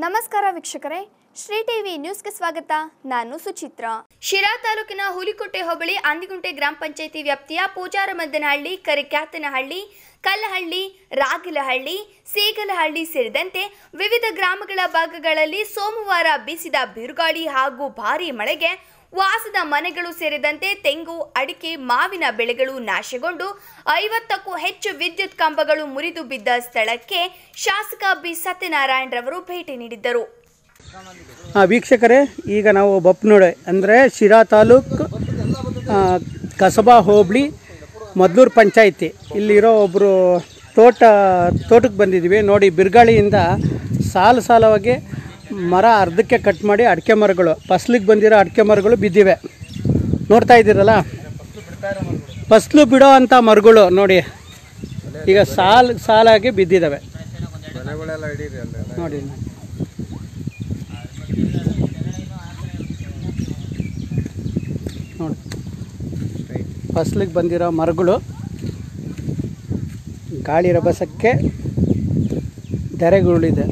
ನಮಸ್ಕಾರ ವೀಕ್ಷಕರೇ ಶ್ರೀ ಟಿವಿ ನ್ಯೂಸ್ಗೆ ಸ್ವಾಗತ ನಾನು ಸುಚಿತ್ರ ಶಿರಾ ತಾಲೂಕಿನ ಹುಲಿಕೋಟೆ ಹೋಬಳಿ ಅಂದಿಗುಂಟೆ ಗ್ರಾಮ ಪಂಚಾಯಿತಿ ವ್ಯಾಪ್ತಿಯ ಪೂಜಾರಮದ್ದನಹಳ್ಳಿ ಕರಿಕ್ಯಾತನಹಳ್ಳಿ ಕಲ್ಲಹಳ್ಳಿ ರಾಗಿಲಹಳ್ಳಿ ಸೇಗಲಹಳ್ಳಿ ಸೇರಿದಂತೆ ವಿವಿಧ ಗ್ರಾಮಗಳ ಭಾಗಗಳಲ್ಲಿ ಸೋಮವಾರ ಬೀಸಿದ ಬಿರುಗಾಳಿ ಹಾಗೂ ಭಾರೀ ಮಳೆಗೆ ವಾಸದ ಮನೆಗಳು ಸೇರಿದಂತೆ ತೆಂಗು ಅಡಿಕೆ ಮಾವಿನ ಬೆಳೆಗಳು ನಾಶಗೊಂಡು ಐವತ್ತಕ್ಕೂ ಹೆಚ್ಚು ವಿದ್ಯುತ್ ಕಂಬಗಳು ಮುರಿದು ಬಿದ್ದ ಸ್ಥಳಕ್ಕೆ ಶಾಸಕ ಬಿ ಸತ್ಯನಾರಾಯಣರವರು ಭೇಟಿ ನೀಡಿದ್ದರು ಹಾಂ ವೀಕ್ಷಕರೇ ಈಗ ನಾವು ಬಪ್ಪನೋಡೆ ಅಂದರೆ ಶಿರಾ ತಾಲೂಕು ಆ, ಕಸಬಾ ಹೋಬಳಿ ಮದ್ಲೂರು ಪಂಚಾಯಿತಿ ಇಲ್ಲಿರೋ ಒಬ್ಬರು ತೋಟ ತೋಟಕ್ಕೆ ಬಂದಿದ್ದೀವಿ ನೋಡಿ ಬಿರುಗಾಳಿಯಿಂದ ಸಾಲು ಸಾಲವಾಗಿ ಮರ ಅರ್ಧಕ್ಕೆ ಕಟ್ ಮಾಡಿ ಅಡಿಕೆ ಮರಗಳು ಫಸ್ಲಿಗೆ ಬಂದಿರೋ ಅಡಿಕೆ ಮರಗಳು ಬಿದ್ದಿವೆ ನೋಡ್ತಾ ಇದ್ದೀರಲ್ಲ ಫಸ್ಲು ಬಿಡೋ ಅಂಥ ಮರಗಳು ನೋಡಿ ಈಗ ಸಾಲು ಸಾಲಾಗಿ ಬಿದ್ದಿದ್ದಾವೆ ನೋಡಿ ನೋಡಿ ಫಸ್ಲಿಗೆ ಬಂದಿರೋ ಮರಗಳು ಗಾಳಿ ರಭಸಕ್ಕೆ ಧರೆಗುರುಳಿದೆ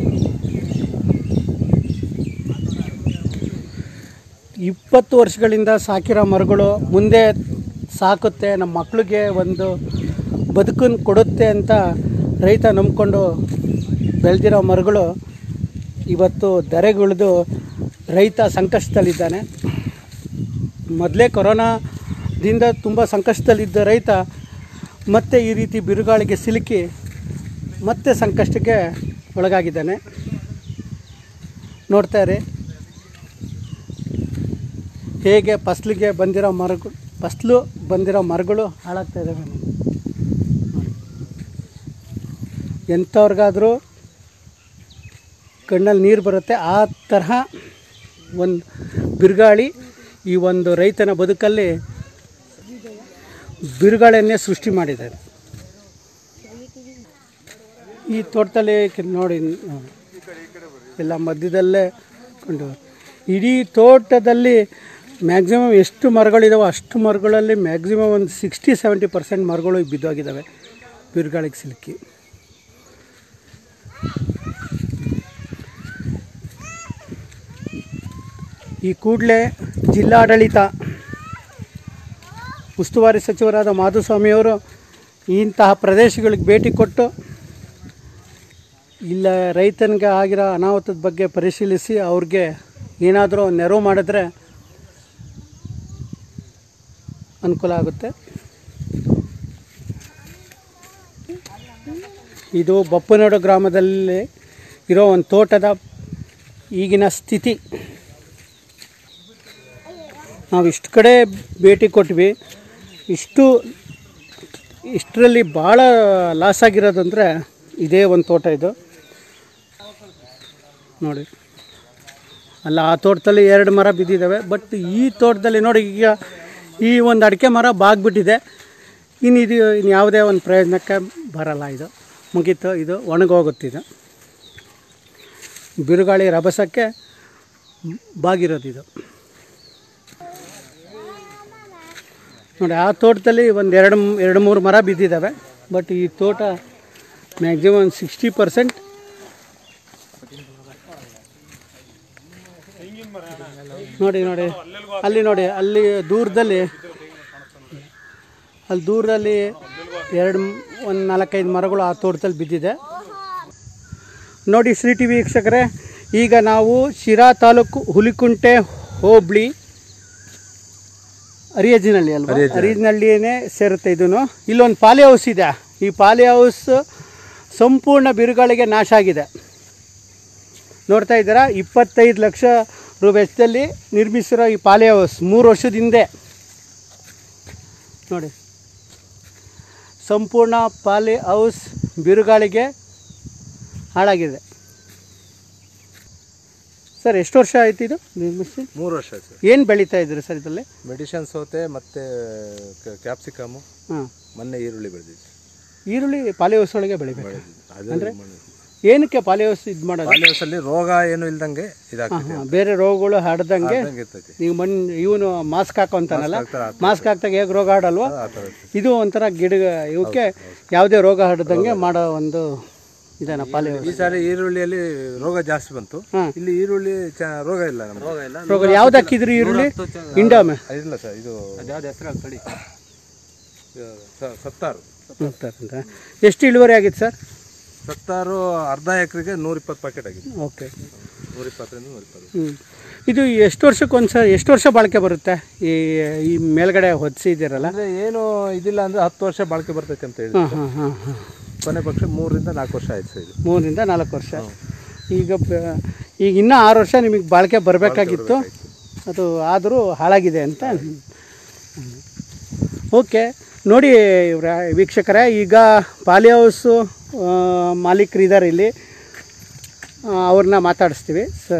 ಇಪ್ಪತ್ತು ವರ್ಷಗಳಿಂದ ಸಾಕಿರೋ ಮರಗಳು ಮುಂದೆ ಸಾಕುತ್ತೆ ನಮ್ಮ ಮಕ್ಕಳಿಗೆ ಒಂದು ಬದುಕನ್ನು ಕೊಡುತ್ತೆ ಅಂತ ರೈತ ನಂಬ್ಕೊಂಡು ಬೆಳೆದಿರೋ ಮರಗಳು ಇವತ್ತು ಧರೆಗುಳಿದು ರೈತ ಸಂಕಷ್ಟದಲ್ಲಿದ್ದಾನೆ ಮೊದಲೇ ಕೊರೋನಾದಿಂದ ತುಂಬ ಸಂಕಷ್ಟದಲ್ಲಿದ್ದ ರೈತ ಮತ್ತೆ ಈ ರೀತಿ ಬಿರುಗಾಳಿಗೆ ಸಿಲುಕಿ ಮತ್ತೆ ಸಂಕಷ್ಟಕ್ಕೆ ಒಳಗಾಗಿದ್ದಾನೆ ನೋಡ್ತಾರೆ ಹೇಗೆ ಫಸ್ಲಿಗೆ ಬಂದಿರೋ ಮರಗಳು ಫಸ್ಲು ಬಂದಿರೋ ಮರಗಳು ಹಾಳಾಗ್ತಾ ಇದ್ದಾವೆ ನೋಡಿ. ಎಂಥವ್ರಿಗಾದರೂ ಕಣ್ಣಲ್ಲಿ ನೀರು ಬರುತ್ತೆ ಆ ತರಹ ಒಂದು ಬಿರುಗಾಳಿ ಈ ಒಂದು ರೈತನ ಬದುಕಲ್ಲಿ ಬಿರುಗಾಳಿಯನ್ನೇ ಸೃಷ್ಟಿ ಮಾಡಿದ್ದಾರೆ ಈ ತೋಟದಲ್ಲಿ ಕೆ- ನೋಡಿ ನೋಡಿ. ಎಲ್ಲ ಮಧ್ಯದಲ್ಲೇ ಕೊಂಡು ಇಡೀ ತೋಟದಲ್ಲಿ ಮ್ಯಾಕ್ಸಿಮಮ್ ಎಷ್ಟು ಮರಗಳಿದಾವೋ ಅಷ್ಟು ಮರಗಳಲ್ಲಿ ಮ್ಯಾಕ್ಸಿಮಮ್ ಒಂದು ಸಿಕ್ಸ್ಟಿ ಸೆವೆಂಟಿ ಪರ್ಸೆಂಟ್ ಮರಗಳು ಬಿದ್ದೋಗಿದ್ದಾವೆ ಬಿರುಗಾಳಿಗೆ ಸಿಲುಕಿ ಈ ಕೂಡಲೇ ಜಿಲ್ಲಾಡಳಿತ ಉಸ್ತುವಾರಿ ಸಚಿವರಾದ ಮಾಧುಸ್ವಾಮಿಯವರು ಇಂತಹ ಪ್ರದೇಶಗಳಿಗೆ ಭೇಟಿ ಕೊಟ್ಟು ಇಲ್ಲ ರೈತನಿಗೆ ಆಗಿರೋ ಅನಾಹುತದ ಬಗ್ಗೆ ಪರಿಶೀಲಿಸಿ ಅವ್ರಿಗೆ ಏನಾದರೂ ನೆರವು ಮಾಡಿದ್ರೆ ಅನುಕೂಲ ಆಗುತ್ತೆ ಇದು ಬಪ್ಪನೋಡು ಗ್ರಾಮದಲ್ಲಿ ಇರೋ ಒಂದು ತೋಟದ ಈಗಿನ ಸ್ಥಿತಿ ನಾವು ಇಷ್ಟು ಕಡೆ ಭೇಟಿ ಕೊಟ್ವಿ ಇಷ್ಟು ಇಷ್ಟರಲ್ಲಿ ಭಾಳ ಲಾಸ್ ಆಗಿರೋದಂದರೆ ಇದೇ ಒಂದು ತೋಟ ಇದು ನೋಡಿ ಅಲ್ಲ ಆ ತೋಟದಲ್ಲಿ ಎರಡು ಮರ ಬಿದ್ದಿದ್ದಾವೆ ಬಟ್ ಈ ತೋಟದಲ್ಲಿ ನೋಡಿ ಈಗ ಈ ಒಂದು ಅಡಿಕೆ ಮರ ಬಾಗ್ಬಿಟ್ಟಿದೆ ಇನ್ನು ಇದು ಇನ್ನು ಯಾವುದೇ ಒಂದು ಪ್ರಯೋಜನಕ್ಕೆ ಬರಲ್ಲ ಇದು ಮುಗೀತು ಇದು ಒಣಗೋಗುತ್ತಿದು ಬಿರುಗಾಳಿ ರಭಸಕ್ಕೆ ಬಾಗಿರೋದು ಇದು ನೋಡಿ ಆ ತೋಟದಲ್ಲಿ ಒಂದು ಎರಡು ಎರಡು ಮೂರು ಮರ ಬಿದ್ದಿದ್ದಾವೆ ಬಟ್ ಈ ತೋಟ ಮ್ಯಾಕ್ಸಿಮಮ್ ಒಂದು ಸಿಕ್ಸ್ಟಿ ಪರ್ಸೆಂಟ್ ನೋಡಿ ನೋಡಿ ಅಲ್ಲಿ ನೋಡಿ ಅಲ್ಲಿ ದೂರದಲ್ಲಿ ಅಲ್ಲಿ ದೂರದಲ್ಲಿ ಎರಡು ಒಂದು ನಾಲ್ಕೈದು ಮರಗಳು ಆ ತೋಟದಲ್ಲಿ ಬಿದ್ದಿದೆ ನೋಡಿ ಶ್ರೀ ಟಿ ವಿ ವೀಕ್ಷಕರೇ ಈಗ ನಾವು ಶಿರಾ ತಾಲೂಕು ಹುಲಿಕುಂಟೆ ಹೋಬಳಿ ಅರಿಯಜಿನಹಳ್ಳಿ ಅಲ್ವಾ ಅರಿಯಜಿನಹಳ್ಳಿಯೇ ಸೇರುತ್ತೆ ಇದನ್ನು ಇಲ್ಲೊಂದು ಪಾಲಿ ಹೌಸ್ ಇದೆ ಈ ಪಾಲಿ ಹೌಸ್ ಸಂಪೂರ್ಣ ಬಿರುಗಾಳಿಗೆ ನಾಶ ಆಗಿದೆ ನೋಡ್ತಾ ಇದ್ದೀರಾ ಇಪ್ಪತ್ತೈದು ಲಕ್ಷ ರು ವೆಚ್ಚದಲ್ಲಿ ನಿರ್ಮಿಸಿರೋ ಈ ಪಾಲಿ ಹೌಸ್ ಮೂರು ವರ್ಷದ ಹಿಂದೆ ನೋಡಿ ಸಂಪೂರ್ಣ ಪಾಲಿ ಹೌಸ್ ಬಿರುಗಾಳಿಗೆ ಹಾಳಾಗಿದೆ ಸರ್ ಎಷ್ಟು ವರ್ಷ ಆಯ್ತು ಇದು ನಿರ್ಮಿಸಿ ಮೂರು ವರ್ಷ ಆಯ್ತು ಸರ್ ಏನು ಬೆಳೀತಾ ಇದ್ರಿ ಸರ್ ಇದರಲ್ಲಿ ಮೆಡಿಷನ್ ಸೌತೆ ಮತ್ತೆ ಕ್ಯಾಪ್ಸಿಕಮು ಹಾಂ ಮೊನ್ನೆ ಈರುಳ್ಳಿ ಬೆಳೆದಿದ್ವಿ ಈರುಳ್ಳಿ ಪಾಲಿ ಹೌಸ್ ಒಳಗೆ ಬೆಳಿಬೇಕು ಅದೇ ಏನಕ್ಕೆ ಪಾಲಿ ಹೌಸ್ ಇದು ಮಾಡೋದು ಪಾಲಿಹೌಸಲ್ಲಿ ರೋಗ ಏನು ಇಲ್ದಂಗೆ ಇದಾಗ್ತದೆ ಹಾಂ ಬೇರೆ ರೋಗಗಳು ಹರಡ್ದಂಗೆ ಇದ್ದಂಗೆ ಇರ್ತೈತಿ ನೀವು ಮಣ್ ಇವನು ಮಾಸ್ಕ್ ಹಾಕೊಂತಾನಲ್ಲ ಹಾಕ್ತಾರೆ, ಹಾಕ್ತಾರೆ. ಮಾಸ್ಕ್ ಹಾಕ್ದಾಗ ಹೇಗೆ ರೋಗ ಹರಡಲ್ವಾ ಆ ಥರ ಇರ್ತೈತಿ. ಇದು ಒಂಥರ ಗಿಡ ಇವಕ್ಕೆ ಯಾವುದೇ ರೋಗ ಹರಡ್ದಂಗೆ ಮಾಡೋ ಒಂದು ಇದೇನಾ ಪಾಲಿ ಈ ಸಾರಿ ಈರುಳ್ಳಿಯಲ್ಲಿ ರೋಗ ಜಾಸ್ತಿ ಬಂತು ಹಾಂ. ಇಲ್ಲಿ ಈರುಳ್ಳಿ ಚ- ರೋಗ ಇಲ್ಲ ನಮ್ಗೆ ರೋಗ ಇಲ್ಲ ರೋಗ ಯಾವ್ದು ಹಾಕಿದ್ರಿ ಈರುಳ್ಳಿ ಇಂಡಾಮೆ ಇಲ್ಲ ಸರ್ ಇದು ತಡಿ ಸತ್ತಾರು ಅಂತ ಎಷ್ಟು ಇಳುವರಿ ಆಗಿತ್ತು ಸರ್ ಸತ್ತಾರು ಅರ್ಧ ಎಕರೆಗೆ ನೂರ ಇಪ್ಪತ್ತು ಪ್ಯಾಕೆಟ್ ಆಗಿದೆ ಓಕೆ ನೂರ ಇಪ್ಪತ್ತರಿಂದ ನೂರ ಇಪ್ಪತ್ತು ಹ್ಞೂ ಇದು ಎಷ್ಟು ವರ್ಷಕ್ಕೆ ಒಂದು ಸರ್ ಎಷ್ಟು ವರ್ಷ ಬಾಳಿಕೆ ಬರುತ್ತೆ ಈ ಈ ಮೇಲ್ಗಡೆ ಹೊದಿಸಿದ್ದೀರಲ್ಲ ಅಂದ್ರೆ ಏನು ಇದಿಲ್ಲ ಅಂದ್ರೆ ಹತ್ತು ವರ್ಷ ಬಾಳಿಕೆ ಬರ್ತೈತೆ ಅಂತ ಹೇಳಿ ಹಾಂ ಹಾಂ ಹಾಂ ಹಾಂ ಕೊನೆ ಪಕ್ಷ ಮೂರರಿಂದ ನಾಲ್ಕು ವರ್ಷ ಆಯ್ತು ಸರ್ ಇದು ಮೂರರಿಂದ ನಾಲ್ಕು ವರ್ಷ ಈಗ ಬ- ಈಗ ಇನ್ನೂ ಆರು ವರ್ಷ ನಿಮಗೆ ಬಾಳಿಕೆ ಬರಬೇಕಾಗಿತ್ತು ಅದು ಆದರೂ ಹಾಳಾಗಿದೆ ಅಂತ ಓಕೆ ನೋಡಿ ಇವ್ರ ವೀಕ್ಷಕರೇ ಈಗ ಪಾಲಿ ಹೌಸು ಮಾಲೀಕರು ಇದ್ದಾರೆ ಇಲ್ಲಿ ಆ, ಅವ್ರನ್ನ ಮಾತಾಡಿಸ್ತೀವಿ ಸ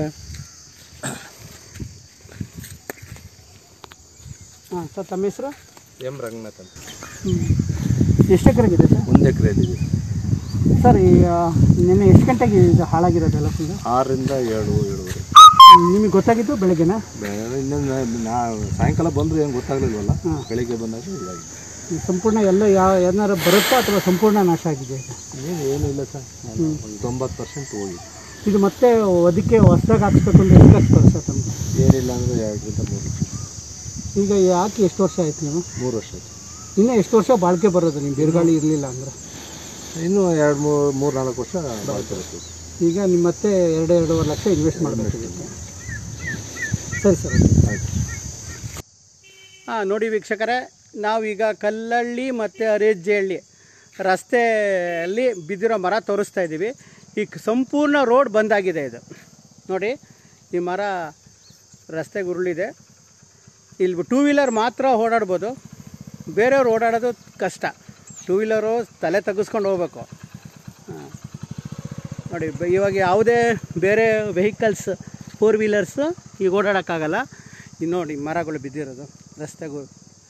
ಹಾಂ ಸರ್ ತಮ್ಮ ಹೆಸರು ಎಂ ರಂಗನಾಥ್ ಅಂತ ಎಷ್ಟು ಎಕರೆಗಿದೆ ಸರ್ ಒಂದು ಎಕರೆಯಲ್ಲಿ ಸರ್ ಈಗ ನಿನ್ನೆ ಎಷ್ಟು ಗಂಟೆಗೆ ಇದು ಹಾಳಾಗಿರೋದೆಲ್ಲ ಫುಲ್ಲು ಆರರಿಂದ ಏಳು ಏಳುವರೆ ನಿಮಗೆ ಗೊತ್ತಾಗಿದ್ದು ಬೆಳಗ್ಗೆನಾ ಇನ್ನೊಂದು ನಾ ಸಾಯಂಕಾಲ ಬಂದರೂ ಏನು ಗೊತ್ತಾಗ್ಲಿಲ್ವಲ್ಲ ಬೆಳಿಗ್ಗೆ ಬಂದಾಗ ಇದಾಗಿದೆ ಈ ಸಂಪೂರ್ಣ ಎಲ್ಲ ಯಾವ ಏನಾರು ಬರುತ್ತಾ ಅಥವಾ ಸಂಪೂರ್ಣ ನಾಶ ಆಗಿದೆ ಇದು? ಏನು ಏನೂ ಇಲ್ಲ ಸರ್ ಒಂದು ತೊಂಬತ್ತು ಪರ್ಸೆಂಟ್ ಹೋಗಿದೆ ಇದು ಮತ್ತೆ ಅದಕ್ಕೆ ಹೊಸ್ದಾಗಿ ಹಾಕ್ಸ್ಬೇಕು ಅಂದ್ರೆ ಎಷ್ಟು ಖರ್ಚು ಬರುತ್ತೆ ಸರ್ ತಮಗೆ ಏನಿಲ್ಲ ಅಂದರೆ ಎರಡರಿಂದ ಮೂರು ಲಕ್ಷ ಈಗ ಯಾಕೆ ಎಷ್ಟು ವರ್ಷ ಆಯ್ತು ನೀವು ಮೂರು ವರ್ಷ ಆಯ್ತು ಇನ್ನೂ ಎಷ್ಟು ವರ್ಷ ಬಾಳಿಕೆ ಬರೋದು ನೀವು ಬಿರುಗಾಳಿ ಇರಲಿಲ್ಲ ಅಂದ್ರೆ ಇನ್ನೂ ಎರಡು ಮೂರು ಮೂರು ನಾಲ್ಕು ವರ್ಷ ಬಾಳ್ಕೆ ಬರ್ತದೆ ಈಗ ನಿಮ್ಮ ಮತ್ತೆ ಎರಡು ಎರಡೂವರೆ ಲಕ್ಷ ಇನ್ವೆಸ್ಟ್ ಮಾಡಬೇಕಾಗುತ್ತೆ ಸರಿ ಸರ್ ಆಯ್ತು ಹಾಂ ನೋಡಿ ವೀಕ್ಷಕರೇ ನಾವೀಗ ಕಲ್ಲಳ್ಳಿ ಮತ್ತು ಅರೇಜ್ಜಹಳ್ಳಿ ರಸ್ತೆಯಲ್ಲಿ ಬಿದ್ದಿರೋ ಮರ ತೋರಿಸ್ತಾ ಇದ್ದೀವಿ ಈ ಕ- ಸಂಪೂರ್ಣ ರೋಡ್ ಬಂದಾಗಿದೆ ಇದು ನೋಡಿ ಈ ಮರ ರಸ್ತೆಗೆ ಉರುಳಿದೆ ಇಲ್ಲಿ ಟೂ ವೀಲರ್ ಮಾತ್ರ ಓಡಾಡ್ಬೋದು ಬೇರೆಯವ್ರು ಓಡಾಡೋದು ಕಷ್ಟ ಟೂ ವೀಲರು ತಲೆ ತೆಗೆಸ್ಕೊಂಡು ಹೋಗ್ಬೇಕು ಹಾಂ. ನೋಡಿ ಬ- ಇವಾಗ ಯಾವುದೇ ಬೇರೆ ವೆಹಿಕಲ್ಸ್ ಫೋರ್ ವೀಲರ್ಸು ಈಗ ಓಡಾಡೋಕ್ಕಾಗಲ್ಲ ಇದು ನೋಡಿ ಮರಗಳು ಬಿದ್ದಿರೋದು ರಸ್ತೆಗೂ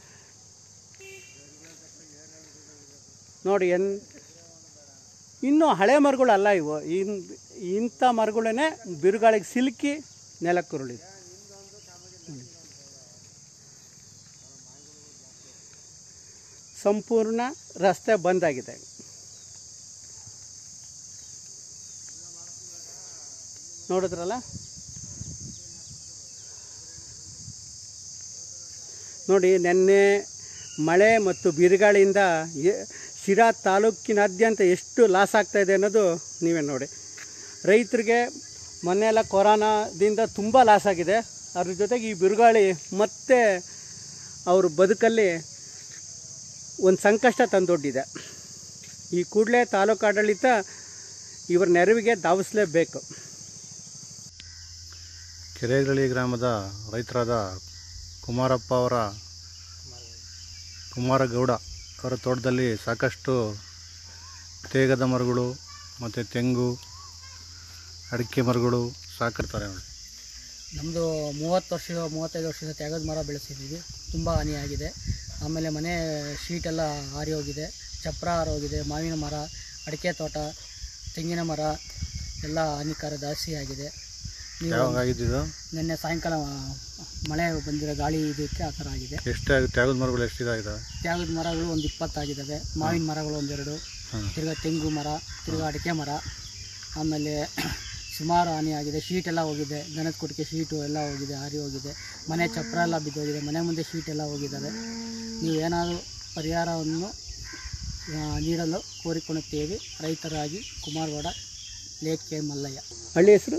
ನೋಡಿ ಎನ್ ಇನ್ನೂ ಹಳೆ ಮರಗಳಲ್ಲ ಇವು ಇನ್ ಇಂಥ ಮರಗಳೇ ಬಿರುಗಾಳಿಗೆ ಸಿಲುಕಿ ನೆಲಕ್ಕೆ ಉರುಳಿದೆ ಸಂಪೂರ್ಣ ರಸ್ತೆ ಬಂದಾಗಿದೆ ನೋಡಿದ್ರಲ್ಲ ನೋಡಿ ನಿನ್ನೆ ಮಳೆ ಮತ್ತು ಬಿರುಗಾಳಿಯಿಂದ ಎ- ಶಿರಾ ತಾಲೂಕಿನಾದ್ಯಂತ ಎಷ್ಟು ಲಾಸ್ ಆಗ್ತಾ ಇದೆ ಅನ್ನೋದು ನೀವೇ ನೋಡಿ ರೈತರಿಗೆ ಮೊನ್ನೆ ಎಲ್ಲ ಕೊರೋನಾದಿಂದ ತುಂಬ ಲಾಸ್ ಆಗಿದೆ ಅದ್ರ ಜೊತೆಗೆ ಈ ಬಿರುಗಾಳಿ ಮತ್ತೆ ಅವ್ರ ಬದುಕಲ್ಲಿ ಒಂದು ಸಂಕಷ್ಟ ತಂದೊಡ್ಡಿದೆ ಈ ಕೂಡಲೇ ತಾಲೂಕು ಆಡಳಿತ ಇವರ ನೆರವಿಗೆ ಧಾವಿಸಲೇಬೇಕು ಕೆರೆಗಳಿ ಗ್ರಾಮದ ರೈತರಾದ ಕುಮಾರಪ್ಪ ಅವರ ಕುಮಾರಗೌಡ ಅವರ ತೋಟದಲ್ಲಿ ಸಾಕಷ್ಟು ತೇಗದ ಮರಗಳು ಮತ್ತು ತೆಂಗು ಅಡಿಕೆ ಮರಗಳು ಸಾಕಿರ್ತಾರೆ ನೋಡಿ ನಮ್ಮದು ಮೂವತ್ತು ವರ್ಷ ಮೂವತ್ತೈದು ವರ್ಷದ ತ್ಯಾಗದ ಮರ ಬೆಳೆಸಿದ್ದೀವಿ ತುಂಬ ಹಾನಿಯಾಗಿದೆ ಆಮೇಲೆ ಮನೆ ಶೀಟೆಲ್ಲ ಹಾರಿ ಹೋಗಿದೆ ಚಪ್ರ ಹಾರಿ ಹೋಗಿದೆ ಮಾವಿನ ಮರ ಅಡಿಕೆ ತೋಟ ತೆಂಗಿನ ಮರ ಎಲ್ಲ ಹಾನಿಕಾರ ಜಾಸ್ತಿ ಆಗಿದೆ ನೀವು ಯಾವಾಗ ಆಗಿದ್ದು ನಿನ್ನೆ ಸಾಯಂಕಾಲ ಮಳೆ ಬಂದಿರೋ ಗಾಳಿ ಇದಕ್ಕೆ ಆ ಥರ ಆಗಿದೆ ಎಷ್ಟು ತ್ಯಾಗದ ಮರಗಳು ಎಷ್ಟು ಇದಾಗಿದ್ದಾವೆ ತ್ಯಾಗದ ಮರಗಳು ಒಂದು ಇಪ್ಪತ್ತಾಗಿದ್ದಾವೆ ಮಾವಿನ ಮರಗಳು ಒಂದೆರಡು ತಿರ್ಗಾ ತೆಂಗು ಮರ ತಿರ್ಗಾ ಅಡಿಕೆ ಮರ ಆಮೇಲೆ ಸುಮಾರು ಹಾನಿಯಾಗಿದೆ ಶೀಟ್ ಎಲ್ಲ ಹೋಗಿದೆ ದನದ ಕೊಟ್ಟಿಗೆ ಶೀಟು ಎಲ್ಲ ಹೋಗಿದೆ ಹಾರಿ ಹೋಗಿದೆ ಮನೆ ಚಪ್ರ ಎಲ್ಲ ಬಿದ್ದೋಗಿದೆ ಮನೆ ಮುಂದೆ ಶೀಟ್ ಎಲ್ಲ ಹೋಗಿದ್ದಾವೆ ನೀವು ಏನಾದರೂ ಪರಿಹಾರವನ್ನು ಆ, ನೀಡಲು ಕೋರಿಕೊಳ್ಳುತ್ತೇವೆ ರೈತರಾಗಿ ಕುಮಾರಗೌಡ ಲೇಟ್ ಕೆ ಮಲ್ಲಯ್ಯ ಹಳ್ಳಿ ಹೆಸರು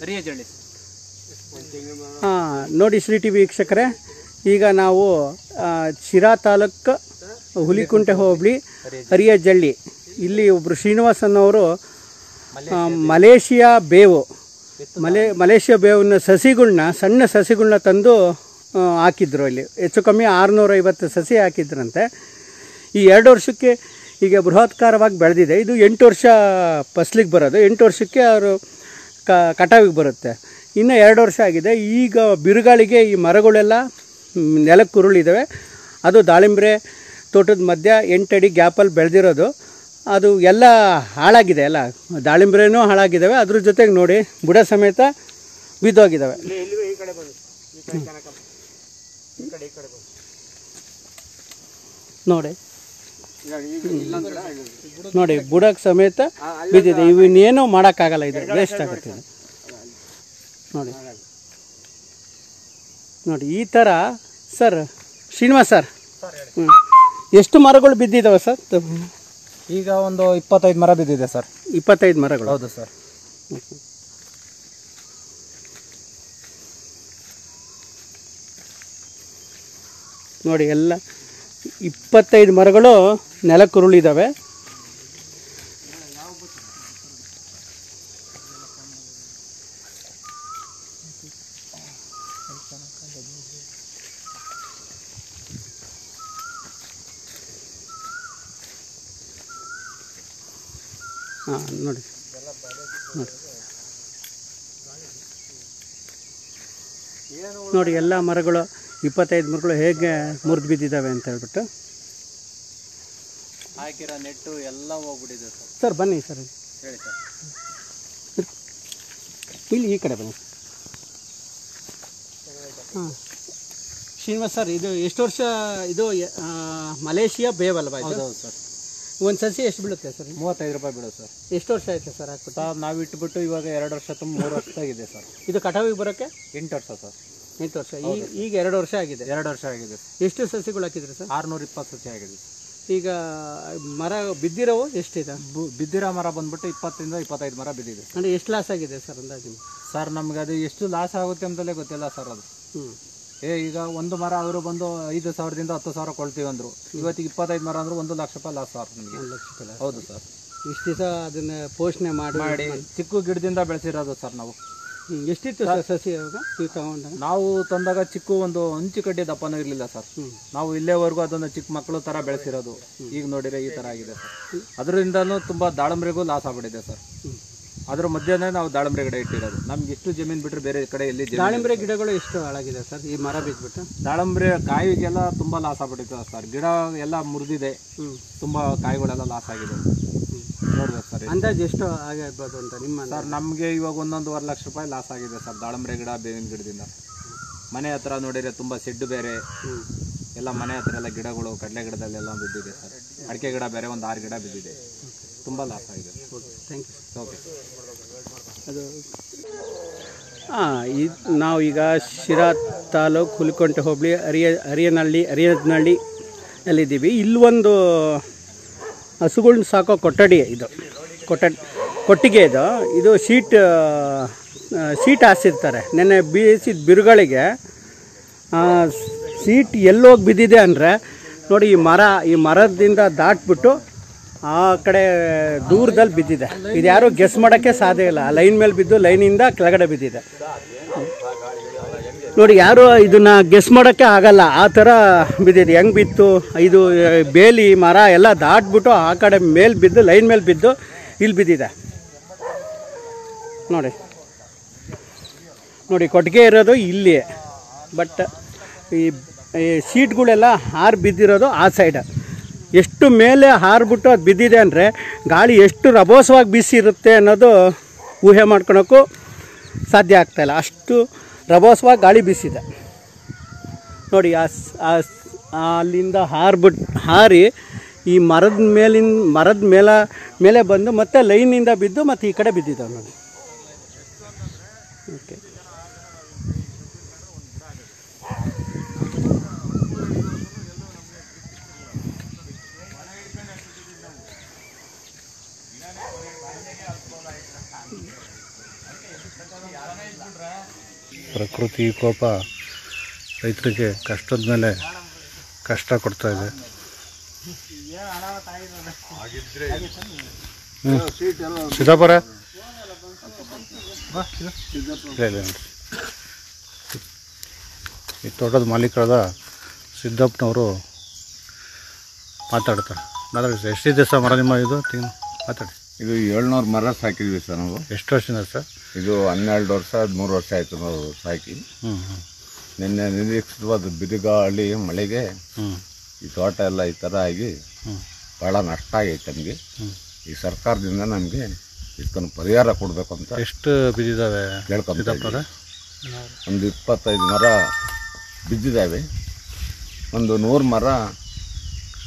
ಹಾಂ ನೋಡಿ ಶ್ರೀ ಟಿ ವಿ ವೀಕ್ಷಕರೇ ಈಗ ನಾವು ಆ, ಶಿರಾ ತಾಲೂಕು ಹುಲಿಕುಂಟೆ ಹೋಬಳಿ ಹರಿಯಜಳ್ಳಿ ಇಲ್ಲಿ ಒಬ್ಬರು ಶ್ರೀನಿವಾಸ್ ಅನ್ನೋರು ಆ, ಮಲೇಷಿಯಾ ಬೇವು ಮಲೇ ಮಲೇಷಿಯಾ ಬೇವಿನ ಸಸಿಗಳ್ನ ಸಣ್ಣ ಸಸಿಗಳ್ನ ತಂದು ಆ, ಹಾಕಿದ್ರು ಇಲ್ಲಿ ಹೆಚ್ಚು ಕಮ್ಮಿ ಆರುನೂರೈವತ್ತು ಸಸಿ ಹಾಕಿದ್ರಂತೆ ಈ ಎರಡು ವರ್ಷಕ್ಕೆ ಈಗ ಬೃಹತ್ಕಾರವಾಗಿ ಬೆಳೆದಿದೆ ಇದು ಎಂಟು ವರ್ಷ ಫಸ್ಲಿಗೆ ಬರೋದು ಎಂಟು ವರ್ಷಕ್ಕೆ ಅವರು ಕ ಕಟಾವಿಗೆ ಬರುತ್ತೆ ಇನ್ನು ಎರಡು ವರ್ಷ ಆಗಿದೆ ಈಗ ಬಿರುಗಾಳಿಗೆ ಈ ಮರಗಳೆಲ್ಲ ಮ್, ನೆಲಕ್ಕೆ ಉರುಳಿದ್ದಾವೆ ಅದು ದಾಳಿಂಬ್ರೆ ತೋಟದ ಮಧ್ಯ ಎಂಟಡಿ ಗ್ಯಾಪಲ್ಲಿ ಬೆಳೆದಿರೋದು ಅದು ಎಲ್ಲ ಹಾಳಾಗಿದೆ ಎಲ್ಲ ದಾಳಿಂಬ್ರೆನೂ ಹಾಳಾಗಿದ್ದಾವೆ ಅದ್ರ ಜೊತೆಗೆ ನೋಡಿ ಬುಡ ಸಮೇತ ಬಿದ್ದೋಗಿದ್ದಾವೆ ನೋಡಿ ನೋಡಿ ಬುಡಕ್ಕೆ ಸಮೇತ ಬಿದ್ದಿದೆ ಇವನ್ನೇನು ಮಾಡೋಕ್ಕಾಗಲ್ಲ ಇದು ವೇಸ್ಟ್ ಆಗುತ್ತೆ ಇದು ನೋಡಿ ನೋಡಿ ಈ ಥರ ಸರ್ ಶ್ರೀನಿವಾಸ್ ಸರ್ ಹ್ಞೂ ಎಷ್ಟು ಮರಗಳು ಬಿದ್ದಿದ್ದಾವೆ ಸರ್ ಈಗ ಒಂದು ಇಪ್ಪತ್ತೈದು ಮರ ಬಿದ್ದಿದೆ ಸರ್ ಇಪ್ಪತ್ತೈದು ಮರಗಳು ಹೌದು ಸರ್ ನೋಡಿ ಎಲ್ಲ ಇಪ್ಪತ್ತೈದು ಮರಗಳು ನೆಲಕ್ಕುರುಳಿದ್ದಾವೆ ಹಾಂ ನೋಡಿ ನೋಡಿ ನೋಡಿ ಎಲ್ಲ ಮರಗಳು ಇಪ್ಪತ್ತೈದು ಮರಗಳು ಹೇಗೆ ಮುರಿದು ಬಿದ್ದಿದ್ದಾವೆ ಅಂತ ಹೇಳ್ಬಿಟ್ಟು ಹಾಕಿರೋ ನೆಟ್ಟು ಎಲ್ಲ ಹೋಗ್ಬಿಟ್ಟಿದೆ ಸರ್ ಸರ್ ಬನ್ನಿ ಸರ್ ಹೇಳಿ ಸರ್ ಇಲ್ಲಿ ಈ ಕಡೆ ಬನ್ನಿ ಹಾಂ ಶ್ರೀನಿವಾಸ್ ಸರ್ ಇದು ಎಷ್ಟು ವರ್ಷ ಇದು ಆ, ಮಲೇಷಿಯಾ ಬೇವ್ ಅಲ್ವಾ ಇದು ಹೌದು ಸರ್ ಒಂದು ಸಸಿ ಎಷ್ಟು ಬೀಳುತ್ತೆ ಸರ್ ಮೂವತ್ತೈದು ರೂಪಾಯಿ ಬೀಳೋದು ಸರ್ ಎಷ್ಟು ವರ್ಷ ಆಯ್ತು ಸರ್ ಹಾಕ್ಬಿಟ್ಟು ಸರ್ ನಾವು ಇಟ್ಬಿಟ್ಟು ಇವಾಗ ಎರಡು ವರ್ಷ ತುಂಬ ಮೂರು ವರ್ಷ ಆಗಿದೆ ಸರ್ ಇದು ಕಟಾವಿಗೆ ಬರೋಕ್ಕೆ ಎಂಟು ವರ್ಷ ಸರ್ ಎಂಟು ವರ್ಷ ಈಗ ಈಗ ಎರಡು ವರ್ಷ ಆಗಿದೆ ಎರಡು ವರ್ಷ ಆಗಿದೆ ಎಷ್ಟು ಸಸಿಗಳು ಹಾಕಿದ್ರಿ ಸರ್ ಆರುನೂರ ಇಪ್ಪತ್ತು ಸತಿ ಆಗಿದೆ ಈಗ ಮರ ಬಿದ್ದಿರೋವು ಎಷ್ಟಿದೆ ಬು- ಬಿದ್ದಿರೋ ಮರ ಬಂದ್ಬಿಟ್ಟು ಇಪ್ಪತ್ತರಿಂದ ಇಪ್ಪತ್ತೈದು ಮರ ಬಿದ್ದಿದೆ ಅಂದರೆ ಎಷ್ಟು ಲಾಸ್ ಆಗಿದೆ ಸರ್ ಅಂದಾಜು ಸರ್ ನಮ್ಗೆ ಅದು ಎಷ್ಟು ಲಾಸ್ ಆಗುತ್ತೆ ಅಂತಲೇ ಗೊತ್ತಿಲ್ಲ ಸರ್ ಅದು ಹ್ಞೂ ಏ ಈಗ ಒಂದು ಮರ ಅವರು ಬಂದು ಐದು ಸಾವಿರದಿಂದ ಹತ್ತು ಸಾವಿರ ಕೊಳ್ತೀವಿ ಅಂದ್ರು ಇವತ್ತಿಗೆ ಇಪ್ಪತ್ತೈದು ಮರ ಅಂದ್ರೆ ಒಂದು ಲಕ್ಷ ರೂಪಾಯಿ ಲಾಸ್ ಸರ್ ನಮಗೆ ಒಂದು ಲಕ್ಷ ರೂಪಾಯಿ ಹೌದು ಸರ್ ಇಷ್ಟು ದಿವಸ ಅದನ್ನ ಪೋಷಣೆ ಮಾಡಿ ಮಾಡಿ ಚಿಕ್ಕ ಗಿಡದಿಂದ ಬೆಳೆಸಿರೋದು ಸರ್ ನಾವು ಹ್ಮ್. ಎಷ್ಟಿತ್ತು ಸರ್ ಸಸಿ ಅವಾಗ ನೀವು ತಗೊಂಡಾಗ ನಾವು ತಂದಾಗ ಚಿಕ್ಕ ಒಂದು ಹಂಚು ಕಡ್ಡಿ ದಪ್ಪನೂ ಇರಲಿಲ್ಲ ಸರ್ ನಾವು ಇಲ್ಲೇವರೆಗೂ ಅದನ್ನು ಚಿಕ್ಕ ಮಕ್ಕಳು ತರ ಬೆಳೆಸಿರೋದು ಈಗ ನೋಡಿದ್ರೆ ಈ ತರ ಆಗಿದೆ ಸರ್ ಅದರಿಂದನೂ ತುಂಬಾ ದಾಳಂಬ್ರಿಗೂ ಲಾಸ್ ಆಗ್ಬಿಟ್ಟಿದೆ ಸರ್ ಅದ್ರ ಮಧ್ಯನೇ ನಾವು ದಾಳಂಬ್ರಿ ಗಿಡ ಇಟ್ಟಿರೋದು ನಮ್ಗೆ ಎಷ್ಟು ಜಮೀನು ಬಿಟ್ಟರೆ ಬೇರೆ ಕಡೆ ಎಲ್ಲಿ ಜಮೀನು ದಾಳಿಂಬೆ ಗಿಡಗಳು ಎಷ್ಟು ಹಾಳಾಗಿದೆ ಸರ್ ಈ ಮರ ಬಿದ್ದುಬಿಟ್ಟು ದಾಳಂಬ್ರಿ ಕಾಯಿಗೆಲ್ಲ ತುಂಬಾ ಲಾಸ್ ಆಗ್ಬಿಟ್ಟಿದೆ ಸರ್ ಗಿಡ ಎಲ್ಲ ಮುರಿದಿದೆ ತುಂಬಾ ಕಾಯಿಗಳೆಲ್ಲ ಲಾಸ್ ಆಗಿದೆ ನೋಡ್ಬೇಕು ಸರ್ ಅಂದಾಜು ಎಷ್ಟು ಆಗಿರ್ಬೋದು ಅಂತ ನಿಮ್ಮ ಅಂದಾಜು? ಸರ್ ನಮಗೆ ಇವಾಗ ಒಂದೊಂದುವರೆ ಲಕ್ಷ ರೂಪಾಯಿ ಲಾಸ್ ಆಗಿದೆ ಸರ್ ದಾಳಂಬ್ರಿ ಗಿಡ ಬೇವಿನ ಗಿಡದಿಂದ ಮನೆ ಹತ್ರ ನೋಡಿದ್ರೆ ತುಂಬ ಸೆಡ್ಡು ಬೇರೆ ಎಲ್ಲ ಮನೆ ಹತ್ರ ಎಲ್ಲ ಗಿಡಗಳು ಕಡಲೆ ಗಿಡದಲ್ಲೆಲ್ಲ ಬಿದ್ದಿದೆ ಸರ್ ಅಡಿಕೆ ಗಿಡ ಬೇರೆ ಒಂದು ಆರು ಗಿಡ ಬಿದ್ದಿದೆ ತುಂಬ ಲಾಸ್ ಆಗಿದೆ ಥ್ಯಾಂಕ್ ಯು ಓಕೆ ಅದು ಹಾಂ ಈ ನಾವು ಈಗ ಶಿರಾ ತಾಲೂಕು ಹುಲಿಕೊಂಟೆ ಹೋಬಳಿ ಅರಿಯ ಅರಿಯನಹಳ್ಳಿ ಅರಿಯನಹಳ್ಳಿ ಅಲ್ಲಿದ್ದೀವಿ ಇಲ್ಲೊಂದು ಹಸುಗಳ್ನ ಸಾಕೋ ಕೊಠಡಿ ಇದು ಕೊಠ ಕೊಟ್ಟಿಗೆ ಇದು ಇದು ಶೀಟ್ ಶೀಟ್ ಹಾಸಿರ್ತಾರೆ ನೆನ್ನೆ ಬೀಸಿದ ಬಿರುಗಳಿಗೆ ಸೀಟ್ ಎಲ್ಲೋಗಿ ಬಿದ್ದಿದೆ ಅಂದರೆ ನೋಡಿ ಈ ಮರ ಈ ಮರದಿಂದ ದಾಟ್ಬಿಟ್ಟು ಆ ಕಡೆ ದೂರದಲ್ಲಿ ಬಿದ್ದಿದೆ ಇದು ಯಾರೂ ಗೆಸ್ ಮಾಡೋಕ್ಕೆ ಸಾಧ್ಯ ಇಲ್ಲ ಆ ಲೈನ್ ಮೇಲೆ ಬಿದ್ದು ಲೈನಿಂದ ಕೆಳಗಡೆ ಬಿದ್ದಿದೆ ನೋಡಿ ಯಾರು ಇದನ್ನ ಗೆಸ್ ಮಾಡೋಕ್ಕೆ ಆಗಲ್ಲ ಆ ಥರ ಬಿದ್ದಿದೆ ಹೆಂಗೆ ಬಿತ್ತು ಇದು ಆ, ಬೇಲಿ ಮರ ಎಲ್ಲ ದಾಟ್ಬಿಟ್ಟು ಆ ಕಡೆ ಮೇಲೆ ಬಿದ್ದು ಲೈನ್ ಮೇಲೆ ಬಿದ್ದು ಇಲ್ಲಿ ಬಿದ್ದಿದೆ ನೋಡಿ ನೋಡಿ ಕೊಟ್ಟಿಗೆ ಇರೋದು ಇಲ್ಲಿ ಬಟ್ ಈ ಈ ಸೀಟ್ಗಳೆಲ್ಲ ಹಾರು ಬಿದ್ದಿರೋದು ಆ ಸೈಡ್ ಎಷ್ಟು ಮೇಲೆ ಹಾರ್ಬಿಟ್ಟು ಅದು ಬಿದ್ದಿದೆ ಅಂದರೆ ಗಾಳಿ ಎಷ್ಟು ರಭಸವಾಗಿ ಬೀಸಿರುತ್ತೆ ಅನ್ನೋದು ಊಹೆ ಮಾಡ್ಕೊಳಕ್ಕೂ ಸಾಧ್ಯ ಆಗ್ತಾಯಿಲ್ಲ ಅಷ್ಟು ರಭಸವಾಗಿ ಗಾಳಿ ಬೀಸಿದೆ ನೋಡಿ ಆ ಸ್- ಆ ಸ್- ಆ ಅಲ್ಲಿಂದ ಹಾರ್ಬಿಟ್ಟು ಹಾರಿ ಈ ಮರದ ಮೇಲಿನ ಮರದ ಮೇಲ ಮೇಲೆ ಬಂದು ಮತ್ತೆ ಲೈನಿಂದ ಬಿದ್ದು ಮತ್ತೆ ಈ ಕಡೆ ಬಿದ್ದಿದ್ದಾವೆ ನೋಡಿ ಓಕೆ ಪ್ರಕೃತಿ ಕೋಪ ರೈತರಿಗೆ ಕಷ್ಟದ ಮೇಲೆ ಕಷ್ಟ ಕೊಡ್ತಾ ಇದೆ ಹ್ಮ್. ಸಿದ್ದಾಪುರ ಇಲ್ಲ, ಇಲ್ಲ, ಇಲ್ಲ. ಈ ತೋಟದ ಮಾಲೀಕರಾದ ಸಿದ್ದಪ್ಪನವರು ಮಾತಾಡ್ತಾರೆ ಮಾತಾಡಿ ಸರ್ ಎಷ್ಟಿದೆ ಸರ್ ಮರ ನಿಮ್ಮ ಇದು ತಿಂಗ್ ಮಾತಾಡಿ ಇದು ಏಳ್ನೂರು ಮರ ಸಾಕಿದ್ವಿ ಸರ್ ನಾವು ಎಷ್ಟು ವರ್ಷದಿಂದ ಸರ್ ಇದು ಹನ್ನೆರಡು ವರ್ಷ ಹದಿಮೂರು ವರ್ಷ ಆಯಿತು ನಾವು ಸಾಕಿ ಹ್ಞೂ ಹ್ಞೂ ನಿನ್ನೆ ನಿರೀಕ್ಷಿತವಾದ ಬಿರುಗಾಳಿ ಮಳೆಗೆ ಹ್ಞೂ ಈ ತೋಟ ಎಲ್ಲ ಈ ಥರ ಆಗಿ ಭಾಳ ನಷ್ಟ ಆಗೈತೆ ನಮಗೆ ಈ ಸರ್ಕಾರದಿಂದ ನಮಗೆ ಇದಕ್ಕೊಂದು ಪರಿಹಾರ ಕೊಡಬೇಕು ಅಂತ ಎಷ್ಟು ಬಿದ್ದಿದ್ದಾವೆ ಕೇಳ್ಕೊಂತ ಸಿದ್ದಪ್ಪನವ್ರೆ ಒಂದು ಇಪ್ಪತ್ತೈದು ಮರ ಬಿದ್ದಿದ್ದಾವೆ ಒಂದು ನೂರು ಮರ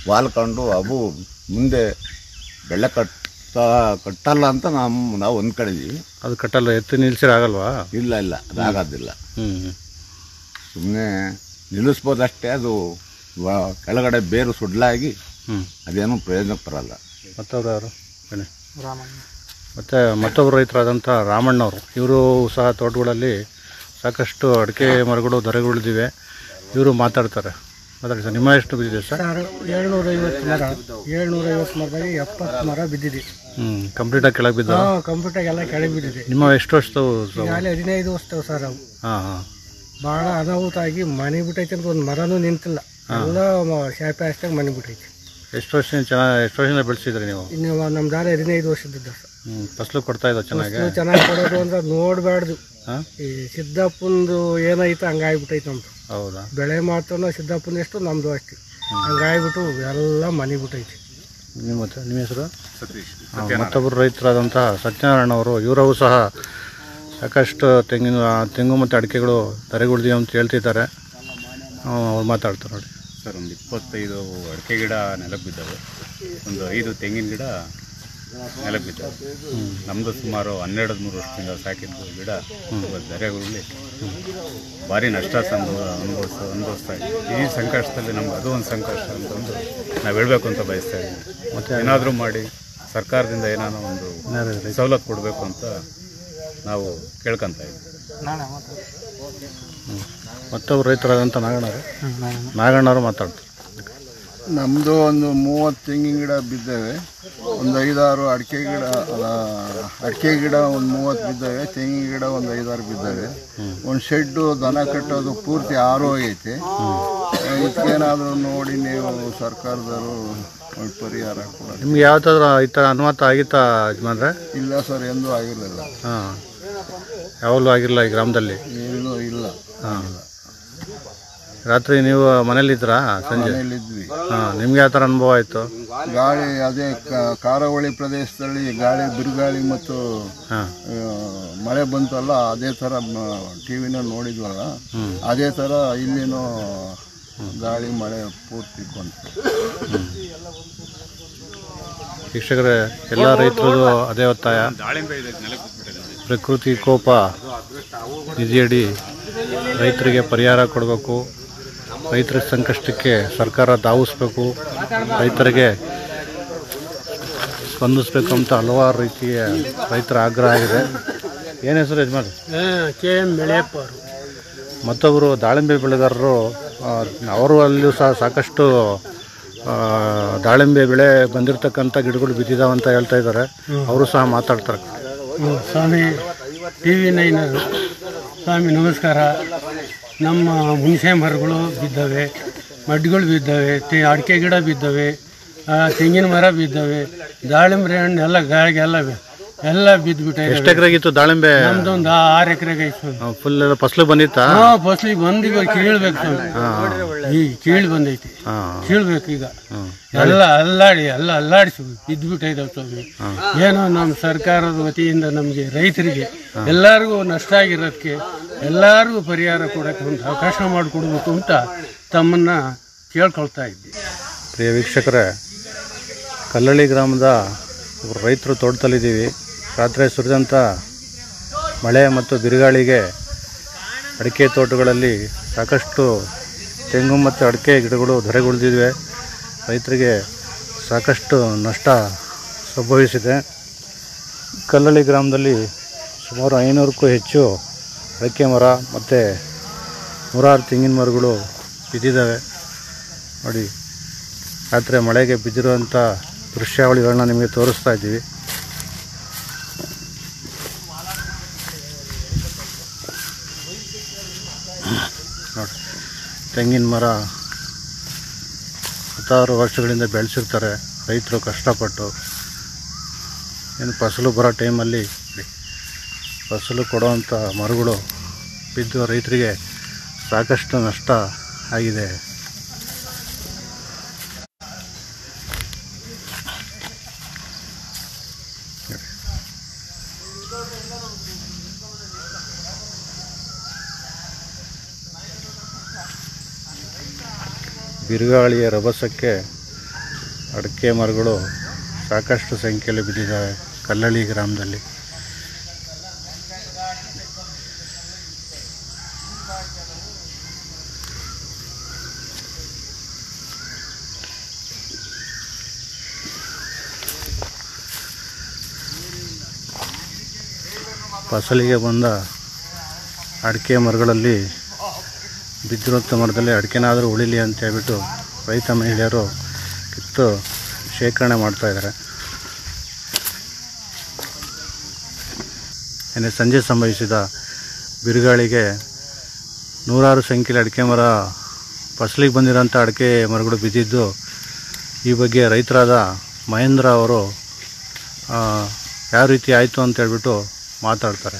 ವಾಲ್ಕೊಂಡು ಅವು ಮುಂದೆ ಬೆಳೆ ಕಟ್ಟ ಕಟ್ಟಲ್ಲ ಅಂತ ನಮ್ಮ ನಾವು ಅಂದ್ಕೊಂಡಿದ್ದೀವಿ ಅದು ಕಟ್ಟಲ್ಲ ಎತ್ತಿ ನಿಲ್ಸಿರ ಆಗಲ್ವಾ ಇಲ್ಲ ಇಲ್ಲ ಅದಾಗೋದಿಲ್ಲ ಹ್ಞೂ ಸುಮ್ಮನೆ ನಿಲ್ಲಿಸ್ಬೋದಷ್ಟೇ ಅದು ವ- ಕೆಳಗಡೆ ಬೇರು ಸುಡ್ಲಾಗಿ ಹ್ಞೂ ಅದೇನು ಪ್ರಯೋಜನಕ್ಕೆ ಬರಲ್ಲ ಮತ್ತವ್ರು ಯಾರು ಬನ್ನಿ ಮತ್ತು ಮತ್ತೊಬ್ಬರು ರೈತರಾದಂಥ ರಾಮಣ್ಣವರು ಇವರು ಸಹ ತೋಟಗಳಲ್ಲಿ ಸಾಕಷ್ಟು ಅಡಿಕೆ ಮರಗಳು ದೊರೆಗಳಿವೆ ಇವರು ಮಾತಾಡ್ತಾರೆ ಮಾತಾಡಿ ಸರ್ ನಿಮ್ಮ ಎಷ್ಟು ಬಿದ್ದಿದೆ ಸರ್ ಸರ್ ಏಳ್ನೂರೈವತ್ತು ಮರ ಏಳ್ನೂರೈವತ್ತು ಮರದಾಗ ಎಪ್ಪತ್ತು ಮರ ಬಿದ್ದಿದೆ ಹ್ಞೂ ಕಂಪ್ಲೀಟಾಗಿ ಕೆಳಗೆ ಬಿದ್ದ ಹಾಂ ಕಂಪ್ಯೂಟರ್ ಎಲ್ಲ ಕೆಳಗೆ ಬಿದ್ದಿದೆ ನಿಮ್ಮ ಎಷ್ಟು ವರ್ಷದವು ಈಗಾಗಲೇ ಹದಿನೈದು ವರ್ಷದವು ಸರ್ ಅವು ಹಾಂ ಹಾಂ ಭಾಳ ಅನಾಹುತ ಆಗಿ ಮನೆ ಬಿಟ್ಟೈತೆ ಅಂತ ಒಂದು ಮರನೂ ನಿಂತಿಲ್ಲ ಎಲ್ಲ ಮ- ಶಾಪೆ ಅಷ್ಟಾಗ ಮನೆ ಬಿಟ್ಟೈತೆ ಎಷ್ಟು ವರ್ಷ ಚೆನ್ನಾಗಿ ಎಷ್ಟು ವರ್ಷದಿಂದ ಬೆಳೆಸಿದ್ರಿ ನೀವು ಇನ್ನು ನಮ್ಮ ದಾರಿ ಹದಿನೈದು ವರ್ಷದಿದ್ದ ಸರ್ ಹ್ಞೂ ಫಸಲು ಕೊಡ್ತಾ ಇದ್ದಾವೆ ಚೆನ್ನಾಗಿ ಫಸ್ಲು ಚೆನ್ನಾಗಿ ಕೊಡೋದು ಅಂದ್ರೆ ನೋಡಬಾರ್ದು ಹಾಂ ಈ ಸಿದ್ದಪ್ಪಂದು ಏನೈತೆ ಹಂಗಾಗ್ಬಿಟ್ಟೈತೆ ನಮ್ದು ಹೌದಾ ಬೆಳೆ ಮಾತ್ರ ಸಿದ್ದಪ್ಪನ ಎಷ್ಟು ನಮ್ದು ಅಷ್ಟೇ ಹಂಗಾಗ್ಬಿಟ್ಟು ಎಲ್ಲ ಮನೆ ಬಿಟ್ಟೈತಿ ನಿಮ್ಮ ಹತ್ರ ನಿಮ್ಮ ಹೆಸರು ಹಾಂ, ಮತ್ತೊಬ್ಬರು ರೈತರಾದಂತಹ ಸತ್ಯನಾರಾಯಣ ಅವರು ಇವರವು ಸಹ ಸಾಕಷ್ಟು ತೆಂಗಿನ ತೆಂಗು ಮತ್ತು ಅಡಿಕೆಗಳು ಧರೆಗುಳಿದೀವಿ ಅಂತ ಹೇಳ್ತಿದ್ದಾರೆ ಅವ್ರು ಮಾತಾಡ್ತಾರೆ ನೋಡಿ ಸರ್ ಒಂದು ಇಪ್ಪತ್ತೈದು ಅಡಿಕೆ ಗಿಡ ನೆಲಕ್ಕೆ ಬಿದ್ದಾವೆ ಒಂದು ಐದು ತೆಂಗಿನ ಗಿಡ ನೆಲಕ್ಕೆ ಬಿದ್ದಾವೆ ನಮ್ಮದು ಸುಮಾರು ಹನ್ನೆರಡು ಮೂರು ವರ್ಷದಿಂದ ಸಾಕಿದ್ದು ಗಿಡ ಇವತ್ತು ಧರೆಗುರುಳಿ ಭಾರಿ ನಷ್ಟ ಸಂಭವ ಅನುಭವಿಸ ಅನುಭವಿಸ್ತಾ ಇದ್ದೀವಿ ಈ ಸಂಕಷ್ಟದಲ್ಲಿ ನಮ್ಗೆ ಅದು ಒಂದು ಸಂಕಷ್ಟ ಅಂತಂದು ನಾವು ಹೇಳಬೇಕು ಅಂತ ಬಯಸ್ತಾ ಇದ್ದೀವಿ ಮತ್ತು ಏನಾದರೂ ಮಾಡಿ ಸರ್ಕಾರದಿಂದ ಏನಾದರೂ ಒಂದು ಸವಲತ್ತು ಕೊಡಬೇಕು ಅಂತ ನಾವು ಕೇಳ್ಕೊತಾ ಇದ್ದೀವಿ ಮತ್ತೊಬ್ಬರು ರೈತರಾದಂಥ ನಾಗಣ್ಣವರು ನಾಗಣ್ಣವರು ಮಾತಾಡ್ತಾರೆ ನಮ್ಮದು ಒಂದು ಮೂವತ್ತು ತೆಂಗಿನ ಗಿಡ ಬಿದ್ದಾವೆ ಒಂದು ಐದಾರು ಅಡಿಕೆ ಗಿಡ ಅಲ್ಲ ಅಡಿಕೆ ಗಿಡ ಒಂದು ಮೂವತ್ತು ಬಿದ್ದಾವೆ ತೆಂಗಿನ ಗಿಡ ಒಂದು ಐದಾರು ಬಿದ್ದಾವೆ ಒಂದು ಶೆಡ್ಡು ದನ ಕಟ್ಟೋದು ಪೂರ್ತಿ ಆರೋಗೈತೆ ಇದಕ್ಕೇನಾದರೂ ನೋಡಿ ನೀವು ಸರ್ಕಾರದವರು ಒಂದು ಪರಿಹಾರ ಕೊಡೋದು ನಿಮ್ಗೆ ಯಾವ್ದಾದ್ರು ಈ ಥರ ಅನುಮತ ಆಗಿತ್ತಾ ಯಜಮಾನ್ರೆ ಇಲ್ಲ ಸರ್ ಎಂದೂ ಆಗಿರಲಿಲ್ಲ ಹಾಂ ಯಾವಾಗಲೂ ಆಗಿರಲ್ಲ ಈ ಗ್ರಾಮದಲ್ಲಿ ಏನೂ ಇಲ್ಲ ಹಾಂ ರಾತ್ರಿ ನೀವು ಮನೇಲಿದ್ರಾ ಸಂಜೆ ಮನೆಯಲ್ಲಿದ್ವಿ ಹಾಂ ನಿಮ್ಗೆ ಯಾವ ಥರ ಅನುಭವ ಆಯಿತು ಗಾಳಿ ಅದೇ ಕ- ಕಾರಾವಳಿ ಪ್ರದೇಶದಲ್ಲಿ ಗಾಳಿ ಬಿರುಗಾಳಿ ಮತ್ತು ಹಾಂ ಆ, ಮಳೆ ಬಂತಲ್ಲ ಅದೇ ಥರ ಟಿ ವಿನ ನೋಡಿದ್ವಲ್ಲ ಅದೇ ಥರ ಇಲ್ಲಿನೂ ಗಾಳಿ ಮಳೆ ಪೂರ್ತಿ ಬಂತು ವೀಕ್ಷಕರೇ ಎಲ್ಲ ರೈತರದು ಅದೇ ಒತ್ತಾಯ ಪ್ರಕೃತಿ ಕೋಪ ನಿಧಿಯಡಿ ರೈತರಿಗೆ ಪರಿಹಾರ ಕೊಡಬೇಕು ರೈತರ ಸಂಕಷ್ಟಕ್ಕೆ ಸರ್ಕಾರ ಧಾವಿಸ್ಬೇಕು ರೈತರಿಗೆ ಸ್ಪಂದಿಸ್ಬೇಕು ಅಂತ ಹಲವಾರು ರೀತಿಯ ರೈತರ ಆಗ್ರಹ ಆಗಿದೆ ಏನು ಹೆಸರು ಯಜಮಾನ್ ಕೆ ಎಮ್ ಬೆಳೆಯಪ್ಪ ಅವರು ಮತ್ತೊಬ್ಬರು ದಾಳಿಂಬೆ ಬೆಳೆಗಾರರು ಆ, ಅವರು ಅಲ್ಲಿಯೂ ಸಹ ಸಾಕಷ್ಟು ಆ, ದಾಳಿಂಬೆ ಬೆಳೆ ಬಂದಿರತಕ್ಕಂಥ ಗಿಡಗಳು ಬಿದ್ದಿದ್ದಾವೆ ಅಂತ ಹೇಳ್ತಾ ಇದ್ದಾರೆ ಅವರು ಸಹ ಮಾತಾಡ್ತಾರೆ ಸ್ವಾಮಿ ಟಿ ವಿ ನೈನ್ ಸ್ವಾಮಿ ನಮಸ್ಕಾರ ನಮ್ಮ ಹುಣಸೆ ಮರಗಳು ಬಿದ್ದವೆ ಮಡ್ಗಳು ಬಿದ್ದವೆ ತೆ ಅಡಿಕೆ ಗಿಡ ಬಿದ್ದವೆ ಆ, ತೆಂಗಿನ ಮರ ಬಿದ್ದವೆ ದಾಳಿಂಬೆ ಹಣ್ಣು ಎಲ್ಲ ಗಾಳಿಗೆ ಎಲ್ಲ ಬಿ- ಎಲ್ಲ ಬಿದ್ದುಬಿಟ್ಟೆ ಎಷ್ಟು ಎಕರೆಗಿತ್ತು ದಾಳಿಂಬೆ ನಮ್ದೊಂದು ಆರು ಎಕರೆಗೆ ಐತೆ ಸ್ವಾಮಿ ಫುಲ್ ಎಲ್ಲ ಫಸಲು ಬಂದಿತ್ತಾ ಹಾ ಫಸ್ಲಿಗೆ ಬಂದು ಇವಾಗ ಕೀಳ್ಬೇಕು ಸ್ವಾಮಿ ಈಗ ಕೀಳ್ ಬಂದೈತಿ ಹಾಂ ಕೀಳ್ಬೇಕು ಈಗ ಎಲ್ಲ ಅಲ್ಲಾಡಿ ಎಲ್ಲ ಅಲ್ಲಾಡಿಸಿ ಬಿದ್ದುಬಿಟ್ಟಿದ್ದಾವೆ ಸ್ವಾಮಿ ಏನೋ ನಮ್ಮ ಸರ್ಕಾರದ ವತಿಯಿಂದ ನಮಗೆ ರೈತರಿಗೆ ಎಲ್ಲರಿಗೂ ನಷ್ಟ ಆಗಿರೋದಕ್ಕೆ ಎಲ್ಲರಿಗೂ ಪರಿಹಾರ ಕೊಡೋಕ್ಕೆ ಒಂದು ಅವಕಾಶ ಮಾಡಿಕೊಡ್ಬೇಕು ಅಂತ ತಮ್ಮನ್ನ ಕೇಳ್ಕೊಳ್ತಾ ಇದ್ದೀವಿ ಪ್ರಿಯ ವೀಕ್ಷಕರೇ ಕಲ್ಲಳ್ಳಿ ಗ್ರಾಮದ ಒಬ್ಬರು ರೈತರು ತೋಟದಲ್ಲಿದ್ದೀವಿ ರಾತ್ರಿ ಸುರಿದಂಥ ಮಳೆ ಮತ್ತು ಬಿರುಗಾಳಿಗೆ ಅಡಿಕೆ ತೋಟಗಳಲ್ಲಿ ಸಾಕಷ್ಟು ತೆಂಗು ಮತ್ತು ಅಡಿಕೆ ಗಿಡಗಳು ಧರೆಗುಳಿದಿವೆ ರೈತರಿಗೆ ಸಾಕಷ್ಟು ನಷ್ಟ ಸಂಭವಿಸಿದೆ ಕಲ್ಲಳ್ಳಿ ಗ್ರಾಮದಲ್ಲಿ ಸುಮಾರು ಐನೂರಕ್ಕೂ ಹೆಚ್ಚು ಅಡಿಕೆ ಮರ ಮತ್ತು ನೂರಾರು ತೆಂಗಿನ ಮರಗಳು ಬಿದ್ದಿದ್ದಾವೆ ನೋಡಿ ರಾತ್ರಿ ಮಳೆಗೆ ಬಿದ್ದಿರುವಂಥ ದೃಶ್ಯಾವಳಿಗಳನ್ನ ನಿಮಗೆ ತೋರಿಸ್ತಾ ಇದ್ದೀವಿ ನೋಡಿ ತೆಂಗಿನ ಮರ ಹತ್ತಾರು ವರ್ಷಗಳಿಂದ ಬೆಳೆಸಿರ್ತಾರೆ ರೈತರು ಕಷ್ಟಪಟ್ಟು ಏನು ಫಸಲು ಬರೋ ಟೈಮಲ್ಲಿ ಫಸಲು ಕೊಡುವಂಥ ಮರಗಳು ಬಿದ್ದು ರೈತರಿಗೆ ಸಾಕಷ್ಟು ನಷ್ಟ ಆಗಿದೆ ಬಿರುಗಾಳಿಯ ರಭಸಕ್ಕೆ ಅಡಿಕೆ ಮರಗಳು ಸಾಕಷ್ಟು ಸಂಖ್ಯೆಯಲ್ಲಿ ಬಿದ್ದಿದ್ದಾವೆ ಕಲ್ಲಳ್ಳಿ ಗ್ರಾಮದಲ್ಲಿ ಫಸಲಿಗೆ ಬಂದ ಅಡಿಕೆ ಮರಗಳಲ್ಲಿ ಬಿದ್ದಿರುವಂಥ ಮರದಲ್ಲಿ ಅಡಿಕೆನಾದರೂ ಉಳಿಲಿ ಅಂತ ಹೇಳ್ಬಿಟ್ಟು ರೈತ ಮಹಿಳೆಯರು ಕಿತ್ತು ಶೇಖರಣೆ ಮಾಡ್ತಾಯಿದ್ದಾರೆ ನಿನ್ನೆ ಸಂಜೆ ಸಂಭವಿಸಿದ ಬಿರುಗಾಳಿಗೆ ನೂರಾರು ಸಂಖ್ಯೆಯಲ್ಲಿ ಅಡಿಕೆ ಮರ ಫಸಲಿಗೆ ಬಂದಿರೋಂಥ ಅಡಿಕೆ ಮರಗಳು ಬಿದ್ದಿದ್ದು ಈ ಬಗ್ಗೆ ರೈತರಾದ ಮಹೇಂದ್ರ ಅವರು ಆ, ಯಾವ ರೀತಿ ಆಯಿತು ಅಂತ ಹೇಳ್ಬಿಟ್ಟು ಮಾತಾಡ್ತಾರೆ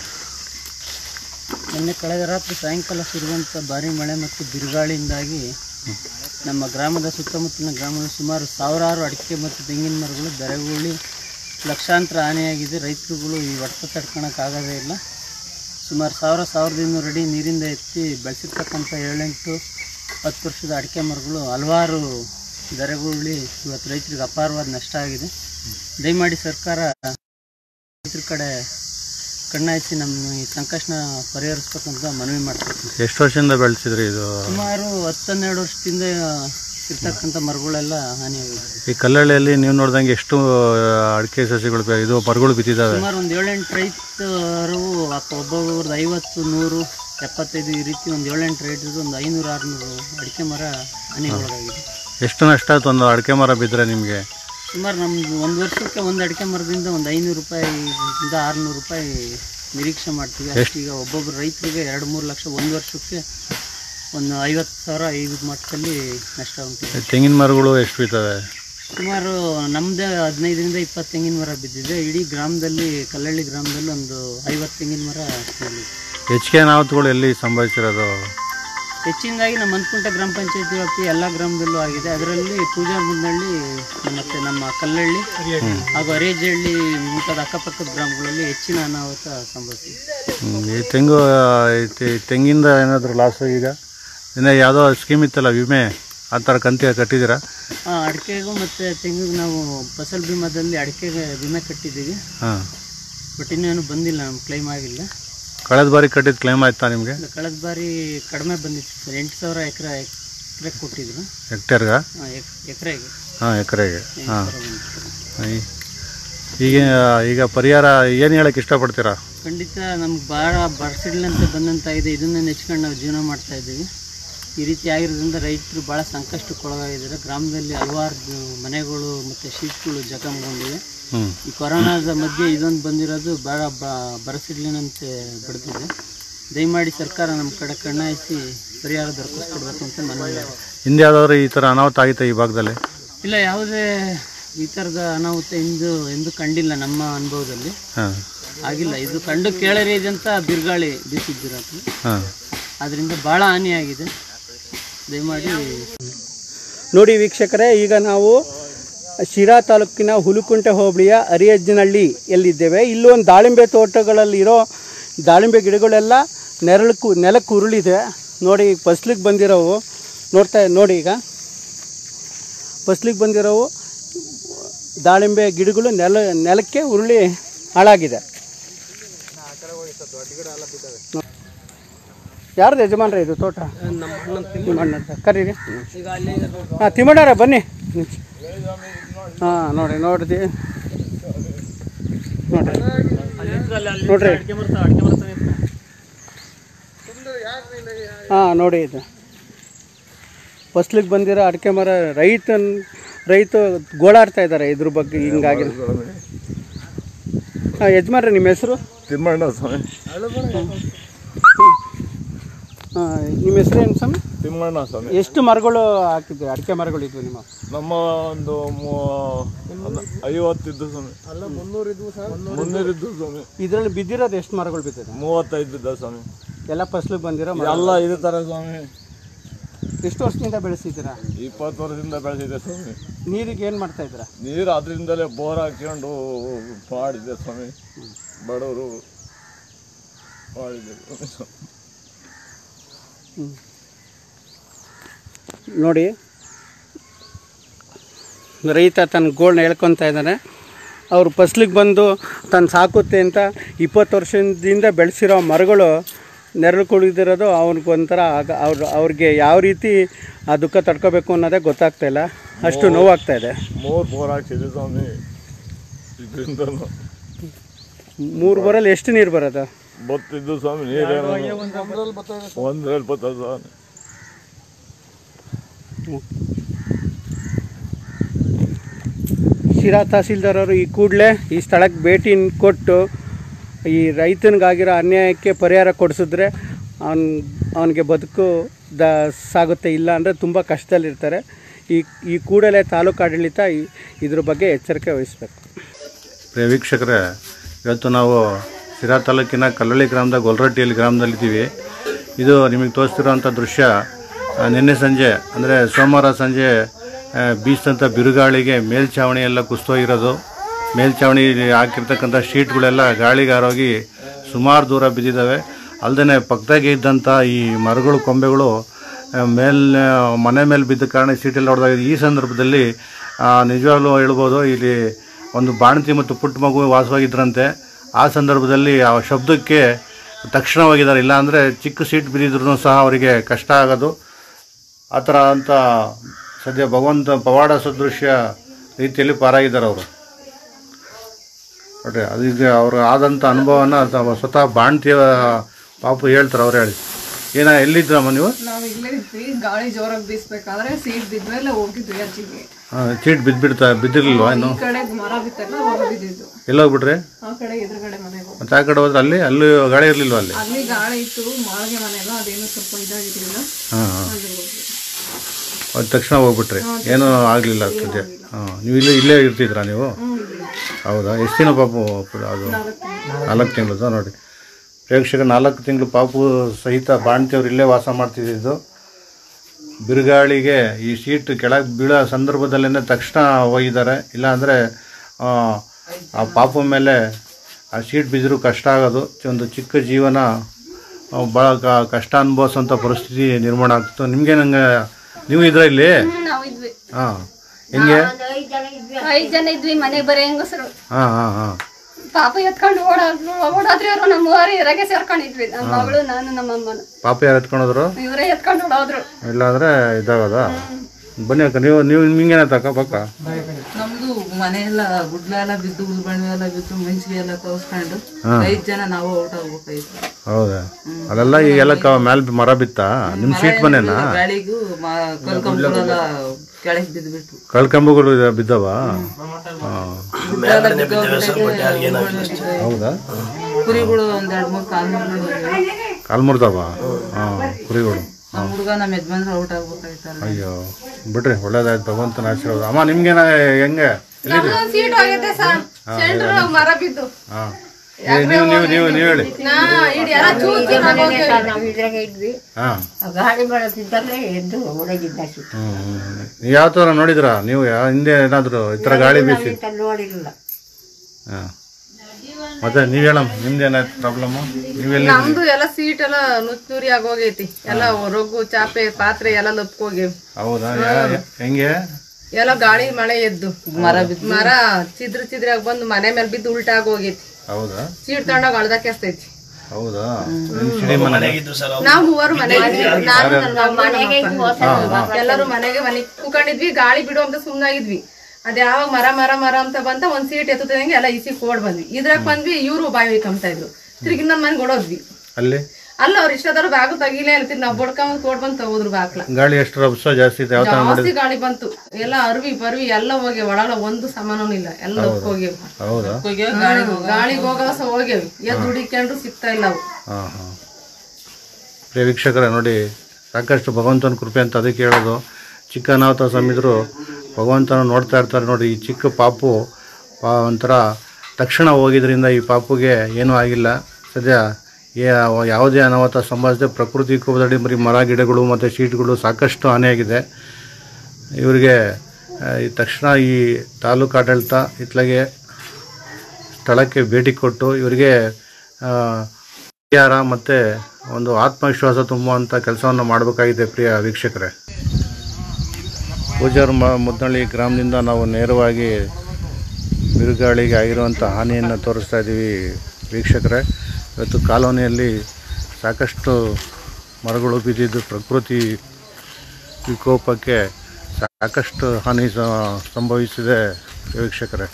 ನಿನ್ನೆ ಕಳೆದ ರಾತ್ರಿ ಸಾಯಂಕಾಲ ಸುರಿದಂಥ ಭಾರಿ ಮಳೆ ಮತ್ತು ಬಿರುಗಾಳಿಯಿಂದಾಗಿ ನಮ್ಮ ಗ್ರಾಮದ ಸುತ್ತಮುತ್ತಲಿನ ಗ್ರಾಮದ ಸುಮಾರು ಸಾವಿರಾರು ಅಡಿಕೆ ಮತ್ತು ತೆಂಗಿನ ಮರಗಳು ಧರೆಗುಳಿ ಲಕ್ಷಾಂತರ ಹಾನಿಯಾಗಿದೆ ರೈತರುಗಳು ಈ ಒಡ್ತ ತಡ್ಕೊಳಕ್ಕಾಗೋದೇ ಇಲ್ಲ ಸುಮಾರು ಸಾವಿರ ಸಾವಿರದ ಇನ್ನೂರು ಅಡಿ ನೀರಿಂದ ಎತ್ತಿ ಬೆಳೆಸಿರ್ತಕ್ಕಂಥ ಏಳೆಂಟು ಹತ್ತು ವರ್ಷದ ಅಡಿಕೆ ಮರಗಳು ಹಲವಾರು ಧರೆಗುಳಿ ಇವತ್ತು ರೈತರಿಗೆ ಅಪಾರವಾದ ನಷ್ಟ ಆಗಿದೆ ದಯಮಾಡಿ ಸರ್ಕಾರ ರೈತರ ಕಡೆ ಕಣ್ಣಾಯಿಸಿ ನಮ್ಮ ಈ ಸಂಕಷ್ಟನ ಪರಿಹರಿಸ್ಬೇಕಂತ ಮನವಿ ಮಾಡ್ತೀನಿ ಎಷ್ಟು ವರ್ಷದಿಂದ ಬೆಳೆಸಿದ್ರಿ ಇದು ಸುಮಾರು ಹತ್ತನ್ನೆರಡು ವರ್ಷದಿಂದ ಇರ್ತಕ್ಕಂಥ ಮರಗಳೆಲ್ಲ ಹಾನಿಯಾಗಿದೆ ಈ ಕಲ್ಲಳ್ಳಿಯಲ್ಲಿ ನೀವು ನೋಡ್ದಂಗೆ ಎಷ್ಟು ಅಡಿಕೆ ಸಸಿಗಳು ಬೆ- ಇದು ಮರಗಳು ಬಿದ್ದಿದ್ದಾವೆ ಸುಮಾರು ಒಂದು ಏಳೆಂಟು ರೈತರು ಅಪ್ಪ ಒಬ್ಬೊಬ್ಬರದ್ದು ಐವತ್ತು ನೂರು ಎಪ್ಪತ್ತೈದು ಈ ರೀತಿ ಒಂದು ಏಳೆಂಟು ರೈತರು ಒಂದು ಐನೂರು ಆರುನೂರು ಅಡಿಕೆ ಮರ ಹಾನಿಗೊಳಗಾಗಿದೆ ಎಷ್ಟು ನಷ್ಟ ಆಯ್ತು ಒಂದು ಅಡಿಕೆ ಮರ ಬಿದ್ದರೆ ನಿಮಗೆ ಸುಮಾರು ನಮ್ದು ಒಂದು ವರ್ಷಕ್ಕೆ ಒಂದು ಅಡಿಕೆ ಮರದಿಂದ ಒಂದು ಐನೂರು ರೂಪಾಯಿಯಿಂದ ಆರುನೂರು ರೂಪಾಯಿ ನಿರೀಕ್ಷೆ ಮಾಡ್ತೀವಿ ಅಷ್ಟು ಈಗ ಒಬ್ಬೊಬ್ಬರು ರೈತರಿಗೆ ಎರಡು ಮೂರು ಲಕ್ಷ ಒಂದು ವರ್ಷಕ್ಕೆ ಒಂದು ಐವತ್ತು ಸಾವಿರ ಐದು ಮಟ್ಟದಲ್ಲಿ ನಷ್ಟ ಉಂಟು ತೆಂಗಿನ ಮರಗಳು ಎಷ್ಟು ಬಿದ್ದಾವೆ ಸುಮಾರು ನಮ್ಮದೇ ಹದಿನೈದರಿಂದ ಇಪ್ಪತ್ತು ತೆಂಗಿನ ಮರ ಬಿದ್ದಿದೆ ಇಡೀ ಗ್ರಾಮದಲ್ಲಿ ಕಲ್ಲಳ್ಳಿ ಗ್ರಾಮದಲ್ಲಿ ಒಂದು ಐವತ್ತು ತೆಂಗಿನ ಮರ ಬಿದ್ದಿದೆ. ಹೆಚ್ಚಿಗೆ ಅನಾಹುತಗಳು ಎಲ್ಲಿ ಸಂಭವಿಸಿರೋದು ಹೆಚ್ಚಿನದಾಗಿ ನಮ್ಮ ಮಂತ್ಕುಂಟೆ ಗ್ರಾಮ ಪಂಚಾಯತಿ ವ್ಯಾಪ್ತಿ ಎಲ್ಲ ಗ್ರಾಮದಲ್ಲೂ ಆಗಿದೆ ಅದರಲ್ಲಿ ಪೂಜಾ ಮುನ್ನಳ್ಳಿ ಮತ್ತು ನಮ್ಮ ಕಲ್ಲಳ್ಳಿ ಹಾಗೂ ಅರೇಜಹಳ್ಳಿ ಮುಂತಾದ ಅಕ್ಕಪಕ್ಕದ ಗ್ರಾಮಗಳಲ್ಲಿ ಹೆಚ್ಚಿನ ಅನಾಹುತ ಸಂಭವಿಸಿದೆ ಹ್ಮ್. ಈ ತೆಂಗು ಈ ತೆ- ತೆಂಗಿಂದ ಏನಾದರೂ ಲಾಸು ಈಗ ಇನ್ನು ಯಾವುದೋ ಸ್ಕೀಮ್ ಇತ್ತಲ್ಲ ವಿಮೆ ಆ ಥರ ಕಂತಿ ಕಟ್ಟಿದ್ದೀರಾ ಆ, ಅಡಿಕೆಗೂ ಮತ್ತು ತೆಂಗಿಗೂ ನಾವು ಫಸಲ್ ಬಿಮಾದಲ್ಲಿ ಅಡಿಕೆಗೆ ವಿಮೆ ಕಟ್ಟಿದ್ದೀವಿ ಹಾಂ ಬಟ್ ಇನ್ನೇನು ಬಂದಿಲ್ಲ ನಮ್ಮ ಕ್ಲೈಮ್ ಆಗಿಲ್ಲ ಕಳೆದ ಬಾರಿ ಕಟ್ಟಿದ ಕ್ಲೈಮ್ ಆಯ್ತಾ ನಿಮಗೆ ಕಳೆದ ಬಾರಿ ಕಡಿಮೆ ಬಂದಿತ್ತು ಸರ್ ಎಂಟು ಸಾವಿರ ಎಕರೆ ಎಕರೆ ಕೊಟ್ಟಿದ್ರು ಹೆಕ್ಟೇರ್ಗ ಎಕರೆಗೆ ಹಾಂ ಎಕರೆಗೆ ಹಾಂ ಈಗ ಈಗ ಪರಿಹಾರ ಏನು ಹೇಳಕ್ಕೆ ಇಷ್ಟಪಡ್ತೀರಾ ಖಂಡಿತ ನಮ್ಗೆ ಭಾಳ ಬರ್ಸಿಡ್ಲಂತೆ ಬಂದಂತಾಗಿದೆ ಇದನ್ನೇ ನೆಚ್ಕೊಂಡು ನಾವು ಜೀವನ ಮಾಡ್ತಾ ಇದ್ದೀವಿ ಈ ರೀತಿ ಆಗಿರೋದ್ರಿಂದ ರೈತರು ಭಾಳ ಸಂಕಷ್ಟಕ್ಕೊಳಗಾಗಿದ್ದಾರೆ ಗ್ರಾಮದಲ್ಲಿ ಹಲವಾರು ಮನೆಗಳು ಮತ್ತು ಶೀಟ್ಗಳು ಜಖಂಗೊಂಡಿವೆ ಹ್ಞೂ ಈ ಕೊರೋನಾದ ಮಧ್ಯೆ ಇದೊಂದು ಬಂದಿರೋದು ಭಾಳ ಬರಸಿಡ್ಲಿನಂತೆ ಬಿಡ್ತಿದೆ ದಯಮಾಡಿ ಸರ್ಕಾರ ನಮ್ಮ ಕಡೆ ಕಣ್ಣಾಯಿಸಿ ಪರಿಹಾರ ದೊರಕಿಸ್ಕೊಡ್ಬೇಕು ಅಂತ ಮನವಿ ಮಾಡ್ತೀನಿ. ಹಿಂದೆ ಯಾವುದಾದ್ರೂ ಈ ಥರ ಅನಾಹುತ ಆಗಿತ್ತಾ ಈ ಭಾಗದಲ್ಲಿ ಇಲ್ಲ ಯಾವುದೇ ಈ ಥರದ ಅನಾಹುತ ಇಂದು ಎಂದು ಕಂಡಿಲ್ಲ ನಮ್ಮ ಅನುಭವದಲ್ಲಿ ಹಾಂ ಆಗಿಲ್ಲ ಇದು ಕಂಡು ಕೇಳರಿದಂಥ ಬಿರುಗಾಳಿ ಬೀಸಿದ್ದಿರೋದು ಹಾಂ ಅದರಿಂದ ಭಾಳ ಹಾನಿಯಾಗಿದೆ ದಯಮಾಡಿ ನೋಡಿ ವೀಕ್ಷಕರೇ ಈಗ ನಾವು ಶಿರಾ ತಾಲೂಕಿನ ಹುಲಿಕುಂಟೆ ಹೋಬಳಿಯ ಅರಿಯಜ್ಜನಹಳ್ಳಿ ಎಲ್ಲಿದ್ದೇವೆ ಇಲ್ಲೂ ಒಂದು ದಾಳಿಂಬೆ ತೋಟಗಳಲ್ಲಿರೋ ದಾಳಿಂಬೆ ಗಿಡಗಳೆಲ್ಲ ನೆರಳಕ್ಕೂ ನೆಲಕ್ಕೆ ಉರುಳಿದೆ ನೋಡಿ ಫಸ್ಲಿಗೆ ಬಂದಿರೋವು ನೋಡ್ತಾ ನೋಡಿ ಈಗ ಫಸ್ಲಿಗೆ ಬಂದಿರೋವು ದಾಳಿಂಬೆ ಗಿಡಗಳು ನೆಲ ನೆಲಕ್ಕೆ ಉರುಳಿ ಹಾಳಾಗಿದೆ ಯಾರ್ದು ಯಜಮಾನ್ರ ಇದು ತೋಟ ನಿಮ್ಮ ಅಣ್ಣಂದು. ಕರೀರಿ ಹಾಂ ತಿಮ್ಮಣ್ಣರ ಬನ್ನಿ ಹಾಂ ನೋಡಿ ನೋಡ್ರಿ ನೋಡ್ರಿ ನೋಡ್ರಿ ಹಾಂ ನೋಡಿ ಇದು ಫಸ್ಲಿಗೆ ಬಂದಿರೋ ಅಡಿಕೆ ಮರ ರೈತನ್ ರೈತ ಗೋಳಾಡ್ತಾ ಇದ್ದಾರೆ ಇದ್ರ ಬಗ್ಗೆ ಹಿಂಗಾಗಿ ಹಾಂ ಯಜಮಾನ್ರಿ ನಿಮ್ಮ ಹೆಸರು ತಿಮ್ಮಣ್ಣ ಸ್ವಾಮಿ ಹಾಂ ನಿಮ್ಮ ಹೆಸರು ಏನು ಸ್ವಾಮಿ ತಿಮ್ಮಣ್ಣ ಸ್ವಾಮಿ ಎಷ್ಟು ಮರಗಳು ಹಾಕಿದ್ವಿ ಅಡಿಕೆ ಮರಗಳು ಇದ್ವು ನಿಮ್ಮ ನಮ್ಮ ಒಂದು ಮೂ- ಐವತ್ತಿದ್ದು ಸ್ವಾಮಿ ಮುನ್ನೂರಿದ್ದು ಸ್ವಾಮಿ ಇದರಲ್ಲಿ ಬಿದ್ದಿರೋದು ಎಷ್ಟು ಮರಗಳು ಬಿದ್ದಿದೆ ಮೂವತ್ತೈದು ಬಿದ್ದ ಸ್ವಾಮಿ ಎಲ್ಲ ಫಸ್ಲಿಗೆ ಬಂದಿರೋ ಮರ ಎಲ್ಲ ಇದೇ ಥರ ಸ್ವಾಮಿ ಎಷ್ಟು ವರ್ಷದಿಂದ ಬೆಳೆಸಿದ್ದೀರಾ ಇಪ್ಪತ್ತು ವರ್ಷದಿಂದ ಬೆಳೆಸಿದೆ ಸ್ವಾಮಿ ನೀರಿಗೆ ಏನು ಮಾಡ್ತಾ ಇದ್ದೀರಾ ನೀರು ಅದರಿಂದಲೇ ಬೋರ್ ಹಾಕ್ಕೊಂಡು ಮಾಡಿದ್ದೆ ಸ್ವಾಮಿ ಬಡವರು ಮಾಡಿದ್ದೆ ಸ್ವಾಮಿ. ನೋಡಿ ರೈತ ತನ್ನ ಗೋಳನ್ನ ಹೇಳ್ಕೊತಾ ಇದ್ದಾನೆ ಅವರು ಫಸ್ಲಿಗೆ ಬಂದು ತಾನು ಸಾಕುತ್ತೆ ಅಂತ ಇಪ್ಪತ್ತು ವರ್ಷದಿಂದ ಬೆಳೆಸಿರೋ ಮರಗಳು ನೆರಳು ಕುಡಿದಿರೋದು ಅವ್ರಿಗೊಂಥರ ಆಗ ಅವ್ರು ಅವ್ರಿಗೆ ಯಾವ ರೀತಿ ಆ ದುಃಖ ತಡ್ಕೋಬೇಕು ಅನ್ನೋದೇ ಗೊತ್ತಾಗ್ತಾ ಇಲ್ಲ ಅಷ್ಟು ನೋವಾಗ್ತಾ ಇದೆ ಮೂರು ಬೋರ್ ಹಾಕ್ಸಿದ್ವಿ ಸ್ವಾಮಿ ಇದರಿಂದ ಮೂರು ಬೋರಲ್ಲಿ ಎಷ್ಟು ನೀರು ಬರೋದು ಬತ್ತಿದ್ದು ಸ್ವಾಮಿ ನೀರೇನು ಒಂದ್ರಲ್ಲಿ ಬರ್ತದೆ ಸ್ವಾಮಿ ಶಿರಾ ತಹಸೀಲ್ದಾರ್ ಅವರು ಈ ಕೂಡಲೇ ಈ ಸ್ಥಳಕ್ಕೆ ಭೇಟಿ ಕೊಟ್ಟು ಈ ರೈತನಿಗಾಗಿರೋ ಅನ್ಯಾಯಕ್ಕೆ ಪರಿಹಾರ ಕೊಡಿಸಿದ್ರೆ ಅವನ್ ಅವನಿಗೆ ಬದುಕು ದ ಸಾಗುತ್ತೆ ಇಲ್ಲ ಅಂದರೆ ತುಂಬ ಕಷ್ಟದಲ್ಲಿರ್ತಾರೆ ಈ ಈ ಕೂಡಲೇ ತಾಲೂಕು ಆಡಳಿತ ಈ- ಇದ್ರ ಬಗ್ಗೆ ಎಚ್ಚರಿಕೆ ವಹಿಸಬೇಕು ಪ್ರಿಯ ವೀಕ್ಷಕರೇ ಇವತ್ತು ನಾವು ಶಿರಾ ತಾಲೂಕಿನ ಕಲ್ಲಳ್ಳಿ ಗ್ರಾಮದ ಗೊಲ್ರಟ್ಟಿಯಲ್ಲಿ ಗ್ರಾಮದಲ್ಲಿದ್ದೀವಿ ಇದು ನಿಮಗೆ ತೋರಿಸ್ತಿರೋಂಥ ದೃಶ್ಯ ಆ, ನಿನ್ನೆ ಸಂಜೆ ಅಂದರೆ ಸೋಮವಾರ ಸಂಜೆ ಆ, ಬೀಸಿದಂಥ ಬಿರುಗಾಳಿಗೆ ಮೇಲ್ಛಾವಣಿ ಎಲ್ಲ ಕುಸ್ತೋಗಿರೋದು ಮೇಲ್ಛಾವಣಿ ಹಾಕಿರ್ತಕ್ಕಂಥ ಶೀಟ್ಗಳೆಲ್ಲ ಗಾಳಿಗಾರೋಗಿ ಸುಮಾರು ದೂರ ಬಿದ್ದಿದ್ದಾವೆ ಅಲ್ಲದೆ ಪಕ್ಕದಾಗೆ ಇದ್ದಂಥ ಈ ಮರಗಳು ಕೊಂಬೆಗಳು ಆ, ಮೇಲೆ ಮನೆ ಮೇಲೆ ಬಿದ್ದ ಕಾರಣ ಸೀಟೆಲ್ಲ ಹೊಡೆದಾಗ ಈ ಸಂದರ್ಭದಲ್ಲಿ ಆ, ನಿಜವಾಗ್ಲೂ ಹೇಳ್ಬೋದು ಇಲ್ಲಿ ಒಂದು ಬಾಣತಿ ಮತ್ತು ಪುಟ್ಟ ಮಗು ವಾಸವಾಗಿದ್ದರಂತೆ ಆ ಸಂದರ್ಭದಲ್ಲಿ ಆ ಶಬ್ದಕ್ಕೆ ತಕ್ಷಣ ಹೋಗಿದ್ದಾರೆ ಇಲ್ಲಾಂದರೆ ಚಿಕ್ಕ ಸೀಟ್ ಬಿದ್ದಿದ್ರು ಸಹ ಅವರಿಗೆ ಕಷ್ಟ ಆಗೋದು ಆ ಥರ ಅಂತ ಸದ್ಯ ಭಗವಂತ ಪವಾಡ ಸದೃಶ್ಯ ರೀತಿಯಲ್ಲಿ ಪಾರಾಗಿದ್ದಾರೆ ಅವರು ನೋಡ್ರಿ ಅದೀಗ ಅವರು ಆದಂಥ ಅನುಭವನ ತಾವು ಸ್ವತಃ ಬಾಣ್ತಿಯ ಪಾಪು ಹೇಳ್ತಾರೆ ಅವ್ರು ಹೇಳಿ ಏನ ಎಲ್ಲಿದ್ರಮ್ಮ ನೀವು ನಾವು ಇಲ್ಲೇ ಇದ್ವಿ ಗಾಳಿ ಜೋರಾಗಿ ಬೀಸ್ಬೇಕಾದ್ರೆ ಸೀಟ್ ಬಿದ್ಮೇಲೆ ಹೋಗಿದ್ವಿ ಅಜ್ಜಿಗೆ ಆ, ಚೀಟ್ ಬಿದ್ದುಬಿಡ್ತಾ ಬಿದ್ದಿರ್ಲಿಲ್ವಾ ಇನ್ನು ಈ ಕಡೆ ಮರ ಬಿತ್ತಲ್ಲ ಅವಾಗ ಬಿದ್ದಿದ್ದು ಎಲ್ಲೋಗ್ಬಿಟ್ರಿ ಆ ಕಡೆ ಎದುರುಗಡೆ ಮನೆಗೆ ಹೋಗಿ ಮತ್ತೆ ಆ ಕಡೆ ಹೋದ್ರೆ ಅಲ್ಲಿ ಅಲ್ಲಿ ಗಾಳಿ ಇರಲಿಲ್ವ ಅಲ್ಲಿ ಅಲ್ಲಿ ಗಾಳಿ ಇತ್ತು ಮಾಳಿಗೆ ಮನೆ ಎಲ್ಲ ಅದೇನು ಸ್ವಲ್ಪ ಇದಾಗಿರ್ಲಿಲ್ಲ ಹಾಂ ಹಾಂ ಅಲ್ಲಿ ಹೋದ್ವಿ. ಅದು ತಕ್ಷಣ ಹೋಗ್ಬಿಟ್ರಿ ಏನೂ ಆಗಲಿಲ್ಲ ಸದ್ಯ ಹಾಂ ನೀವು ಇಲ್ಲೇ ಇಲ್ಲೇ ಇರ್ತಿದ್ರಾ ನೀವು ಹೌದಾ ಎಷ್ಟು ದಿನ ಪಾಪು ಅದು ನಾಲ್ಕು ತಿಂಗಳದು ನೋಡಿ ಪ್ರೇಕ್ಷಕ ನಾಲ್ಕು ತಿಂಗಳು ಪಾಪು ಸಹಿತ ಬಾಣ್ತಿಯವ್ರು ಇಲ್ಲೇ ವಾಸ ಮಾಡ್ತಿದ್ದಿದ್ದು ಬಿರುಗಾಳಿಗೆ ಈ ಸೀಟ್ ಕೆಳಗೆ ಬೀಳೋ ಸಂದರ್ಭದಲ್ಲೇ ತಕ್ಷಣ ಹೋಗಿದ್ದಾರೆ ಇಲ್ಲಾಂದರೆ ಆ ಪಾಪು ಮೇಲೆ ಆ ಸೀಟ್ ಬಿದ್ದರೂ ಕಷ್ಟ ಆಗೋದು ಒಂದು ಚಿಕ್ಕ ಜೀವನ ಭಾಳ ಕಷ್ಟ ಅನುಭವಿಸೋಂಥ ಪರಿಸ್ಥಿತಿ ನಿರ್ಮಾಣ ಆಗ್ತಿತ್ತು ನಿಮಗೆ ನಂಗೆ ನೀವು ಇದ್ರ ಇಲ್ಲಿ ನಾವು ಇದ್ವಿ ಹಾಂ ಹೆಂಗೆ ಐದ್ ಜನ ಇದ್ವಿ ಮನೆಗೆ ಬರೀ ಹೆಂಗಸರು ಹಾಂ ಹಾಂ ಹಾಂ ಪಾಪ ಎತ್ಕೊಂಡು ಓಡಾದ್ರು ಓಡಾದ್ರಿ ಅವ್ರು ನಮ್ಮ ಮೂವರು ಇರಾಗೆ ಸೇರ್ಕೊಂಡಿದ್ವಿ ನಮ್ಮ ಮಗಳು ನಾನು ನಮ್ಮ ಅಮ್ಮನ ಪಾಪ ಯಾರು ಎತ್ಕೊಂಡೋದ್ರು ಇವರೇ ಎತ್ಕೊಂಡು ಓಡೋದ್ರು ಇಲ್ಲಾಂದರೆ ಇದಾಗೋದ ಬನ್ನಿ ಅಕ್ಕ ನೀವು ನೀವು ನಿಮ್ಗೇನ ತಕ್ಕ ಪಕ್ಕ ನಮ್ದು ಮನೆ ಎಲ್ಲ ಗುಡ್ಲ ಎಲ್ಲ ಬಿದ್ದು ಉಲ್ಬಣ್ಣೆ ಎಲ್ಲ ಬಿದ್ದು ಮೆಣಸಿಗೆ ಎಲ್ಲ ತೋರಿಸ್ಕೊಂಡು ಹಾ. ಐದ್ ಜನ ನಾವು ಔಟ್ ಆಗ್ಬೇಕಾಯ್ತು ಹೌದಾ ಅಲ್ಲೆಲ್ಲ ಈಗೆಲ್ಲ ಕ ಮೇಲೆ ಮರ ಬಿತ್ತಾ ನಿಮ್ಮ ಸೀಟ್ ಮನೆನಾ ಗಾಳಿಗೂ ಕಲ್ಕೊಂಬಳೆಲ್ಲ ಕೆಳಗೆ ಬಿದ್ದು ಬಿಟ್ಟು ಕಳ್ಕಂಬಗಳು ಇದೆ- ಬಿದ್ದವ ಹಾಂ ಗುಡ್ಲ ಎಲ್ಲ ಬಿದ್ದೋಗ್ಬಿಟ್ಟೈತೆ, ಹೌದಾ ಕುರಿಗಳು ಒಂದ್ ಎರಡ್ ಮೂರ್ ಕಾಲ್ ಕಾಲ್ ಮುರ್ದವ ಹಾಂ ಕುರಿಗಳು ನಮ್ಮ ಹುಡುಗ ನಮ್ಮ ಯಜಮಾನ್ರು ಔಟ್ ಆಗ್ಬೇಕಾಯ್ತಲ್ಲ ಅಯ್ಯೋ ಬಿಡ್ರಿ ಒಳ್ಳೇದಾಯ್ತು ಭಗವಂತನ ಆಶೀರ್ವಾದ ಅಮ್ಮ ನಿಮ್ಗೇನ ಹೆಂಗೆ ಎಲ್ಲಿದೆ ಸೀಟ್ ಹೋಗೈತೆ ಸರ್ ಸೆಂಟ್ರ್ ಮರ ಬಿದ್ದು ಹಾಂ ನೀವು ನೀವು ನೀವು ನೀವು ಹೇಳಿ ನಾ ಇಡೀ ಎಲ್ಲ ಚೂರ್ ಚೂರಾಗ್ ಹೋಗ್ಯಾವ. ನಾವು ಇದ್ರಾಗೆ ಇದ್ವಿ ಹಾಂ ಗಾಳಿ ಬರುತ್ತಿದ್ದಲ್ಲೇ ಎದ್ದು ಹೊರಗಿದ್ದ ಹ್ಞೂ ನೀವು ಯಾವ ಥರ ನೋಡಿದ್ರಾ ನೀವು ಯಾ- ಹಿಂದೆ ಏನಾದರೂ ಈ ಥರ ಗಾಳಿ ಬೀಸಿ ನೋಡಿರಲಿಲ್ಲ ಹಾಂ ಮತ್ತೆ ನೀವು ಹೇಳಮ್ಮ ನಿಮ್ದು ಏನಾಯ್ತು ಪ್ರಾಬ್ಲಮ್ಮು ನೀವೆಲ್ಲಿ ನಮ್ದು ಎಲ್ಲ ಸೀಟ್ ಎಲ್ಲ ನುಚ್ಚೂರಿ ಆಗೋಗೈತಿ ಎಲ್ಲ ರೊಗ್ಗು ಚಾಪೆ ಪಾತ್ರೆ ಎಲ್ಲ ಲಪ್ಕೋಗ್ಯಾವ ಹೌದಾ ಯಾ- ಹೆಂಗೆ ಎಲ್ಲ ಗಾಳಿ ಮಳೆ ಎದ್ದು ಮರ ಮರ ಚಿದ್ರ ಚಿದ್ರಾಗ ಬಂದು ಮನೆ ಮೇಲೆ ಬಿದ್ದು ಉಲ್ಟಾಗ್ ಹೋಗೈತಿ ಹೌದಾ ಸೀಟ್ ತಗೊಂಡೋಗ ಅಳ್ದಕ್ಕೆ ಹಸ್ತೈತಿ ಹೌದಾ ನಿಮ್ ಸಿಡಿ ಮನೆ ನಾವ್ ಮೂವರು ಮನೆಗೆ ಇದ್ವಿ. ನಾನು ಯಾರ್ಯಾರು? ನನ್ನ ಮಗ, ನನ್ನ ಮನೆಗೆ ಅಪ್ಪ. ಮೋಸ ಹಾ, ಹಾ. ಎಲ್ಲರೂ ಮನೆಗೆ ಮನೆ ಕುಕೊಂಡಿದ್ವಿ ಗಾಳಿ ಬಿಡು ಅಂತ ಸುಮ್ನಾಗಿದ್ವಿ ಅದ್ ಯಾವಾಗ ಮರ ಮರ ಮರ ಅಂತ ಬಂತ ಒಂದ್ ಸೀಟ್ ಎತ್ತುತ್ತಂಗೆ ಎಲ್ಲ ಇಸಿ ಕೋಡ್ ಬಂದ್ವಿ ಇದ್ರಾಗ ಬಂದ್ವಿ ಇವ್ರು ಬಾಯಿ ಹೊಯ್ಕೊಂತ ಇದ್ರು ತಿರ್ಗಿ ನನ್ ಮನೆಗೆ ಓಡೋದ್ವಿ ಅಲ್ಲಿ ಅಲ್ಲ ಅವ್ರ ಇಷ್ಟದವ್ರು ಬಾಗು ತಗಿಲೇ ಇರ್ತಿದ್ ನಾವ್ ಬಡ್ಕೊಂಡ್ ಕೋಡ್ ಬಂದ್ ತಗೋದ್ರು ಬಾಕ್ಲ ಗಾಳಿ ಎಷ್ಟು ರಭಸ ಜಾಸ್ತಿ ಇದೆ ಯಾವ ಥರ ಜಾಸ್ತಿ ಮಾಡಿದ್ರಿ ಗಾಳಿ ಬಂತು ಎಲ್ಲ ಅರ್ವಿ ಪರ್ವಿ ಎಲ್ಲ ಹೋಗಿ ಒಳಗ ಒಂದು ಸಮಾನೂ ಇಲ್ಲ ಎಲ್ಲ ಹೋಗ್ಯವ್ ಹೌದಾ ಗಾಳಿಗೆ ಹೋಗವಸ ಹೋಗ್ಯವಿ ಎದ್ದು ಹುಡಿಕೊಂಡ್ರು ಸಿಗ್ತಾ ಇಲ್ಲ ಅವು ಹಾಂ ಹಾಂ ಪ್ರಿಯ ವೀಕ್ಷಕರೇ ನೋಡಿ ಸಾಕಷ್ಟು ಭಗವಂತನ ಕೃಪೆ ಅಂತ ಅದಕ್ಕೆ ಹೇಳೋದು ಚಿಕ್ಕ ಅನಾಹುತ ಸಮಿದ್ರು ಭಗವಂತನ ನೋಡ್ತಾ ಇರ್ತಾರೆ ನೋಡಿ ಈ ಚಿಕ್ಕ ಪಾಪು ಪಾ ಒಂಥರ ತಕ್ಷಣ ಹೋಗಿದ್ರಿಂದ ಈ ಪಾಪುಗೆ ಏನೂ ಆಗಿಲ್ಲ ಸದ್ಯ ಯಾ- ಯಾವುದೇ ಅನಾಹುತ ಸಂಭವಿಸದೆ ಪ್ರಕೃತಿ ಕೋಪದಡಿ ಬರೀ ಮರ ಗಿಡಗಳು ಮತ್ತು ಶೀಟ್ಗಳು ಸಾಕಷ್ಟು ಹಾನಿಯಾಗಿದೆ ಇವರಿಗೆ ಆ, ಈ ತಕ್ಷಣ ಈ ತಾಲೂಕು ಆಡಳಿತ ಇತ್ಲಾಗೆ ಸ್ಥಳಕ್ಕೆ ಭೇಟಿ ಕೊಟ್ಟು ಇವರಿಗೆ ಆ, ಪರಿಹಾರ ಮತ್ತು ಒಂದು ಆತ್ಮವಿಶ್ವಾಸ ತುಂಬುವಂಥ ಕೆಲಸವನ್ನು ಮಾಡಬೇಕಾಗಿದೆ ಪ್ರಿಯ ವೀಕ್ಷಕರೇ ಪೂಜಾರ್ ಮ ಮುದ್ನಳ್ಳಿ ಗ್ರಾಮದಿಂದ ನಾವು ನೇರವಾಗಿ ಬಿರುಗಾಳಿಗೆ ಆಗಿರುವಂಥ ಹಾನಿಯನ್ನು ತೋರಿಸ್ತಾ ಇದ್ದೀವಿ ವೀಕ್ಷಕರೇ ಇವತ್ತು ಕಾಲೋನಿಯಲ್ಲಿ ಸಾಕಷ್ಟು ಮರಗಳು ಬಿದ್ದಿದ್ದು ಪ್ರಕೃತಿ ವಿಕೋಪಕ್ಕೆ ಸಾಕಷ್ಟು ಹಾನಿ ಸ- ಸಂಭವಿಸಿದೆ ವೀಕ್ಷಕರೇ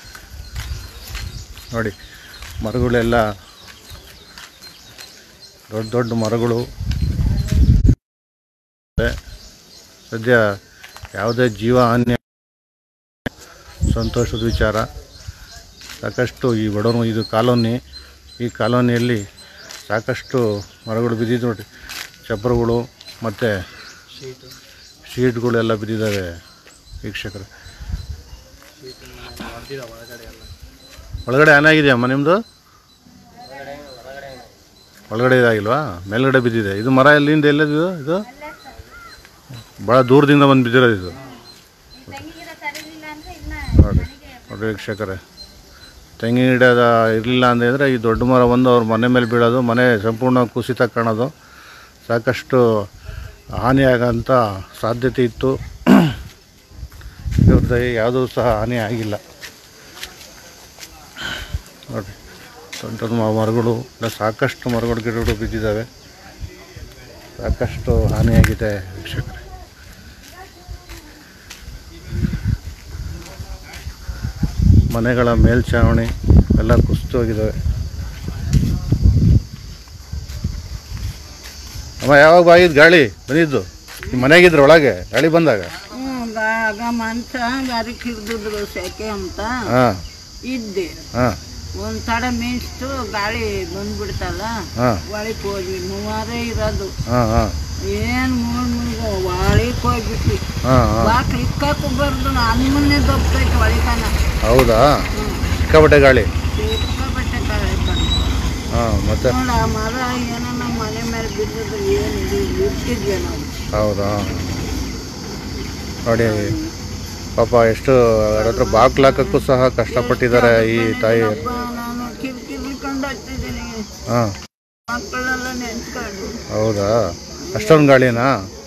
ನೋಡಿ ಮರಗಳೆಲ್ಲ ದೊಡ್ಡ ದೊಡ್ಡ ಮರಗಳು ಇದೆ. ಸದ್ಯ ಯಾವುದೇ ಜೀವ ಹಾನಿ ಸಂತೋಷದ ವಿಚಾರ ಸಾಕಷ್ಟು ಈ ಬಡವನು ಇದು ಕಾಲೋನಿ ಈ ಕಾಲೋನಿಯಲ್ಲಿ ಸಾಕಷ್ಟು ಮರಗಳು ಬಿದ್ದಿದ್ದು ನೋಡಿ ಚಪ್ಪರಗಳು ಮತ್ತು ಶೀಟ್ಗಳೆಲ್ಲ ಬಿದ್ದಿದ್ದಾವೆ ವೀಕ್ಷಕರು ಒಳಗಡೆ ಏನಾಗಿದೆಯಮ್ಮ ನಿಮ್ಮದು ಒಳಗಡೆ ಇದಾಗಿಲ್ವಾ ಮೇಲ್ಗಡೆ ಬಿದ್ದಿದೆ ಇದು ಮರ ಎಲ್ಲಿಂದ ಎಲ್ಲದಿದು ಇದು ಭಾಳ ದೂರದಿಂದ ಬಂದು ಬಿದ್ದಿರೋದು ಇದು ನೋಡಿ ನೋಡಿ ವೀಕ್ಷಕರೇ ತೆಂಗಿನ ಗಿಡದ ಇರಲಿಲ್ಲ ಅಂದರೆ ಈ ದೊಡ್ಡ ಮರ ಬಂದು ಅವ್ರ ಮನೆ ಮೇಲೆ ಬೀಳೋದು ಮನೆ ಸಂಪೂರ್ಣ ಕುಸಿತ ಕಾಣೋದು ಸಾಕಷ್ಟು ಹಾನಿಯಾಗೋಂಥ ಸಾಧ್ಯತೆ ಇತ್ತು ಇವ್ರದ್ದು ಯಾವುದೂ ಸಹ ಹಾನಿ ಆಗಿಲ್ಲ ನೋಡಿ ದೊಡ್ಡ ದೊಡ್ಡ ಮ- ಮರಗಳು ಇಲ್ಲ ಸಾಕಷ್ಟು ಮರಗಳು ಗಿಡಗಳು ಬಿದ್ದಿದ್ದಾವೆ ಸಾಕಷ್ಟು ಹಾನಿಯಾಗಿದೆ ವೀಕ್ಷಕರೇ ಮನೆಗಳ ಮೇಲ್ಛಾವಣಿ ಎಲ್ಲ ಕುಸಿದು ಹೋಗಿದ್ದಾವೆ ಅಮ್ಮ ಯಾವಾಗ ಬಾಗಿದ್ದು ಗಾಳಿ ಬಂದಿದ್ದು ನಿಮ್ಮ ಮನೆಗಿದ್ರು ಒಳಗೆ ಗಾಳಿ ಬಂದಾಗ ಹ್ಮ್ ಆಗ ಮಂಚ ಗಾರಿ ಕಿರ್ದಿದ್ರು ಸೆಕೆ ಅಂತ ಹಾಂ ಇದ್ದೆ ಹಾಂ ಒಂದ್ ತಡ ಮೇಯಿಸ್ತು ಗಾಳಿ ಬಂದ್ಬಿಡ್ತಲ್ಲ ಹಾಂ ಒಳಕ್ ಹೋದ್ವಿ ಮೂವಾರೇ ಇರೋದು ಹಾಂ ಹಾಂ ಏನ್ ಮೂರ್ ಮುರ್ಗು ಒಳಕ್ ಹೋಗ್ಬಿಟ್ವಿ ಹಾಂ ಹಾಂ ಬಾಕ್ಲು ಇಕ್ಕಕ್ಕೂ ಬರ್ದು ನನ್ನ ಮುನ್ನೆ ದೊಪ್ಪೈತೆ ಒಳಕನ ಹೌದಾ ಸಿಕ್ಕಾಪಟ್ಟೆ ಗಾಳಿ ಸಿಕ್ಕಾಪಟ್ಟೆ ಗಾಳಿ ಬಂತು. ಹಾಂ ಮತ್ತೆ ನೋಡ ಆ ಮರ ಏನೋ ನಮ್ಮ ಮನೆ ಮೇಲೆ ಬಿದ್ದಿದ್ರೆ ಏನು ಇರ್ತಿದ್ವಿ ನಾವು ಹೌದಾ ನೋಡಿ ಪಾಪ ಎಷ್ಟು ಅವ್ರ ಹತ್ರ ಬಾಗ್ಲು ಹಾಕಕ್ಕೂ ಸಹ ಕಷ್ಟಪಟ್ಟಿದ್ದಾರೆ ಈ ತಾಯಿ ಅಪ್ಪ, ನಾನು ಕಿರ್ಕಿರ್ಕೊಂಡು ಹತ್ತಿದ್ದೀನಿ ಹಾಂ ಮಕ್ಕಳೆಲ್ಲ ನೆನ್ಸ್ಕೊಂಡು ಹೌದಾ ಅಷ್ಟೊಂದು ಗಾಳಿನಾ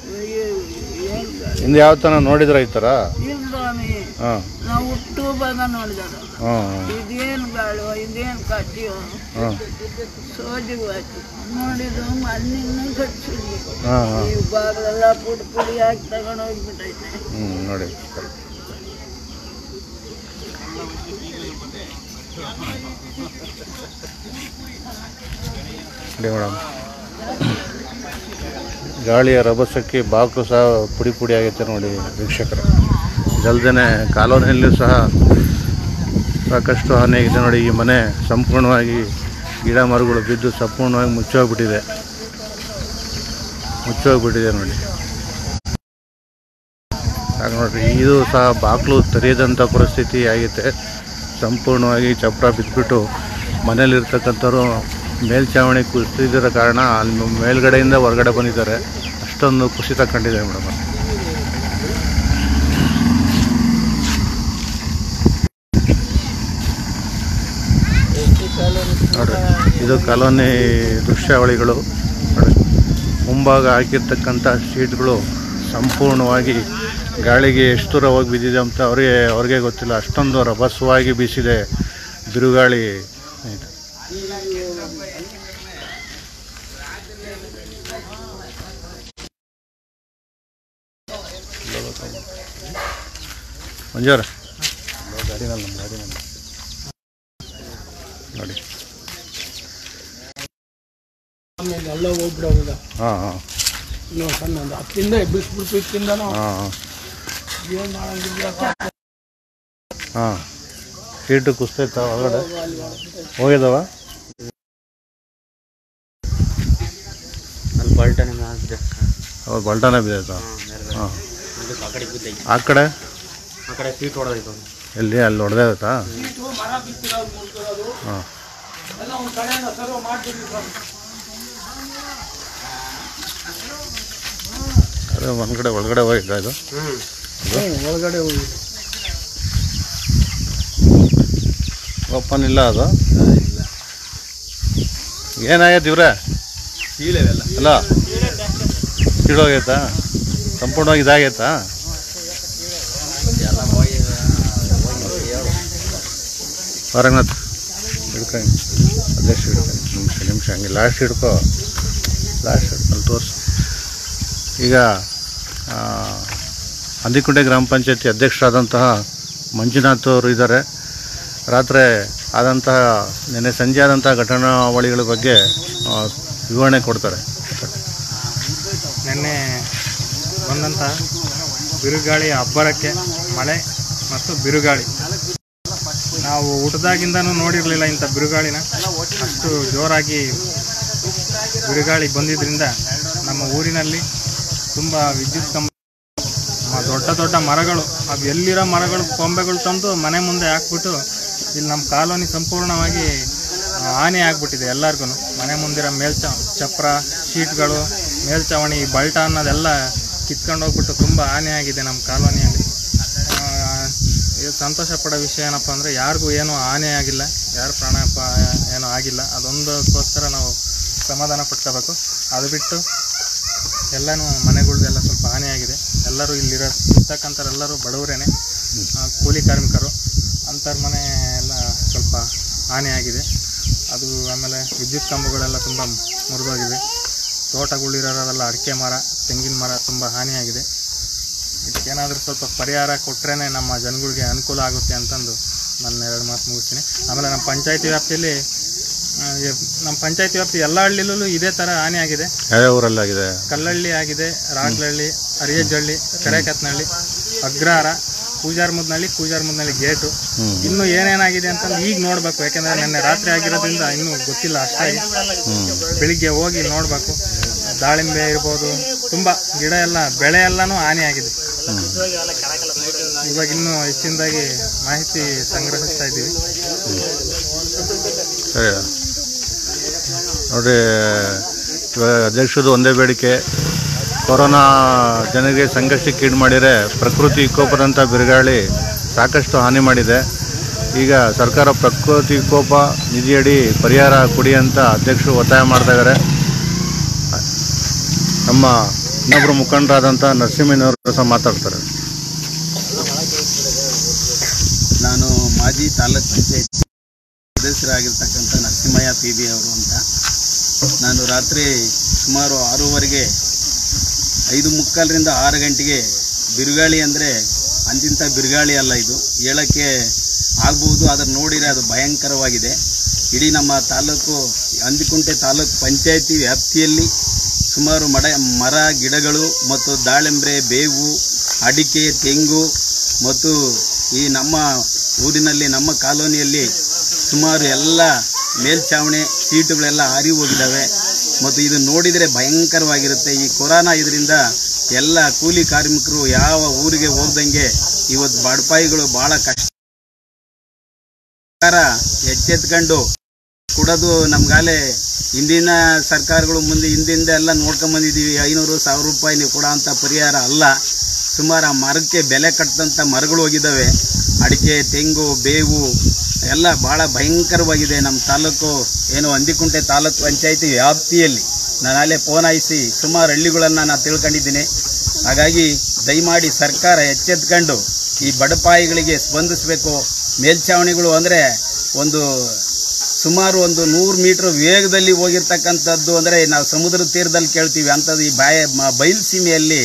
ಹಿಂದೆ ಯಾವ ತನ ನೋಡಿದ್ರ ಈ ಥರ ಇಲ್ದಾಮಿ ಹಾಂ ನಾವು ಹುಟ್ಟು ಬಾಗ ನೋಡಿದಾರ ಹಾಂ ಇದೇನು ಗಾಳು ಇದೇನು ಕಟ್ಟಿಯೋ ಹಾಂ ಸೋಜಿಗೆ ಹಾಕಿ ನೋಡಿದ್ರು ಮಣ್ಣಿನ ಕಟ್ಸಿದ್ವಿ ಹಾಂ ಹಾಂ ಈ ಬಾಗಲೆಲ್ಲ ಪುಡಿ ಪುಡಿ ಹಾಕಿ ತಗೊಂಡು ಹೋಗ್ಬಿಟ್ಟೈತೆ ಹ್ಞೂ ನೋಡಿ ನೋಡಿ ಮೇಡಮ್ ಗಾಳಿಯ ರಭಸಕ್ಕೆ ಬಾಕ್ಲು ಸಹ ಪುಡಿ ಪುಡಿ ಆಗೈತೆ ನೋಡಿ ವೀಕ್ಷಕರು ಇದಲ್ದೇ ಕಾಲೋನಿಯಲ್ಲೂ ಸಹ ಸಾಕಷ್ಟು ಹಾನಿಯಾಗಿದೆ ನೋಡಿ ಈ ಮನೆ ಸಂಪೂರ್ಣವಾಗಿ ಗಿಡ ಮರಗಳು ಬಿದ್ದು ಸಂಪೂರ್ಣವಾಗಿ ಮುಚ್ಚೋಗ್ಬಿಟ್ಟಿದೆ ಮುಚ್ಚೋಗ್ಬಿಟ್ಟಿದೆ ನೋಡಿ ಹಾಗೆ ನೋಡ್ರಿ ಇದು ಸಹ ಬಾಗಿಲು ತೆರೆಯದಂಥ ಪರಿಸ್ಥಿತಿ ಆಗೈತೆ ಸಂಪೂರ್ಣವಾಗಿ ಚಪ್ರ ಬಿದ್ದುಬಿಟ್ಟು ಮನೇಲಿರ್ತಕ್ಕಂಥವ್ರು ಮೇಲ್ಛಾವಣಿ ಕುಸಿದಿರೋ ಕಾರಣ ಅಲ್ಲಿ ಮೇಲ್ಗಡೆಯಿಂದ ಹೊರಗಡೆ ಬಂದಿದ್ದಾರೆ ಅಷ್ಟೊಂದು ಕುಸಿತ ಕಂಡಿದೆ ಮೇಡಮ್ ನೋಡ್ರಿ ಇದು ಕಾಲೋನಿ ದೃಶ್ಯಾವಳಿಗಳು ನೋಡಿ ಮುಂಭಾಗ ಹಾಕಿರ್ತಕ್ಕಂಥ ಶೀಟ್ಗಳು ಸಂಪೂರ್ಣವಾಗಿ ಗಾಳಿಗೆ ಎಷ್ಟು ದೂರ ಹೋಗಿ ಬಿದ್ದಿದೆ ಅಂತ ಅವ್ರಿಗೆ ಅವ್ರಿಗೆ ಗೊತ್ತಿಲ್ಲ ಅಷ್ಟೊಂದು ರಭಸವಾಗಿ ಬೀಸಿದೆ ಬಿರುಗಾಳಿ ಇದು. ಮಂಜೂರ ಗಾಡಿನಲ್ಲಿ ನಮ್ಮ ಗಾಡಿನಲ್ಲಿ ನೋಡಿ ಆಮೇಲೆ ಎಲ್ಲ ಹೋಗ್ಬಿಡೋದ ಹಾಂ ಹಾಂ ಇನ್ನೂ ಸಣ್ಣ ಒಂದು ಹತ್ತಿಂದ ಎಬ್ಬಿಸ್ಬಿಡ್ತು ಇತ್ತಿಂದ ನಾವು ಹಾಂ ಹಾಂ ಏನು ಮಾಡಂಗಿಲ್ಲ ಹಾಂ ಸೀಟು ಕುಸ್ತೈತ ಒಳಗಡೆ ಹೋಗಿದಾವ ಅಲ್ಲಿ ಬಲ್ಟನೆ ಮಾಡಿದೆ ಅವ್ರು ಬಲ್ಟಾನೆ ಬಿದ್ದೈತ ಹಾಂ ಆ ಕಡೆ ಬಿದ್ದೈತೆ ಆ ಕಡೆ ಆ ಕಡೆ ಸೀಟ್ ಹೊಡೆದೈತೆ ಎಲ್ಲಿ ಅಲ್ಲಿ ಹೊಡೆದಾಯ್ತಾ ಮರ ಬಿತ್ತಿರೋದು ಮುಳ್ತಿರೋದು ಹಾಂ ಎಲ್ಲ ಒಂದು ಕಡೆಯಿಂದ ಸರ್ವ ಮಾಡ್ತಿದ್ವಿ ಸರ್ ಅದೇ ಒಂದು ಕಡೆ ಒಳಗಡೆ ಹೋಗಿದ್ದ ಇದು ಹ್ಞೂ ಒಳಗಡೆ ಹೋಗಿ ಓಪನ್ ಇಲ್ಲ ಅದು ಏನಾಗೈತೆ ಇವ್ರೆ ಅಲ್ಲ ಕೀಳೋಗೈತಾ ಸಂಪೂರ್ಣವಾಗಿ ಇದಾಗೈತಾ ಹೊರಗನಾಥ್ ಹಿಡ್ಕೊಂಡು ಅಧ್ಯಕ್ಷ ಹಿಡ್ಕೊಂಡು ನಿಮಿಷ ನಿಮಿಷ ಹಂಗೆ ಲಾಸ್ಟ್ ಹಿಡ್ಕೋ ಲಾಸ್ಟ್ ಹಿಡ್ಕೊಂಡು ತೋರಿಸು ಈಗ ಆ, ಅಂದಿಕುಂಟೆ ಗ್ರಾಮ ಪಂಚಾಯತಿ ಅಧ್ಯಕ್ಷರಾದಂತಹ ಮಂಜುನಾಥ್ ಅವರು ಇದ್ದಾರೆ ರಾತ್ರಿ ಆದಂತಹ ನಿನ್ನೆ ಸಂಜೆ ಆದಂತಹ ಘಟನಾವಳಿಗಳ ಬಗ್ಗೆ ಆ, ವಿವರಣೆ ಕೊಡ್ತಾರೆ ನಿನ್ನೆ ಬಂದಂಥ ಬಿರುಗಾಳಿ ಅಬ್ಬರಕ್ಕೆ ಮಳೆ ಮತ್ತು ಬಿರುಗಾಳಿ ನಾವು ಊಟದಾಗಿಂದನೂ ನೋಡಿರಲಿಲ್ಲ ಇಂಥ ಬಿರುಗಾಳಿನ ಅಷ್ಟು ಜೋರಾಗಿ ಬಿರುಗಾಳಿ ಬಂದಿದ್ದರಿಂದ ನಮ್ಮ ಊರಿನಲ್ಲಿ ತುಂಬ ವಿದ್ಯುತ್ ಕಂಬ ಮ- ದೊಡ್ಡ ದೊಡ್ಡ ಮರಗಳು ಅದು ಎಲ್ಲಿರೋ ಮರಗಳು ಕೊಂಬೆಗಳು ತಂದು ಮನೆ ಮುಂದೆ ಹಾಕ್ಬಿಟ್ಟು ಇಲ್ಲಿ ನಮ್ಮ ಕಾಲೋನಿ ಸಂಪೂರ್ಣವಾಗಿ ಆ, ಹಾನಿ ಆಗ್ಬಿಟ್ಟಿದೆ ಎಲ್ಲರಿಗೂ ಮನೆ ಮುಂದಿರೋ ಮೇಲ್ಚ ಚಪ್ರ ಶೀಟ್ಗಳು ಮೇಲ್ಚಾವಣಿ ಬಲ್ಟ ಅನ್ನೋದೆಲ್ಲ ಕಿತ್ಕೊಂಡು ಹೋಗ್ಬಿಟ್ಟು ತುಂಬ ಹಾನಿ ಆಗಿದೆ ನಮ್ಮ ಕಾಲೋನಿಯಲ್ಲಿ ಆ, ಇದು ಸಂತೋಷ ಪಡೋ ವಿಷಯ ಏನಪ್ಪ ಅಂದರೆ ಯಾರಿಗೂ ಏನೂ ಹಾನಿ ಆಗಿಲ್ಲ ಯಾರು ಪ್ರಾಣಾಪಾಯ ಏನೂ ಆಗಿಲ್ಲ ಅದೊಂದಕ್ಕೋಸ್ಕರ ನಾವು ಸಮಾಧಾನ ಪಡ್ಕೋಬೇಕು ಅದು ಬಿಟ್ಟು ಎಲ್ಲನೂ ಮನೆಗಳ್ದೆಲ್ಲ ಸ್ವಲ್ಪ ಹಾನಿಯಾಗಿದೆ ಎಲ್ಲರೂ ಇಲ್ಲಿರೋ ಇರ್ತಕ್ಕಂಥವ್ರೆಲ್ಲರೂ ಬಡವರೇನೆ ಆ, ಕೂಲಿ ಕಾರ್ಮಿಕರು ಅಂಥವ್ರ ಮನೆ ಎಲ್ಲ ಸ್ವಲ್ಪ ಹಾನಿಯಾಗಿದೆ ಅದು ಆಮೇಲೆ ವಿದ್ಯುತ್ ಕಂಬಗಳೆಲ್ಲ ತುಂಬ ಮುರಿದೋಗಿವೆ ತೋಟಗಳಿರೋರೆಲ್ಲ ಅಡಿಕೆ ಮರ ತೆಂಗಿನ ಮರ ತುಂಬ ಹಾನಿಯಾಗಿದೆ ಇದಕ್ಕೇನಾದರೂ ಸ್ವಲ್ಪ ಪರಿಹಾರ ಕೊಟ್ಟರೆ ನಮ್ಮ ಜನಗಳಿಗೆ ಅನುಕೂಲ ಆಗುತ್ತೆ ಅಂತಂದು ನನ್ನ ಎರಡು ಮಾತು ಮುಗಿಸ್ತೀನಿ ಆಮೇಲೆ ನಮ್ಮ ಪಂಚಾಯತಿ ವ್ಯಾಪ್ತಿಯಲ್ಲಿ ಆ, ಈ- ನಮ್ಮ ಪಂಚಾಯತಿ ವ್ಯಾಪ್ತಿ ಎಲ್ಲ ಹಳ್ಳಿಲೂ ಇದೇ ಥರ ಹಾನಿ ಆಗಿದೆ ಯಾವ್ಯಾವ ಊರಲ್ಲಾಗಿದೆ ಕಲ್ಲಹಳ್ಳಿ ಆಗಿದೆ ರಾಗ್ಲಹಳ್ಳಿ ಅರಿಯಜ್ಜಹಳ್ಳಿ ಕೆರೆಕೆತ್ನಹಳ್ಳಿ ಅಗ್ರಹಾರ ಪೂಜಾರ್ಮುದ್ನಳ್ಳಿ ಪೂಜಾರ್ಮುದ್ನಳ್ಳಿ ಗೇಟು ಹ್ಮ್. ಇನ್ನು ಏನೇನಾಗಿದೆ ಅಂತ ಈಗ ನೋಡ್ಬೇಕು ಯಾಕಂದ್ರೆ ನಿನ್ನೆ ರಾತ್ರಿ ಆಗಿರೋದ್ರಿಂದ ಇನ್ನೂ ಗೊತ್ತಿಲ್ಲ ಅಷ್ಟಾಗಿ ಬೆಳಿಗ್ಗೆ ಹೋಗಿ ನೋಡ್ಬೇಕು ದಾಳಿಂಬೆ ಇರ್ಬೋದು ತುಂಬಾ ಗಿಡ ಎಲ್ಲ ಬೆಳೆ ಎಲ್ಲಾನು ಹಾನಿ ಆಗಿದೆ ಇವಾಗ ಇನ್ನೂ ಹೆಚ್ಚಿನದಾಗಿ ಮಾಹಿತಿ ಸಂಗ್ರಹಿಸ್ತಾ ಇದ್ದೀವಿ ಸರಿ ನೋಡಿ ಇವಾಗ ಅಧ್ಯಕ್ಷದು ಒಂದೇ ಬೇಡಿಕೆ ಕೊರೋನಾ ಜನರಿಗೆ ಸಂಕಷ್ಟಕ್ಕೀಡು ಮಾಡಿದರೆ ಪ್ರಕೃತಿ ವಿಕೋಪದಂಥ ಬಿರುಗಾಳಿ ಸಾಕಷ್ಟು ಹಾನಿ ಮಾಡಿದೆ ಈಗ ಸರ್ಕಾರ ಪ್ರಕೃತಿ ವಿಕೋಪ ನಿಧಿಯಡಿ ಪರಿಹಾರ ಕೊಡಿ ಅಂತ ಅಧ್ಯಕ್ಷರು ಒತ್ತಾಯ ಮಾಡ್ತಾ ಇದ್ದಾರೆ ನಮ್ಮ ಇನ್ನೊಬ್ಬರು ಮುಖಂಡರಾದಂಥ ನರಸಿಂಹನವರು ಸಹ ಮಾತಾಡ್ತಾರೆ ನಾನು ಮಾಜಿ ತಾಲೂಕ್ ಪಂಚಾಯತ್ ಸದಸ್ಯರಾಗಿರ್ತಕ್ಕಂಥ ನರಸಿಂಹಯ್ಯ ಪಿ ಬಿ ಅವರು ಅಂತ ನಾನು ರಾತ್ರಿ ಸುಮಾರು ಆರೂವರೆಗೆ ಐದು ಮುಕ್ಕಾಲರಿಂದ ಆರು ಗಂಟೆಗೆ ಬಿರುಗಾಳಿ ಅಂದರೆ ಅಂತಿಂಥ ಬಿರುಗಾಳಿ ಅಲ್ಲ ಇದು ಹೇಳಕ್ಕೆ ಆಗ್ಬೋದು ಅದನ್ನು ನೋಡಿದರೆ ಅದು ಭಯಂಕರವಾಗಿದೆ ಇಡೀ ನಮ್ಮ ತಾಲೂಕು ಅಂದಿಕುಂಟೆ ತಾಲೂಕು ಪಂಚಾಯತಿ ವ್ಯಾಪ್ತಿಯಲ್ಲಿ ಸುಮಾರು ಮಡ ಮರ ಗಿಡಗಳು ಮತ್ತು ದಾಳಿಂಬ್ರೆ ಬೇವು ಅಡಿಕೆ ತೆಂಗು ಮತ್ತು ಈ ನಮ್ಮ ಊರಿನಲ್ಲಿ ನಮ್ಮ ಕಾಲೋನಿಯಲ್ಲಿ ಸುಮಾರು ಎಲ್ಲ ಮೇಲ್ಛಾವಣಿ ಸೀಟುಗಳೆಲ್ಲ ಹಾರಿ ಹೋಗಿದ್ದಾವೆ ಮತ್ತು ಇದು ನೋಡಿದರೆ ಭಯಂಕರವಾಗಿರುತ್ತೆ ಈ ಕೊರೋನಾ ಇದರಿಂದ ಎಲ್ಲ ಕೂಲಿ ಕಾರ್ಮಿಕರು ಯಾವ ಊರಿಗೆ ಹೋಗ್ದಂಗೆ ಇವತ್ತು ಬಡಪಾಯಿಗಳು ಭಾಳ ಕಷ್ಟ ಸರ್ಕಾರ ಎಚ್ಚೆತ್ಕೊಂಡು ಕೊಡೋದು ನಮ್ಗಾಲೆ ಹಿಂದಿನ ಸರ್ಕಾರಗಳು ಮುಂದೆ ಹಿಂದಿಂದ ಎಲ್ಲ ನೋಡ್ಕೊಂಡ್ ಬಂದಿದ್ದೀವಿ ಐನೂರು ಸಾವಿರ ರೂಪಾಯಿ ನೀವು ಕೊಡೋ ಅಂಥ ಪರಿಹಾರ ಅಲ್ಲ ಸುಮಾರು ಆ ಮರಕ್ಕೆ ಬೆಲೆ ಕಟ್ಟದಂಥ ಮರಗಳು ಹೋಗಿದ್ದಾವೆ ಅಡಿಕೆ ತೆಂಗು ಬೇವು ಎಲ್ಲ ಭಾಳ ಭಯಂಕರವಾಗಿದೆ ನಮ್ಮ ತಾಲೂಕು ಏನು ಅಂದಿಕುಂಟೆ ತಾಲೂಕು ಪಂಚಾಯತಿ ವ್ಯಾಪ್ತಿಯಲ್ಲಿ ನಾನು ಅಲ್ಲೇ ಫೋನ್ ಹಾಯಿಸಿ ಸುಮಾರು ಹಳ್ಳಿಗಳನ್ನು ನಾನು ತಿಳ್ಕೊಂಡಿದ್ದೀನಿ ಹಾಗಾಗಿ ದಯಮಾಡಿ ಸರ್ಕಾರ ಎಚ್ಚೆತ್ಕೊಂಡು ಈ ಬಡಪಾಯಿಗಳಿಗೆ ಸ್ಪಂದಿಸಬೇಕು ಮೇಲ್ಛಾವಣಿಗಳು ಅಂದರೆ ಒಂದು ಸುಮಾರು ಒಂದು ನೂರು ಮೀಟರ್ ವೇಗದಲ್ಲಿ ಹೋಗಿರ್ತಕ್ಕಂಥದ್ದು ಅಂದರೆ ನಾವು ಸಮುದ್ರ ತೀರದಲ್ಲಿ ಕೇಳ್ತೀವಿ ಅಂಥದ್ದು ಈ ಬಾಯ ಮ- ಬಯಲು ಸೀಮೆಯಲ್ಲಿ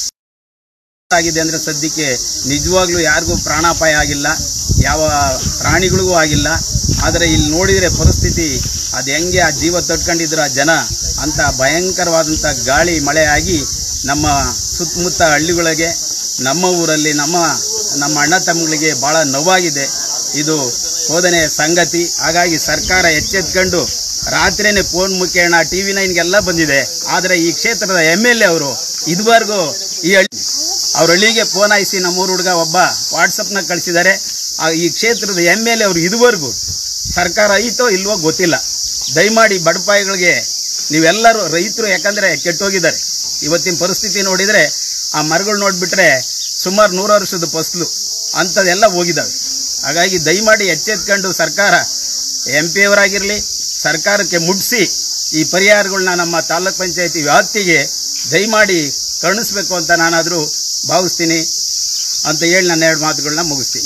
ಆಗಿದೆ ಅಂದರೆ ಸದ್ಯಕ್ಕೆ ನಿಜವಾಗ್ಲೂ ಯಾರಿಗೂ ಪ್ರಾಣಾಪಾಯ ಆಗಿಲ್ಲ ಯಾವ ಪ್ರಾಣಿಗಳಿಗೂ ಆಗಿಲ್ಲ ಆದರೆ ಇಲ್ಲಿ ನೋಡಿದರೆ ಪರಿಸ್ಥಿತಿ ಅದು ಹೆಂಗೆ ಆ ಜೀವ ತಟ್ಕೊಂಡಿದ್ರು ಆ ಜನ ಅಂತ ಭಯಂಕರವಾದಂಥ ಗಾಳಿ ಮಳೆ ಆಗಿ ನಮ್ಮ ಸುತ್ತಮುತ್ತ ಹಳ್ಳಿಗಳಿಗೆ ನಮ್ಮ ಊರಲ್ಲಿ ನಮ್ಮ ನಮ್ಮ ಅಣ್ಣ ತಮ್ಮಗಳಿಗೆ ಭಾಳ ನೋವಾಗಿದೆ ಇದು ಶೋಧನೆಯ ಸಂಗತಿ ಹಾಗಾಗಿ ಸರ್ಕಾರ ಎಚ್ಚೆತ್ಕೊಂಡು ರಾತ್ರಿನೇ ಫೋನ್ ಮುಖೇಣ ಟಿ ವಿ ನೈನ್ಗೆಲ್ಲ ಬಂದಿದೆ ಆದರೆ ಈ ಕ್ಷೇತ್ರದ ಎಮ್ ಎಲ್ ಎ ಅವರು ಇದುವರೆಗೂ ಈ ಹಳ್ಳಿ ಅವ್ರ ಹಳ್ಳಿಗೆ ಫೋನ್ ಹಾಯಿಸಿ ನಮ್ಮೂರು ಹುಡುಗ ಒಬ್ಬ ವಾಟ್ಸಪ್ನ ಕಳಿಸಿದ್ದಾರೆ ಆ ಈ ಕ್ಷೇತ್ರದ ಎಮ್ ಎಲ್ ಎ ಅವರು ಇದುವರೆಗೂ ಸರ್ಕಾರ ಐತೋ ಇಲ್ವೋ ಗೊತ್ತಿಲ್ಲ ದಯಮಾಡಿ ಬಡಪಾಯಿಗಳಿಗೆ ನೀವೆಲ್ಲರೂ ರೈತರು ಯಾಕಂದರೆ ಕೆಟ್ಟೋಗಿದ್ದಾರೆ ಇವತ್ತಿನ ಪರಿಸ್ಥಿತಿ ನೋಡಿದರೆ ಆ ಮರಗಳು ನೋಡಿಬಿಟ್ರೆ ಸುಮಾರು ನೂರು ವರ್ಷದ ಫಸಲು ಅಂಥದ್ದೆಲ್ಲ ಹೋಗಿದ್ದಾವೆ ಹಾಗಾಗಿ ದಯಮಾಡಿ ಎಚ್ಚೆತ್ಕೊಂಡು ಸರ್ಕಾರ ಎಂ ಪಿ ಅವರಾಗಿರಲಿ ಸರ್ಕಾರಕ್ಕೆ ಮುಟ್ಟಿಸಿ ಈ ಪರಿಹಾರಗಳನ್ನ ನಮ್ಮ ತಾಲೂಕ್ ಪಂಚಾಯತಿ ವ್ಯಾಪ್ತಿಗೆ ದಯಮಾಡಿ ಕರುಣಿಸ್ಬೇಕು ಅಂತ ನಾನಾದರೂ ಭಾವಿಸ್ತೀನಿ ಅಂತ ಹೇಳಿ ನನ್ನ ಎರಡು ಮಾತುಗಳನ್ನ ಮುಗಿಸ್ತೀನಿ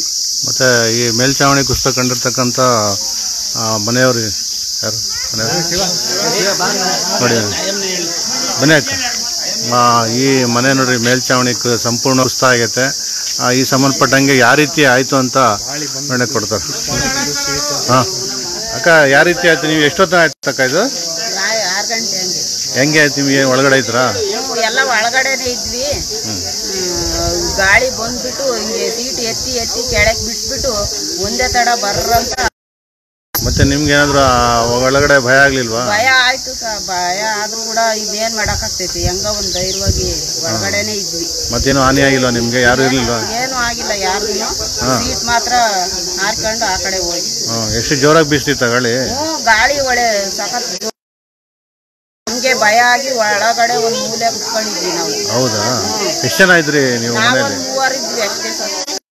ಮತ್ತು ಈ ಮೇಲ್ಛಾವಣಿ ಕುಸಿತ ಕಂಡಿರ್ತಕ್ಕಂಥ ಆ, ಮನೆಯವರು ಯಾರು ಮನೆಯವರು ನೋಡಿ ಬನ್ನಿ ಅಕ್ಕ ಆ, ಈ ಮನೆ ನೋಡ್ರಿ ಮೇಲ್ಛಾವಣಿ ಕ- ಸಂಪೂರ್ಣ ಕುಸಿತ ಆಗೈತೆ ಆ, ಈ ಸಂಬಂಧಪಟ್ಟಂಗೆ ಯಾವ ರೀತಿ ಆಯಿತು ಅಂತ ನಿರ್ಣಯ ಕೊಡ್ತಾರೆ ಹಾಂ ಅಕ್ಕ ಯಾವ ರೀತಿ ಆಯ್ತು ನೀವು ಎಷ್ಟೊತ್ತು ಆಯ್ತು ಅಕ್ಕ ಇದು ಆರು ಗಂಟೆ ಹಂಗೆ ಹೆಂಗೆ ಆಯ್ತು ನಿಮಗೆ ಒಳಗಡೆ ಇದ್ರಾ ನಾವು ಎಲ್ಲ ಒಳಗಡೆನೆ ಇದ್ವಿ ಹ್ಮ್, ಗಾಳಿ ಬಂದ್ಬಿಟ್ಟು ಹಿಂಗೆ ಸೀಟ್ ಎತ್ತಿ ಎತ್ತಿ ಕೆಳಗೆ ಬಿಟ್ಬಿಟ್ಟು ಒಂದೇ ತಡ ಬರ್ರಂತ ಮತ್ತೆ ನಿಮ್ಗೆ ಏನಾದ್ರು ಆ ಒಳಗಡೆ ಭಯ ಆಗ್ಲಿಲ್ವಾ ಭಯ ಆಯ್ತು ಸ ಭಯ ಆದ್ರೂ ಕೂಡ ಇದೇನ್ ಮಾಡಕ್ಕಾಗ್ತೈತಿ ಹೆಂಗ ಒಂದ್ ಧೈರ್ಯವಾಗಿ ಒಳಗಡೆನೆ ಇದ್ವಿ ಮತ್ತೇನು ಹಾನಿ ಆಗಿಲ್ವಾ ನಿಮ್ಗೆ ಯಾರು ಇರ್ಲಿಲ್ವಾ ಏನು ಆಗಿಲ್ಲ ಯಾರಿಗೂ ಹಾ. ಸೀಟ್ ಮಾತ್ರ ಹಾರ್ಕೊಂಡು ಆ ಕಡೆ ಹೋಗಿ ಹ್ಮ್, ಎಷ್ಟು ಜೋರಾಗಿ ಬೀಸ್ತಿತ್ತ ಗಾಳಿ ಹ್ಞೂ ಗಾಳಿ ಒಳ್ಳೆ ಸಖತ್ ಜೋ- ನಮ್ಗೆ ಭಯ ಆಗಿ ಒಳಗಡೆ ಒಂದ್ ಮೂಲೆ ಕುತ್ಕೊಂಡಿದ್ವಿ ನಾವು ಹೌದಾ ಎಷ್ಟು ಜನ ಇದ್ರಿ ನೀವು ನಾವೊಂದ್ ಮನೇಲಿ ಮೂವರು ಇದ್ವಿ ಅಷ್ಟೇ ಸರ್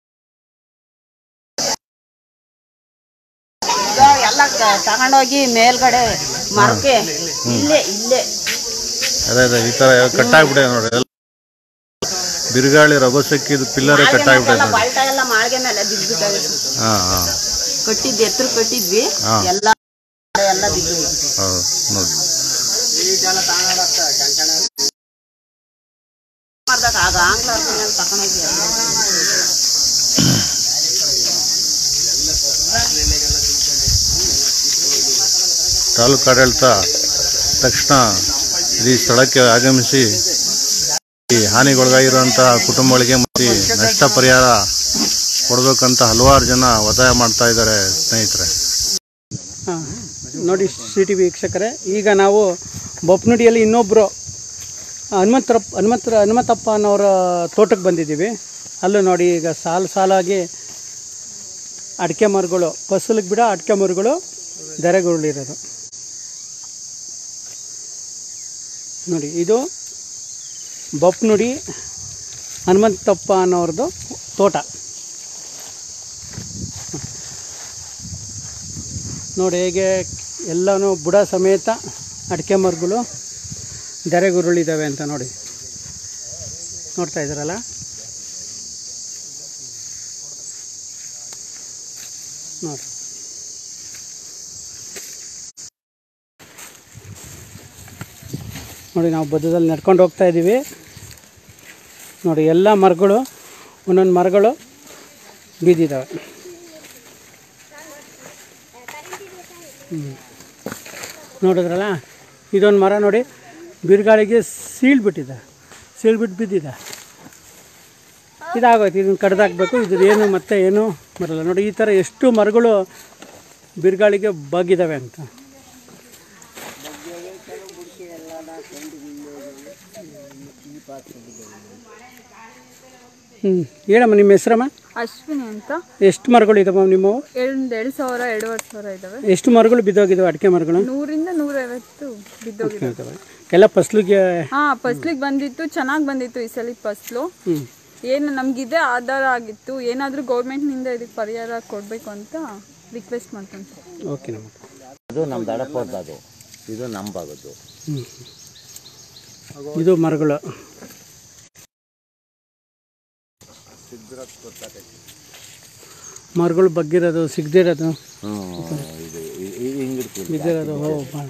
ಈಗ ಎಲ್ಲ ತ- ತಗೊಂಡೋಗಿ ಮೇಲ್ಗಡೆ ಮರಕ್ಕೆ ಇಲ್ಲೇ ಇಲ್ಲೇ ಅದೇ ಅದೇ ಈ ತರ ಕಟ್ಟಾಗ್ಬಿಟ್ಟೆ ನೋಡಿ ಎಲ್ಲ ಬಿರುಗಾಳಿ ರಭಸಕ್ಕಿದು ಪಿಲ್ಲರೇ ಮಾಳ್ಗೆ ಕಟ್ಟಾಗ್ಬಿಟ್ಟೆ ಮೇಲೆಲ್ಲ ನೋಡಿ ಬಾಲ್ಟ ಎಲ್ಲ ಮಾಳ್ಗೆ ಮೇಲೆ ಬಿದ್ಬಿಟ್ಟವೆ ಹಾ ಹಾ ಕಟ್ಟಿದ್ವಿ ಎತ್ತರ ಕಟ್ಟಿದ್ವಿ ಹಾ. ಎಲ್ಲ ಎಲ್ಲ ಬಿದ್ದು ಹೌದು ನೋಡಿ ಮಾಡ್ದಾಗ ಆಗ ಆಂಗ್ಲ ಅರ್ಥ ತಗೊಂಡೋಗಿ ತಾಲೂಕು ಆಡಳಿತ ತಕ್ಷಣ ಈ ಸ್ಥಳಕ್ಕೆ ಆಗಮಿಸಿ ಈ ಹಾನಿಗೊಳಗಾಗಿರುವಂತಹ ಕುಟುಂಬಗಳಿಗೆ ಮತ್ತು ನಷ್ಟ ಪರಿಹಾರ ಕೊಡಬೇಕಂತ ಹಲವಾರು ಜನ ಒತ್ತಾಯ ಮಾಡ್ತಾ ಇದ್ದಾರೆ ಸ್ನೇಹಿತರೆ ಹಾಂ ನೋಡಿ ಸಿ ಟಿ ವಿ ವೀಕ್ಷಕರೇ ಈಗ ನಾವು ಬೊಪ್ಪನುಡಿಯಲ್ಲಿ ಇನ್ನೊಬ್ಬರು ಹನುಮಂತರಪ್ಪ ಹನುಮಂತ ಹನುಮಂತಪ್ಪ ಅನ್ನೋರ ತೋಟಕ್ಕೆ ಬಂದಿದ್ದೀವಿ ಅಲ್ಲೂ ನೋಡಿ ಈಗ ಸಾಲು ಸಾಲಾಗಿ ಅಡಿಕೆ ಮರಗಳು ಫಸಲಿಗೆ ಬಿಡ ಅಡಿಕೆ ಮರಗಳು ಧರೆಗುರುಳಿರೋದು ನೋಡಿ ಇದು ಬೊಪ್ಪನುಡಿ ಹನುಮಂತಪ್ಪ ಅನ್ನೋರ್ದು ತೋಟ ನೋಡಿ ಹೇಗೆ ಎಲ್ಲನೂ ಬುಡ ಸಮೇತ ಅಡಿಕೆ ಮರಗಳು ಧರೆಗುರುಳಿದ್ದಾವೆ ಅಂತ ನೋಡಿ ನೋಡ್ತಾ ಇದ್ದೀರಲ್ಲ ನೋಡಿ ನೋಡಿ ನಾವು ಬದ್ದದಲ್ಲಿ ನಡ್ಕೊಂಡು ಹೋಗ್ತಾ ಇದ್ದೀವಿ ನೋಡಿ ಎಲ್ಲ ಮರಗಳು ಒಂದೊಂದು ಮರಗಳು ಬಿದ್ದಿದ್ದಾವೆ ಹ್ಮ್. ನೋಡಿದ್ರಲ್ಲ ಇದೊಂದು ಮರ ನೋಡಿ ಬಿರುಗಾಳಿಗೆ ಸೀಳ್ಬಿಟ್ಟಿದೆ ಸೀಳ್ಬಿಟ್ಟು ಬಿದ್ದಿದೆ ಇದಾಗೋಯ್ತು ಇದನ್ನು ಕಡ್ದಾಕ್ಬೇಕು ಇದ್ರ ಏನು ಮತ್ತೆ ಏನು ಬರಲ್ಲ ನೋಡಿ ಈ ಥರ ಎಷ್ಟು ಮರಗಳು ಬಿರುಗಾಳಿಗೆ ಬಗ್ಗಿದ್ದಾವೆ ಅಂತ ಹ್ಞೂ ಹೇಳಮ್ಮ ನಿಮ್ಮ ಹೆಸ್ರಮ್ಮ ಅಶ್ವಿನಿ ಅಂತ ಎಷ್ಟು ಮರಗಳು ಇದಾವೆ ನಿಮ್ಮವು ಒಂದು ಎರಡು ಸಾವಿರ ಎರಡೂವರೆ ಸಾವಿರ ಇದಾವೆ ಎಷ್ಟು ಮರಗಳು ಬಿದ್ದೋಗಿದ್ದಾವೆ ಅಡಿಕೆ ಮರಗಳು ನೂರಿಂದ ನೂರೈವತ್ತು ಬಿದ್ದೋಗಿದೆ ಇದಾವೆ ಎಲ್ಲ ಫಸ್ಲಿಗೆ ಹಾ ಫಸ್ಲಿಗೆ ಬಂದಿತ್ತು ಚೆನ್ನಾಗಿ ಬಂದಿತ್ತು ಈ ಸಲ ಫಸ್ಲು ಹ್ಞೂ ಏನು ನಮಗಿದೆ ಆಧಾರ ಆಗಿತ್ತು ಏನಾದರೂ ಗೌರ್ಮೆಂಟ್ನಿಂದ ಇದಕ್ಕೆ ಪರಿಹಾರ ಕೊಡಬೇಕು ಅಂತ ರಿಕ್ವೆಸ್ಟ್ ಮಾಡ್ಕೊಂತೀನಿ ಓಕೆ ನಮ್ಮ ಅದು ನಮ್ಮ ದಡಪದ್ದು ಅದು ಇದು ನಮ್ಮ ಭಾಗದ್ದು ಹ್ಞೂ ಇದು ಮರಗಳು ಮರಗಳು ಬಗ್ಗಿರೋದು ಸಿಗದಿರೋದು ಇದು ಹಿಂಗೆ ಬಿದ್ದಿರೋದು ಹೋ ಭಾಳ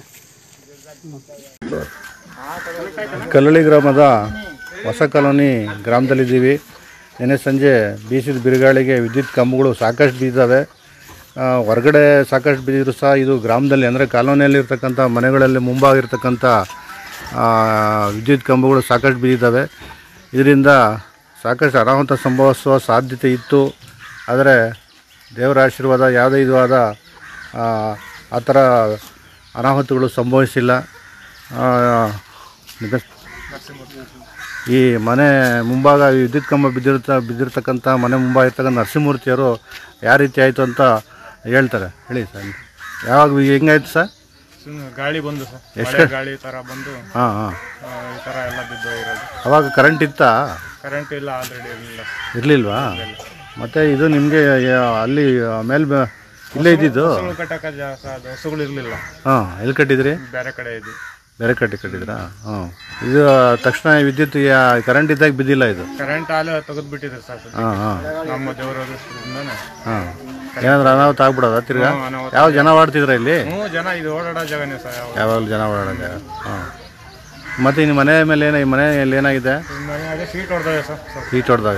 ಕಲ್ಲಳ್ಳಿ ಗ್ರಾಮದ ಹೊಸ ಕಾಲೋನಿ ಗ್ರಾಮದಲ್ಲಿದ್ದೀವಿ ನಿನ್ನೆ ಸಂಜೆ ಬೀಸಿದ ಬಿರುಗಾಳಿಗೆ ವಿದ್ಯುತ್ ಕಂಬಗಳು ಸಾಕಷ್ಟು ಬಿದ್ದಿದ್ದಾವೆ ಆ, ಹೊರಗಡೆ ಸಾಕಷ್ಟು ಬಿದ್ದಿದ್ರು ಸಹ ಇದು ಗ್ರಾಮದಲ್ಲಿ ಅಂದರೆ ಕಾಲೋನಿಯಲ್ಲಿರ್ತಕ್ಕಂಥ ಮನೆಗಳಲ್ಲಿ ಮುಂಭಾಗಿರ್ತಕ್ಕಂಥ ಆ, ವಿದ್ಯುತ್ ಕಂಬಗಳು ಸಾಕಷ್ಟು ಬಿದ್ದಿದ್ದಾವೆ ಇದರಿಂದ ಸಾಕಷ್ಟು ಅನಾಹುತ ಸಂಭವಿಸುವ ಸಾಧ್ಯತೆ ಇತ್ತು ಆದರೆ ದೇವರ ಆಶೀರ್ವಾದ ಯಾವುದೇ ಇದು ಆದ ಆ, ಆ ಥರ ಅನಾಹುತಗಳು ಸಂಭವಿಸಿಲ್ಲ ಆ, ನಿದ- ಈ ಮನೆ ಮುಂಭಾಗ ಈ ವಿದ್ಯುತ್ ಕಂಬ ಬಿದ್ದಿರ್ತ ಬಿದ್ದಿರ್ತಕ್ಕಂಥ ಮನೆ ಮುಂಭಾಗ ಇರ್ತಕ್ಕಂಥ ನರಸಿಂಹಮೂರ್ತಿಯವರು ಯಾವ ರೀತಿ ಆಯಿತು ಅಂತ ಹೇಳ್ತಾರೆ ಹೇಳಿ ಸರ್ ಯಾವಾಗ ಹೆಂಗಾಯ್ತು ಸರ್ ಸುಮ್ನೆ ಗಾಳಿ ಬಂದು ಸರ್ ಎಷ್ಟು? ಮಳೆ ಗಾಳಿ ತರ ಬಂದು ಹಾಂ ಹಾಂ ಆ, ಈ ತರ ಎಲ್ಲ ಬಿದ್ದು ಇರೋದು ಅವಾಗ ಕರೆಂಟ್ ಇತ್ತಾ ಕರೆಂಟ್ ಇಲ್ಲ ಆಲ್ರೆಡಿ ಇರಲಿಲ್ಲ ಇರಲಿಲ್ವಾ ಮತ್ತು ಇದು ನಿಮಗೆ ಅಲ್ಲಿ ಮೇಲ್ ಬ- ಇಲ್ಲೇ ಇದ್ದಿದ್ದು ಹಸುಗಳು ಕಟ್ಟಕ ಜಾಗ ಅದು ಹಸುಗಳು ಇರಲಿಲ್ಲ ಹಾಂ ಎಲ್ಲಿ ಕಟ್ಟಿದ್ರಿ ಬೇರೆ ಕಡೆ ಇದ್ವಿ ಬೇರೆ ಕಟ್ಟಿ ಕಟ್ಟಿದ್ರಾ ಹಾಂ ಇದು ತಕ್ಷಣ ವಿದ್ಯುತ್ ಕರೆಂಟ್ ಇದ್ದಾಗ ಬಿದ್ದಿಲ್ಲ ಇದು ಕರೆಂಟ್ ಹಾಲು ತೆಗೆದು ಬಿಟ್ಟಿದೆ ಸರ್ ಹಾಂ ಹಾಂ ನಮ್ಮ ದೇವರದಿಂದಾನೆ ಹಾಂ ಏನಾದ್ರು ಅನಾಹುತ ಆಗ್ಬಿಡೋದ ತಿರ್ಗಾ ಹ್ಮ್, ಅನಾಹುತ. ಯಾವ ಜನ ಓಡ್ತಿದ್ರ ಇಲ್ಲಿ ಹ್ಞೂ ಜನ ಇದು ಓಡಾಡೋ ಜಾಗನೇ ಸರ್ ಯಾವ ಯಾವಾಗಲೂ ಜನ ಓಡಾಡೋದೆ ಹಾಂ ಮತ್ತು ಇನ್ನು ಮನೆ ಮೇಲೆ ಏನ ಈ ಮನೆಯಲ್ಲಿ ಏನಾಗಿದೆ ಮನೆ ಅದೇ ಸೀಟ್ ಹೊಡೆದಿದೆ ಸರ್ ಸ್ವಲ್ಪ. ಸೀಟ್ ಹೊಡೆದಾಗ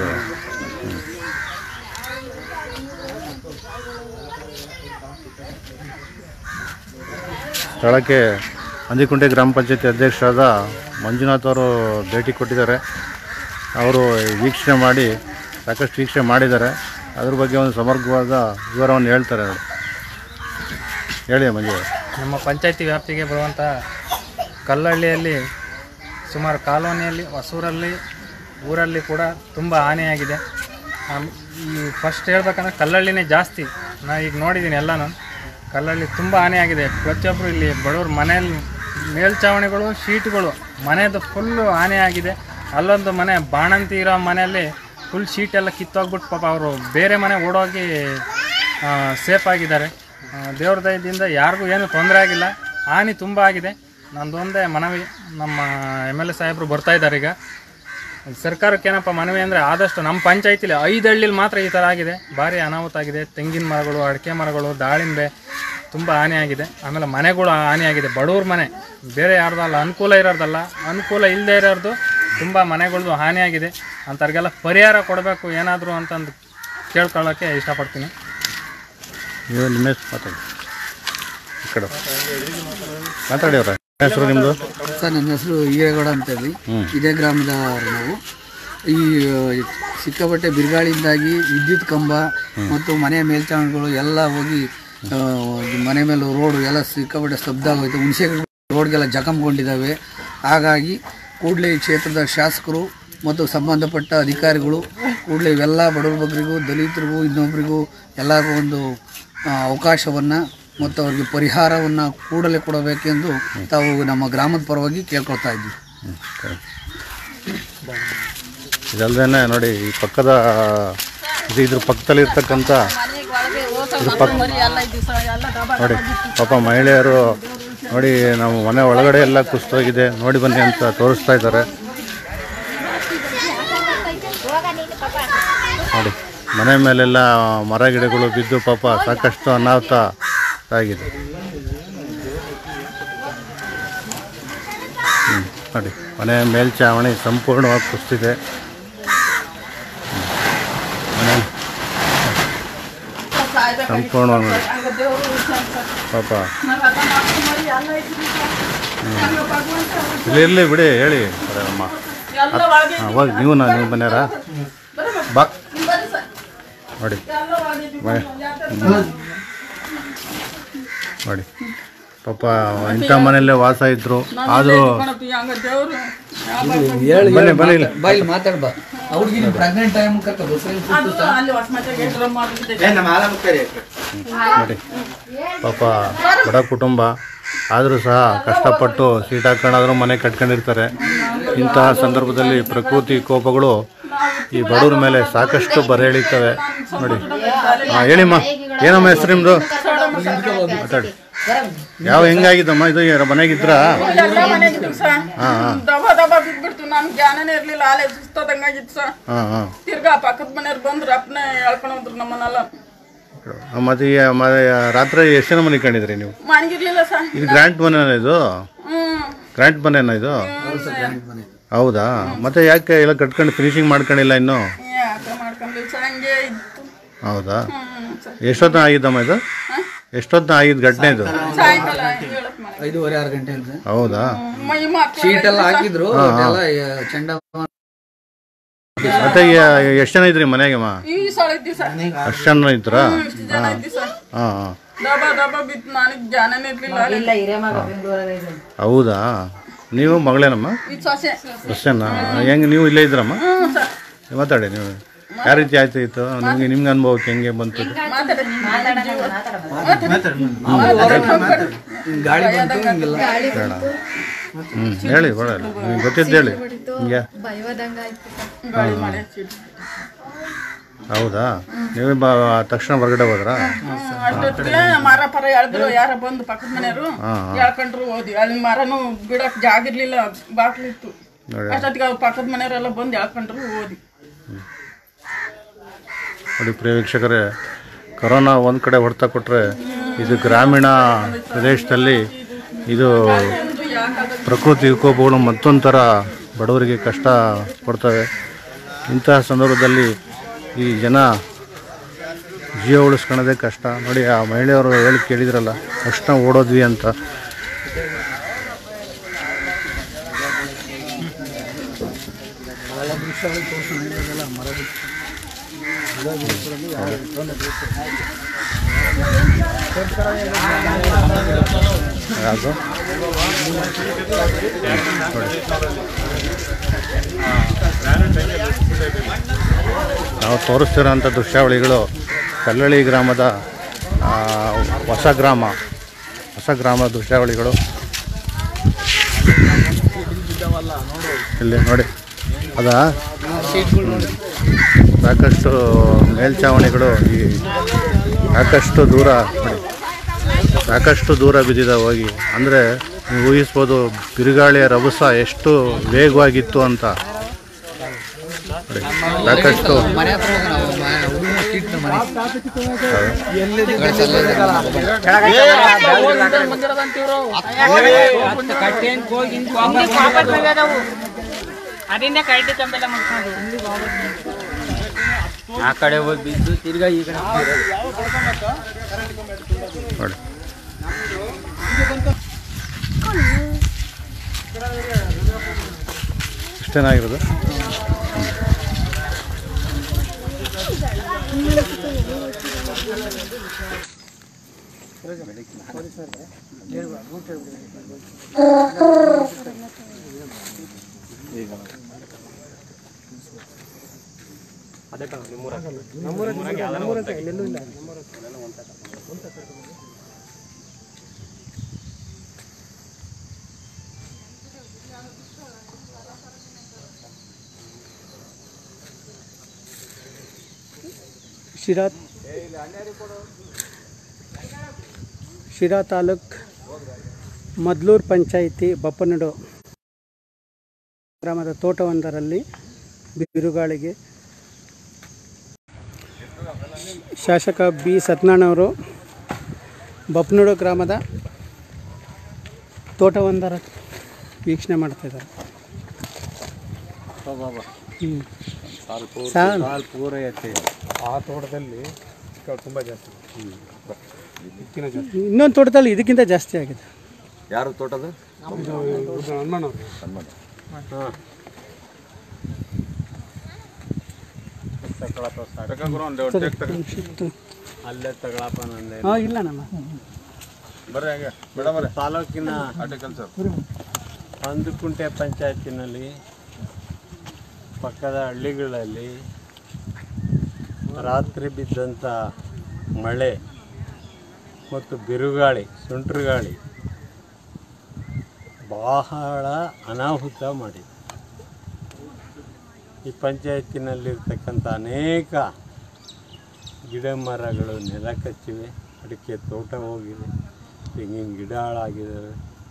ಸ್ಥಳಕ್ಕೆ ಅಂದಿಕುಂಟೆ ಗ್ರಾಮ ಪಂಚಾಯತಿ ಅಧ್ಯಕ್ಷರಾದ ಮಂಜುನಾಥ್ ಅವರು ಭೇಟಿ ಕೊಟ್ಟಿದ್ದಾರೆ ಅವರು ವೀಕ್ಷಣೆ ಮಾಡಿ ಸಾಕಷ್ಟು ವೀಕ್ಷಣೆ ಮಾಡಿದ್ದಾರೆ ಅದ್ರ ಬಗ್ಗೆ ಒಂದು ಸಮಗ್ರವಾದ ವಿವರವನ್ನು ಹೇಳ್ತಾರೆ ನೋಡಿ ಹೇಳಿ ಮಂಜು ಅವರೇ. ನಮ್ಮ ಪಂಚಾಯತಿ ವ್ಯಾಪ್ತಿಗೆ ಬರುವಂಥ ಕಲ್ಲಹಳ್ಳಿಯಲ್ಲಿ ಸುಮಾರು ಕಾಲೋನಿಯಲ್ಲಿ ಹೊಸೂರಲ್ಲಿ ಊರಲ್ಲಿ ಕೂಡ ತುಂಬ ಹಾನಿಯಾಗಿದೆ ಆಮ್- ಈ ಫಸ್ಟ್ ಹೇಳ್ಬೇಕಂದ್ರೆ ಕಲ್ಲಹಳ್ಳಿನೇ ಜಾಸ್ತಿ ನಾ ಈಗ ನೋಡಿದ್ದೀನಿ ಎಲ್ಲನೂ ಕಲ್ಲಹಳ್ಳಿ ತುಂಬ ಹಾನಿಯಾಗಿದೆ ಪ್ರತಿಯೊಬ್ಬರು ಇಲ್ಲಿ ಬಡವ್ರ ಮನೆಯಲ್ಲಿ ಮೇಲ್ಛಾವಣಿಗಳು ಶೀಟ್ಗಳು ಮನೆದು ಫುಲ್ಲು ಹಾನಿಯಾಗಿದೆ ಅಲ್ಲೊಂದು ಮನೆ ಬಾಣಂತಿ ಇರೋ ಮನೆಯಲ್ಲಿ ಫುಲ್ ಶೀಟ್ ಎಲ್ಲ ಕಿತ್ತೋಗ್ಬಿಟ್ಟು ಪಾಪ ಅವರು ಬೇರೆ ಮನೆ ಓಡೋಗಿ ಸೇಫ್ ಆಗಿದ್ದಾರೆ ಆ, ದೇವ್ರ ದಯದಿಂದ ಯಾರಿಗೂ ಏನು ತೊಂದರೆ ಆಗಿಲ್ಲ ಹಾನಿ ತುಂಬ ಆಗಿದೆ ನಂದೊಂದೇ ಮನವಿ ನಮ್ಮ ಎಮ್ ಎಲ್ ಎ ಸಾಹೇಬರು ಬರ್ತಾ ಇದ್ದಾರೆ ಈಗ ಸರ್ಕಾರಕ್ಕೆ ಏನಪ್ಪ ಮನವಿ ಅಂದರೆ ಆದಷ್ಟು ನಮ್ಮ ಪಂಚಾಯತಿಲಿ ಐದು ಹಳ್ಳಿಲಿ ಮಾತ್ರ ಈ ಥರ ಆಗಿದೆ ಭಾರಿ ಅನಾಹುತ ಆಗಿದೆ ತೆಂಗಿನ ಮರಗಳು ಅಡಿಕೆ ಮರಗಳು ದಾಳಿಂಬೆ ತುಂಬ ಹಾನಿಯಾಗಿದೆ ಆಮೇಲೆ ಮನೆಗಳು ಹಾನಿಯಾಗಿದೆ ಬಡವ್ರ ಮನೆ ಬೇರೆ ಯಾರ್ದಲ್ಲ ಅನುಕೂಲ ಇರೋರ್ದಲ್ಲ ಅನುಕೂಲ ಇಲ್ಲದೆ ಇರೋರ್ದು ತುಂಬ ಮನೆಗಳದ್ದು ಹಾನಿಯಾಗಿದೆ ಅಂಥವ್ರಿಗೆಲ್ಲ ಪರಿಹಾರ ಕೊಡಬೇಕು ಏನಾದರೂ ಅಂತಂದು ಕೇಳ್ಕೊಳ್ಳೋಕ್ಕೆ ಇಷ್ಟಪಡ್ತೀನಿ ನೀವು ನಿಮ್ಮ ಹೆಸರು ಮಾತಾಡಿ ಈ ಕಡೆ ಮಾತಾಡಿ ಅವ್ರ ಹೆಸರು ನಿಮ್ಮದು ಸರ್ ನನ್ನ ಹೆಸರು ಈರೇಗೌಡ ಅಂತ ಹೇಳಿ ಹ್ಮ್. ಇದೇ ಗ್ರಾಮದ ನಾವು ಈ ಆ, ಸಿಕ್ಕಾಪಟ್ಟೆ ಬಿರುಗಾಳಿಯಿಂದಾಗಿ ವಿದ್ಯುತ್ ಕಂಬ ಮತ್ತು ಮನೆಯ ಮೇಲ್ಚಾವಣಿಗಳು ಎಲ್ಲ ಹೋಗಿ ಆ, ಮನೆ ಮೇಲೆ ರೋಡು ಎಲ್ಲ ಸಿಕ್ಕಾಪಟ್ಟೆ ಸ್ತಬ್ಧ ಆಗೋಯ್ತು ಹುಣಸೆ ರೋಡ್ಗೆಲ್ಲ ಜಖಂಗೊಂಡಿದ್ದಾವೆ ಹಾಗಾಗಿ ಕೂಡಲೇ ಈ ಕ್ಷೇತ್ರದ ಶಾಸಕರು ಮತ್ತು ಸಂಬಂಧಪಟ್ಟ ಅಧಿಕಾರಿಗಳು ಕೂಡಲೇ ಇವೆಲ್ಲ ಬಡವ್ರ ಬಗ್ಗರಿಗೂ ದಲಿತರಿಗೂ ಇನ್ನೊಬ್ಬರಿಗೂ ಎಲ್ಲರಿಗೂ ಒಂದು ಅವಕಾಶವನ್ನು ಮತ್ತು ಅವರಿಗೆ ಪರಿಹಾರವನ್ನು ಕೂಡಲೇ ಕೊಡಬೇಕೆಂದು ತಾವು ನಮ್ಮ ಗ್ರಾಮದ ಪರವಾಗಿ ಕೇಳ್ಕೊಳ್ತಾ ಇದ್ದೀವಿ ಇದಲ್ದೇನೆ ನೋಡಿ ಈ ಪಕ್ಕದ ಇದು ಇದ್ರ ಪಕ್ಕದಲ್ಲಿ ಇರ್ತಕ್ಕಂಥ ಇದ್ರ ಪಕ್ಕ ನೋಡಿ ಪಾಪ ಮಹಿಳೆಯರು ನೋಡಿ ನಾವು ಮನೆ ಒಳಗಡೆ ಎಲ್ಲ ಕುಸ್ತೋಗಿದೆ ನೋಡಿ ಬನ್ನಿ ಅಂತ ತೋರಿಸ್ತಾ ಇದ್ದಾರೆ ನೋಡಿ ಮನೆ ಮೇಲೆಲ್ಲ ಮರ ಗಿಡಗಳು ಬಿದ್ದು ಪಾಪ ಸಾಕಷ್ಟು ಅನಾಹುತ ಆಗಿದೆ ಹ್ಮ್, ನೋಡಿ ಮನೆ ಮೇಲ್ಚಾವಣಿ ಸಂಪೂರ್ಣವಾಗಿ ಕುಸ್ತಿದೆ ಮನೆ ಸಂಪೂರ್ಣವಾಗಿ ನೋಡಿ ಪಾಪ ಇಲ್ಲಿ ಇರಲಿ ಬಿಡಿ ಹೇಳಿ ಅಮ್ಮ ಹಾಂ ಹೋಗಿ ನೀವು ನಾ ನೀವು ಮನೆಯಾರ ಬಾ ನೋಡಿ ಮ- ಹ್ಮ್. ನೋಡಿ ಪಾಪ ಇಂಥ ಮನೆಯಲ್ಲೇ ವಾಸ ಇದ್ರು ಆದರೂ ಬನ್ನಿ ಬನ್ನಿ ಇಲ್ಲಿ. ಬಾಯಿ ಮಾತಾಡ್ಬಾ ಅವ್ರಿಗೆ ಪ್ರೆಗ್ನೆಂಟ್ ಟೈಮ್ ನೋಡಿ ಪಾಪ ಬಡ ಕುಟುಂಬ ಆದರೂ ಸಹ ಕಷ್ಟಪಟ್ಟು ಸೀಟ್ ಹಾಕೊಂಡಾದ್ರೂ ಮನೆ ಕಟ್ಕೊಂಡಿರ್ತಾರೆ ಇಂತಹ ಸಂದರ್ಭದಲ್ಲಿ ಪ್ರಕೃತಿ ಕೋಪಗಳು ಈ ಬಡವ್ರ ಮೇಲೆ ಸಾಕಷ್ಟು ಬರ ಎಳೀತವೆ ನೋಡಿ ಹಾಂ ಹೇಳಿಮ್ಮ ಏನಮ್ಮ ಹೆಸರು ನಿಮ್ಮದು ಮಾತಾಡಿ ಯಾವ ಹೆಂಗಾಗಿದ್ದಮ್ಮ ಇದು ಯಾರ ಮನೆಗಿದ್ರಾ ಎಲ್ಲ ಮನೆಗಿದ್ದು ಸರ್ ಹಾಂ ಹಾಂ ದಬ ದಬ ಬಿದ್ಬಿಡ್ತು ನನ್ ಜ್ಞಾನನೇ ಇರ್ಲಿಲ್ಲ ಆಲೆ ಸುಸ್ತದಂಗಾಗಿತ್ತು ಸರ್ ಹಾಂ ಹಾಂ ತಿರ್ಗಾ ಪಕ್ಕದ ಮನೆಯವ್ರು ಬಂದ್ರು ಅಪ್ಪನೇ ಹೇಳ್ಕೊಂಡು ಹೋದ್ರು ನಮ್ಮನ್ನೆಲ್ಲ ಮತ್ತು ಈ ಮ- ರಾತ್ರಿ ಎಷ್ಟು ಜನ ಮನೆ ಕಂಡಿದ್ರಿ ನೀವು ಮನೆಗಿರ್ಲಿಲ್ಲ ಸರ್ ಇದು ಗ್ರ್ಯಾಂಟ್ ಮನೆನಾ ಇದು ಹ್ಮ್ ಗ್ರ್ಯಾಂಟ್ ಮನೆನಾ ಇದು ಹೌದಾ ಮತ್ತೆ ಯಾಕೆ ಎಲ್ಲ ಕಟ್ಕೊಂಡು ಫಿನಿಶಿಂಗ್ ಮಾಡ್ಕೊಂಡಿಲ್ಲ ಇನ್ನು ಯಾಕೆ ಮಾಡ್ಕೊಂಡಿಲ್ಲ ಸರ್ ಹಂಗೆ ಇತ್ತು ಹೌದಾ ಹ್ಮ್ ಸರ್ ಎಷ್ಟೊತ್ತು ಆಗಿದ್ದಮ್ಮ ಇದು ಎಷ್ಟೊತ್ತು ಆಗಿದ್ದು ಘಟನೆ ಇದು ಸಾಯಂಕಾಲ ಹೇಳಕ್ ಮಾಡಿ ಐದೂವರೆ ಆರು ಗಂಟೆ ಅಂತ ಹೌದಾ ಮೈ ಮಕ್ಳು ಶೀಟ್ ಎಲ್ಲ ಹಾಕಿದ್ರು ಹಾ, ಹಾ. ಅದೆಲ್ಲ ಚಂಡ ಮತ್ತೆ ಎಷ್ಟು ಜನ ಇದ್ರಿ ಮನೆಗೆಮ್ಮ ಈ ಸಲ ಇದ್ದಿ ಸರ್ ಅಷ್ಟು ಜನ ಇದ್ರಾ ಹ್ಮ್, ಇಷ್ಟು ಜನ ಹಾಂ ಇದ್ದಿ ಸರ್ ಹಾಂ ಹಾಂ ದಬ ದಬ ಬಿತ್ತು ನನಗೆ ಜ್ಞಾನನೇ ಇರ್ಲಿಲ್ಲ ಹೌದಾ ನೀವು ಮಗಳೇನಮ್ಮ ಈ ಸೊಸೆ ಅಷ್ಟೇನಾ ಹೆಂಗೆ ನೀವು ಇಲ್ಲೇ ಇದ್ರಮ್ಮ ಹ್ಮ್ ಸರ್ ಮಾತಾಡಿ ನೀವು ಯಾವ ರೀತಿ ಆಯ್ತು ಇತ್ತು ನಿಮ್ಗೆ ನಿಮ್ಗೆ ಅನುಭವಕ್ಕೆ ಹೆಂಗೆ ಬಂತು ಇದು? ಗಾಳಿ ಬಂತು ಹಿಂಗೆಲ್ಲ ಬೇಡ ಹ್ಞೂ ಹೇಳಿ ಬೇಡ ನಿಮ್ಗೆ ಗೊತ್ತಿದ್ದು ಹೇಳಿ ಹಿಂಗೆ ಭಯವಾದಂಗ ಆಯ್ತು ಗಾಳಿ ಮಳೆ ಸಿಟ್ಟು. ಹೌದಾ ನೀವೇ ಬಾ ತಕ್ಷಣ ಹೊರಗಡೆ ಹೋದ್ರಾ ಅಷ್ಟೊತ್ತಿಗೆ ಮರ ಪರ ಎಳ್ದ್ರು ಯಾರ ಬಂದು ಪಕ್ಕದ ಮನೆಯವರು ಹಾ, ಹಾ. ಎಳ್ಕೊಂಡ್ರು ಹೋದ್ವಿ ಅಲ್ಲಿ ಮರನು ಬಿಡಕ್ ಜಾಗ ಇರ್ಲಿಲ್ಲ ಬಾಕ್ಲಿತ್ತು ನೋಡಿ. ಅಷ್ಟೊತ್ತಿಗೆ ಅವ್ರು ಪಕ್ಕದ ಮನೆಯವರೆಲ್ಲ ಬಂದು ಎಳ್ಕೊಂಡ್ರು ಹೋದ್ವಿ ನೋಡಿ ಪ್ರಿಯ ವೀಕ್ಷಕರೇ ಕೊರೋನಾ ಒಂದು ಕಡೆ ಹೊಡೆತ ಕೊಟ್ಟರೆ ಇದು ಗ್ರಾಮೀಣ ಪ್ರದೇಶದಲ್ಲಿ ಇದು ಪ್ರಕೃತಿ ವಿಕೋಪಗಳು ಮತ್ತೊಂದು ಥರ ಬಡವರಿಗೆ ಕಷ್ಟ ಕೊಡ್ತವೆ ಇಂತಹ ಸಂದರ್ಭದಲ್ಲಿ ಈ ಜನ ಜೀವ ಉಳಿಸ್ಕೊಳ್ಳೋದೇ ಕಷ್ಟ ನೋಡಿ ಆ ಮಹಿಳೆಯವರು ಹೇಳಿ ಕೇಳಿದ್ರಲ್ಲ ತಕ್ಷಣ ಓಡೋದ್ವಿ ಅಂತ ಯಾವುದು ನಾವು ತೋರಿಸ್ತಿರೋಂಥ ದೃಶ್ಯಾವಳಿಗಳು ಕಲ್ಲಳ್ಳಿ ಗ್ರಾಮದ ಆ, ಹೊಸ ಗ್ರಾಮ ಹೊಸ ಗ್ರಾಮ ದೃಶ್ಯಾವಳಿಗಳು ಇಲ್ಲಿ ನೋಡಿ ಅದ ಸಾಕಷ್ಟು ಮೇಲ್ಛಾವಣಿಗಳು ಈ ಸಾಕಷ್ಟು ದೂರ ನೋಡಿ ಸಾಕಷ್ಟು ದೂರ ಬಿದ್ದಿದೆ ಹೋಗಿ ಅಂದರೆ ನೀವು ಊಹಿಸ್ಬೋದು ಬಿರುಗಾಳಿಯ ರಭಸ ಎಷ್ಟು ವೇಗವಾಗಿತ್ತು ಅಂತ ನೋಡಿ, ಸಾಕಷ್ಟು ಮನೆ ಹತ್ರ ಹೋಗೋಣ ಹುಡುಗನ ಸೀಟ್ ಮನೆ ಅದರಿಂದ ಕರೆಕ್ಟ್ ಕಂಬೆಲ್ಲ ಮುಟ್ಕೊಂಡು ಆ ಕಡೆ ಹೋಗಿ ಬಿದ್ದು ತಿರ್ಗಾ ಈ ಕಡೆ ನೋಡಿ ಇಷ್ಟೇನಾಗಿರೋದು ಅದೇ ಕಣ ನಿಮ್ಮೂರಾಗ ನಮ್ಮೂರಾಗ ಯಾವ್ದಾನ ಒಂದಾಗಿ. ಶಿರಾ ಶಿರಾ ತಾಲೂಕ್ ಮದ್ಲೂರು ಪಂಚಾಯಿತಿ ಬಪ್ಪನಡು ಗ್ರಾಮದ ತೋಟವೊಂದರಲ್ಲಿ ಬಿರುಗಾಳಿಗೆ ಶಾಸಕ ಬಿ ಸತ್ಯನಾರಾಯಣವರು ಬಪ್ಪನಡು ಗ್ರಾಮದ ತೋಟವೊಂದರ ವೀಕ್ಷಣೆ ಮಾಡ್ತಾಯಿದ್ದಾರೆ ಹ್ಞೂ ಸಾಲ್. ಪೂರ ಐತಿ ಆ ತೋಟದಲ್ಲಿ ತುಂಬ ಜಾಸ್ತಿ ಇದಕ್ಕಿಂತ ಜಾಸ್ತಿ ಇನ್ನೊಂದು ತೋಟದಲ್ಲಿ ಇದಕ್ಕಿಂತ ಜಾಸ್ತಿ ಆಗಿದೆ ಯಾರು ತೋಟದ ಅಲ್ಲೇ ತಗೊಳಪ್ಪ ನಂದೆ ಹಾಂ ಇಲ್ಲ ನಮ್ಮ ಬರ್ರಿ ಹಂಗೆ ಮೇಡಮ್ ಅವರೇ ತಾಲೂಕಿನ ಹಾರ್ಟಿಕಲ್ಚರ್ ಅಂದುಕುಂಟೆ ಪಂಚಾಯತಿನಲ್ಲಿ ಪಕ್ಕದ ಹಳ್ಳಿಗಳಲ್ಲಿ ರಾತ್ರಿ ಬಿದ್ದಂಥ ಮಳೆ ಮತ್ತು ಬಿರುಗಾಳಿ ಸುಂಟ್ರಗಾಳಿ ಬಹಳ ಅನಾಹುತ ಮಾಡಿದೆ ಈ ಪಂಚಾಯತಿನಲ್ಲಿರ್ತಕ್ಕಂಥ ಅನೇಕ ಗಿಡ ಮರಗಳು ನೆಲ ಕಚ್ಚಿವೆ ಅಡಿಕೆ ತೋಟ ಹೋಗಿದೆ ತೆಂಗಿನ ಗಿಡ ಹಾಳಾಗಿದ್ದಾವೆ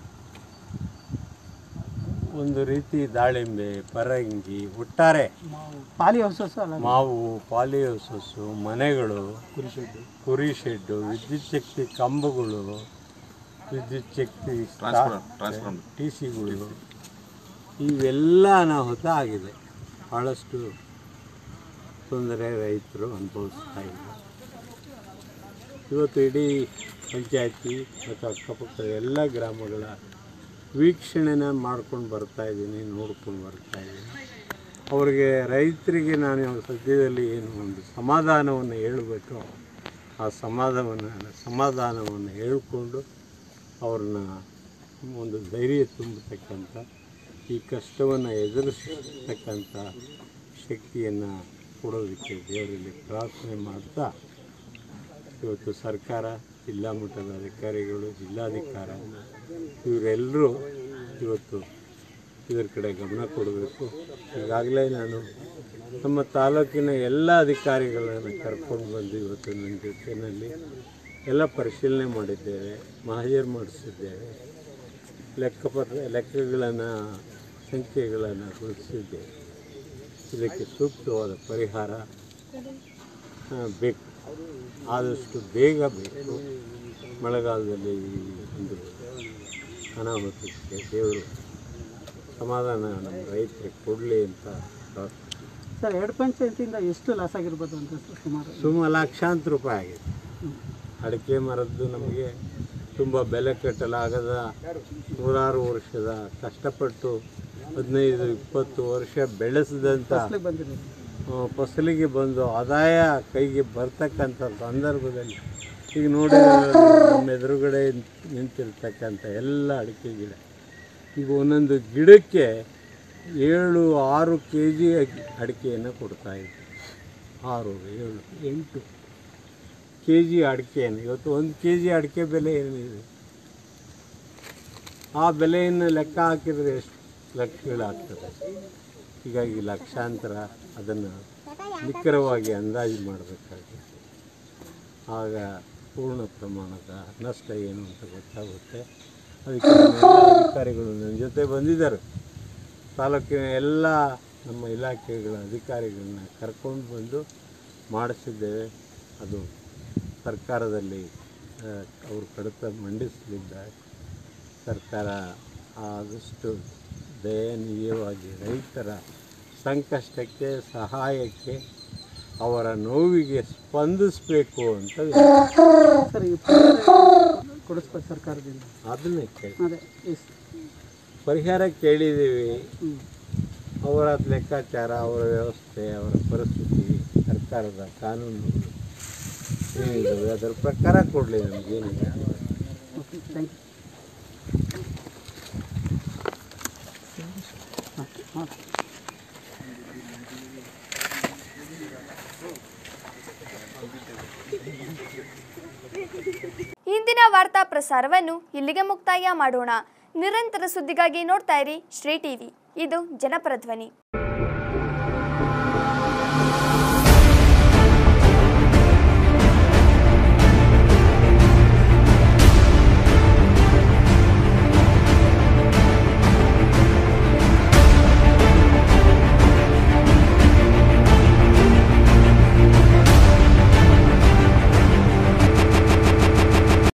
ಒಂದು ರೀತಿ ದಾಳಿಂಬೆ ಪರಂಗಿ ಒಟ್ಟಾರೆ ಪಾಲಿ ಹೌಸಸ್ ಅಲ್ಲ ಮಾವು ಪಾಲಿ ಹೌಸಸ್ಸು ಮನೆಗಳು ಕುರಿ ಶೆಡ್ಡು ವಿದ್ಯುತ್ ಶಕ್ತಿ ಕಂಬಗಳು ವಿದ್ಯುತ್ ಶಕ್ತಿ Transformer, transformer. ಟಿ ಸಿಗಳು ಇವೆಲ್ಲ ಅನಾಹುತ ಆಗಿದೆ ಭಾಳಷ್ಟು ತೊಂದರೆ ರೈತರು ಅನುಭವಿಸ್ತಾ ಇದ್ದಾರೆ ಇವತ್ತು ಇಡೀ ಪಂಚಾಯತಿ ಮತ್ತು ಅಕ್ಕಪಕ್ಕದ ಎಲ್ಲ ಗ್ರಾಮಗಳ ವೀಕ್ಷಣೆನ ಮಾಡ್ಕೊಂಡು ಬರ್ತಾ ಇದ್ದೀನಿ ನೋಡ್ಕೊಂಡು ಬರ್ತಾ ಇದ್ದೀನಿ ಅವರಿಗೆ ರೈತರಿಗೆ ನಾನು ಇವಾಗ ಸದ್ಯದಲ್ಲಿ ಏನು ಒಂದು ಸಮಾಧಾನವನ್ನು ಹೇಳಬೇಕು ಆ ಸಮಾಧಾನವನ್ನು ಸಮಾಧಾನವನ್ನು ಹೇಳಿಕೊಂಡು ಅವ್ರನ್ನ ಒಂದು ಧೈರ್ಯ ತುಂಬತಕ್ಕಂಥ ಈ ಕಷ್ಟವನ್ನು ಎದುರಿಸತಕ್ಕಂಥ ಶಕ್ತಿಯನ್ನು ಕೊಡೋದಕ್ಕೆ ದೇವರಲ್ಲಿ ಪ್ರಾರ್ಥನೆ ಮಾಡ್ತಾ ಇವತ್ತು ಸರ್ಕಾರ ಜಿಲ್ಲಾ ಮಟ್ಟದ ಅಧಿಕಾರಿಗಳು ಜಿಲ್ಲಾಧಿಕಾರ ಇವರೆಲ್ಲರೂ ಇವತ್ತು ಇದ್ರ ಕಡೆ ಗಮನ ಕೊಡಬೇಕು ಈಗಾಗಲೇ ನಾನು ನಮ್ಮ ತಾಲೂಕಿನ ಎಲ್ಲ ಅಧಿಕಾರಿಗಳನ್ನು ಕರ್ಕೊಂಡು ಬಂದು ಇವತ್ತು ನನ್ನ ಜೊತೆಯಲ್ಲಿ ಎಲ್ಲ ಪರಿಶೀಲನೆ ಮಾಡಿದ್ದೇವೆ ಮಹಾಜರು ಮಾಡಿಸಿದ್ದೇವೆ ಲೆಕ್ಕಪತ್ರ ಲೆಕ್ಕಗಳನ್ನು ಸಂಖ್ಯೆಗಳನ್ನು ಗುರುತಿಸಿದ್ದೇವೆ ಇದಕ್ಕೆ ಸೂಕ್ತವಾದ ಪರಿಹಾರ ಆ, ಬೇಕು ಆದಷ್ಟು ಬೇಗ ಬೇಕು ಮಳೆಗಾಲದಲ್ಲಿ ಈ ಒಂದು ಅನಾಹುತಕ್ಕೆ ದೇವರು ಸಮಾಧಾನ ನಮ್ಮ ರೈತರಿಗೆ ಕೊಡಲಿ ಅಂತ ಪ್ರಾರ್ಥನೆ. ಸರ್ ಎರಡು ಪಂಚಾಯತಿಯಿಂದ ಎಷ್ಟು ಲಾಸ್ ಆಗಿರ್ಬೋದು ಅಂತ ಸರ್ ಸುಮಾರು ಸುಮಾರು ಲಕ್ಷಾಂತರ ರೂಪಾಯಿ ಆಗಿದೆ ಅಡಿಕೆ ಮರದ್ದು ನಮಗೆ ತುಂಬ ಬೆಲೆ ಕಟ್ಟಲಾಗದ ನೂರಾರು ವರ್ಷದ ಕಷ್ಟಪಟ್ಟು ಹದಿನೈದು ಇಪ್ಪತ್ತು ವರ್ಷ ಬೆಳೆಸಿದಂಥ ಫಸಲಿಗೆ ಬಂದಿದೆ ಆ, ಫಸಲಿಗೆ ಬಂದು ಆದಾಯ ಕೈಗೆ ಬರ್ತಕ್ಕಂಥ ಸಂದರ್ಭದಲ್ಲಿ ಈಗ ನೋಡಿ ನಮ್ಮ ಎದುರುಗಡೆ ನಿಂತಿರ್ತಕ್ಕಂಥ ಎಲ್ಲ ಅಡಿಕೆ ಗಿಡ ಈಗ ಒಂದೊಂದು ಗಿಡಕ್ಕೆ ಏಳು ಆರು ಕೆ ಜಿ ಅಡಿಕೆಯನ್ನು ಕೊಡ್ತಾ ಇದೆ ಆರು ಏಳು ಎಂಟು ಕೆ ಜಿ ಅಡಿಕೆಯನ್ನು ಇವತ್ತು ಒಂದು ಕೆ ಜಿ ಅಡಿಕೆ ಬೆಲೆ ಏನಿದೆ ಆ ಬೆಲೆಯನ್ನು ಲೆಕ್ಕ ಹಾಕಿದರೆ ಎಷ್ಟು ಲಕ್ಷಗಳಾಗ್ತದೆ ಹೀಗಾಗಿ ಲಕ್ಷಾಂತರ ಅದನ್ನು ನಿಖರವಾಗಿ ಅಂದಾಜು ಮಾಡಬೇಕಾಗುತ್ತೆ ಆಗ ಪೂರ್ಣ ಪ್ರಮಾಣದ ನಷ್ಟ ಏನು ಅಂತ ಗೊತ್ತಾಗುತ್ತೆ ಅದಕ್ಕೆ ನಮ್ಮೆಲ್ಲ ಅಧಿಕಾರಿಗಳು ನನ್ನ ಜೊತೆ ಬಂದಿದ್ದಾರೆ ತಾಲೂಕಿನ ಎಲ್ಲ ನಮ್ಮ ಇಲಾಖೆಗಳ ಅಧಿಕಾರಿಗಳನ್ನ ಕರ್ಕೊಂಡು ಬಂದು ಮಾಡಿಸಿದ್ದೇವೆ ಅದು ಸರ್ಕಾರದಲ್ಲಿ ಆ, ಅವರು ಕಡಿತ ಮಂಡಿಸಲಿದ್ದಾರೆ ಸರ್ಕಾರ ಆದಷ್ಟು ದಯನೀಯವಾಗಿ ರೈತರ ಸಂಕಷ್ಟಕ್ಕೆ ಸಹಾಯಕ್ಕೆ ಅವರ ನೋವಿಗೆ ಸ್ಪಂದಿಸಬೇಕು ಅಂತ ಸರ್ ಈ ಪರಿಹಾರ ಕೊಡಿಸ್ಬೇಕು ಸರ್ಕಾರದಿಂದ ಅದನ್ನೇ ಕೇಳಿ ಅದೇ ಎಸ್ ಪರಿಹಾರ ಕೇಳಿದ್ದೀವಿ ಅವರ ಲೆಕ್ಕಾಚಾರ ಅವರ ವ್ಯವಸ್ಥೆ ಅವರ ಪರಿಸ್ಥಿತಿ ಸರ್ಕಾರದ ಕಾನೂನುಗಳು ಏನಿದ್ದಾವೆ ಅದರ ಪ್ರಕಾರ ಕೊಡಲಿ ನಮಗೇನಿಲ್ಲ ಓಕೆ ಥ್ಯಾಂಕ್ ಯು ಹಾಂ ಇಂದಿನ ವಾರ್ತಾ ಪ್ರಸಾರವನ್ನು ಇಲ್ಲಿಗೆ ಮುಕ್ತಾಯ ಮಾಡೋಣ ನಿರಂತರ ಸುದ್ದಿಗಾಗಿ ನೋಡ್ತಾ ಇರಿ ಶ್ರೀ ಟಿವಿ ಇದು ಜನಪರ ಧ್ವನಿ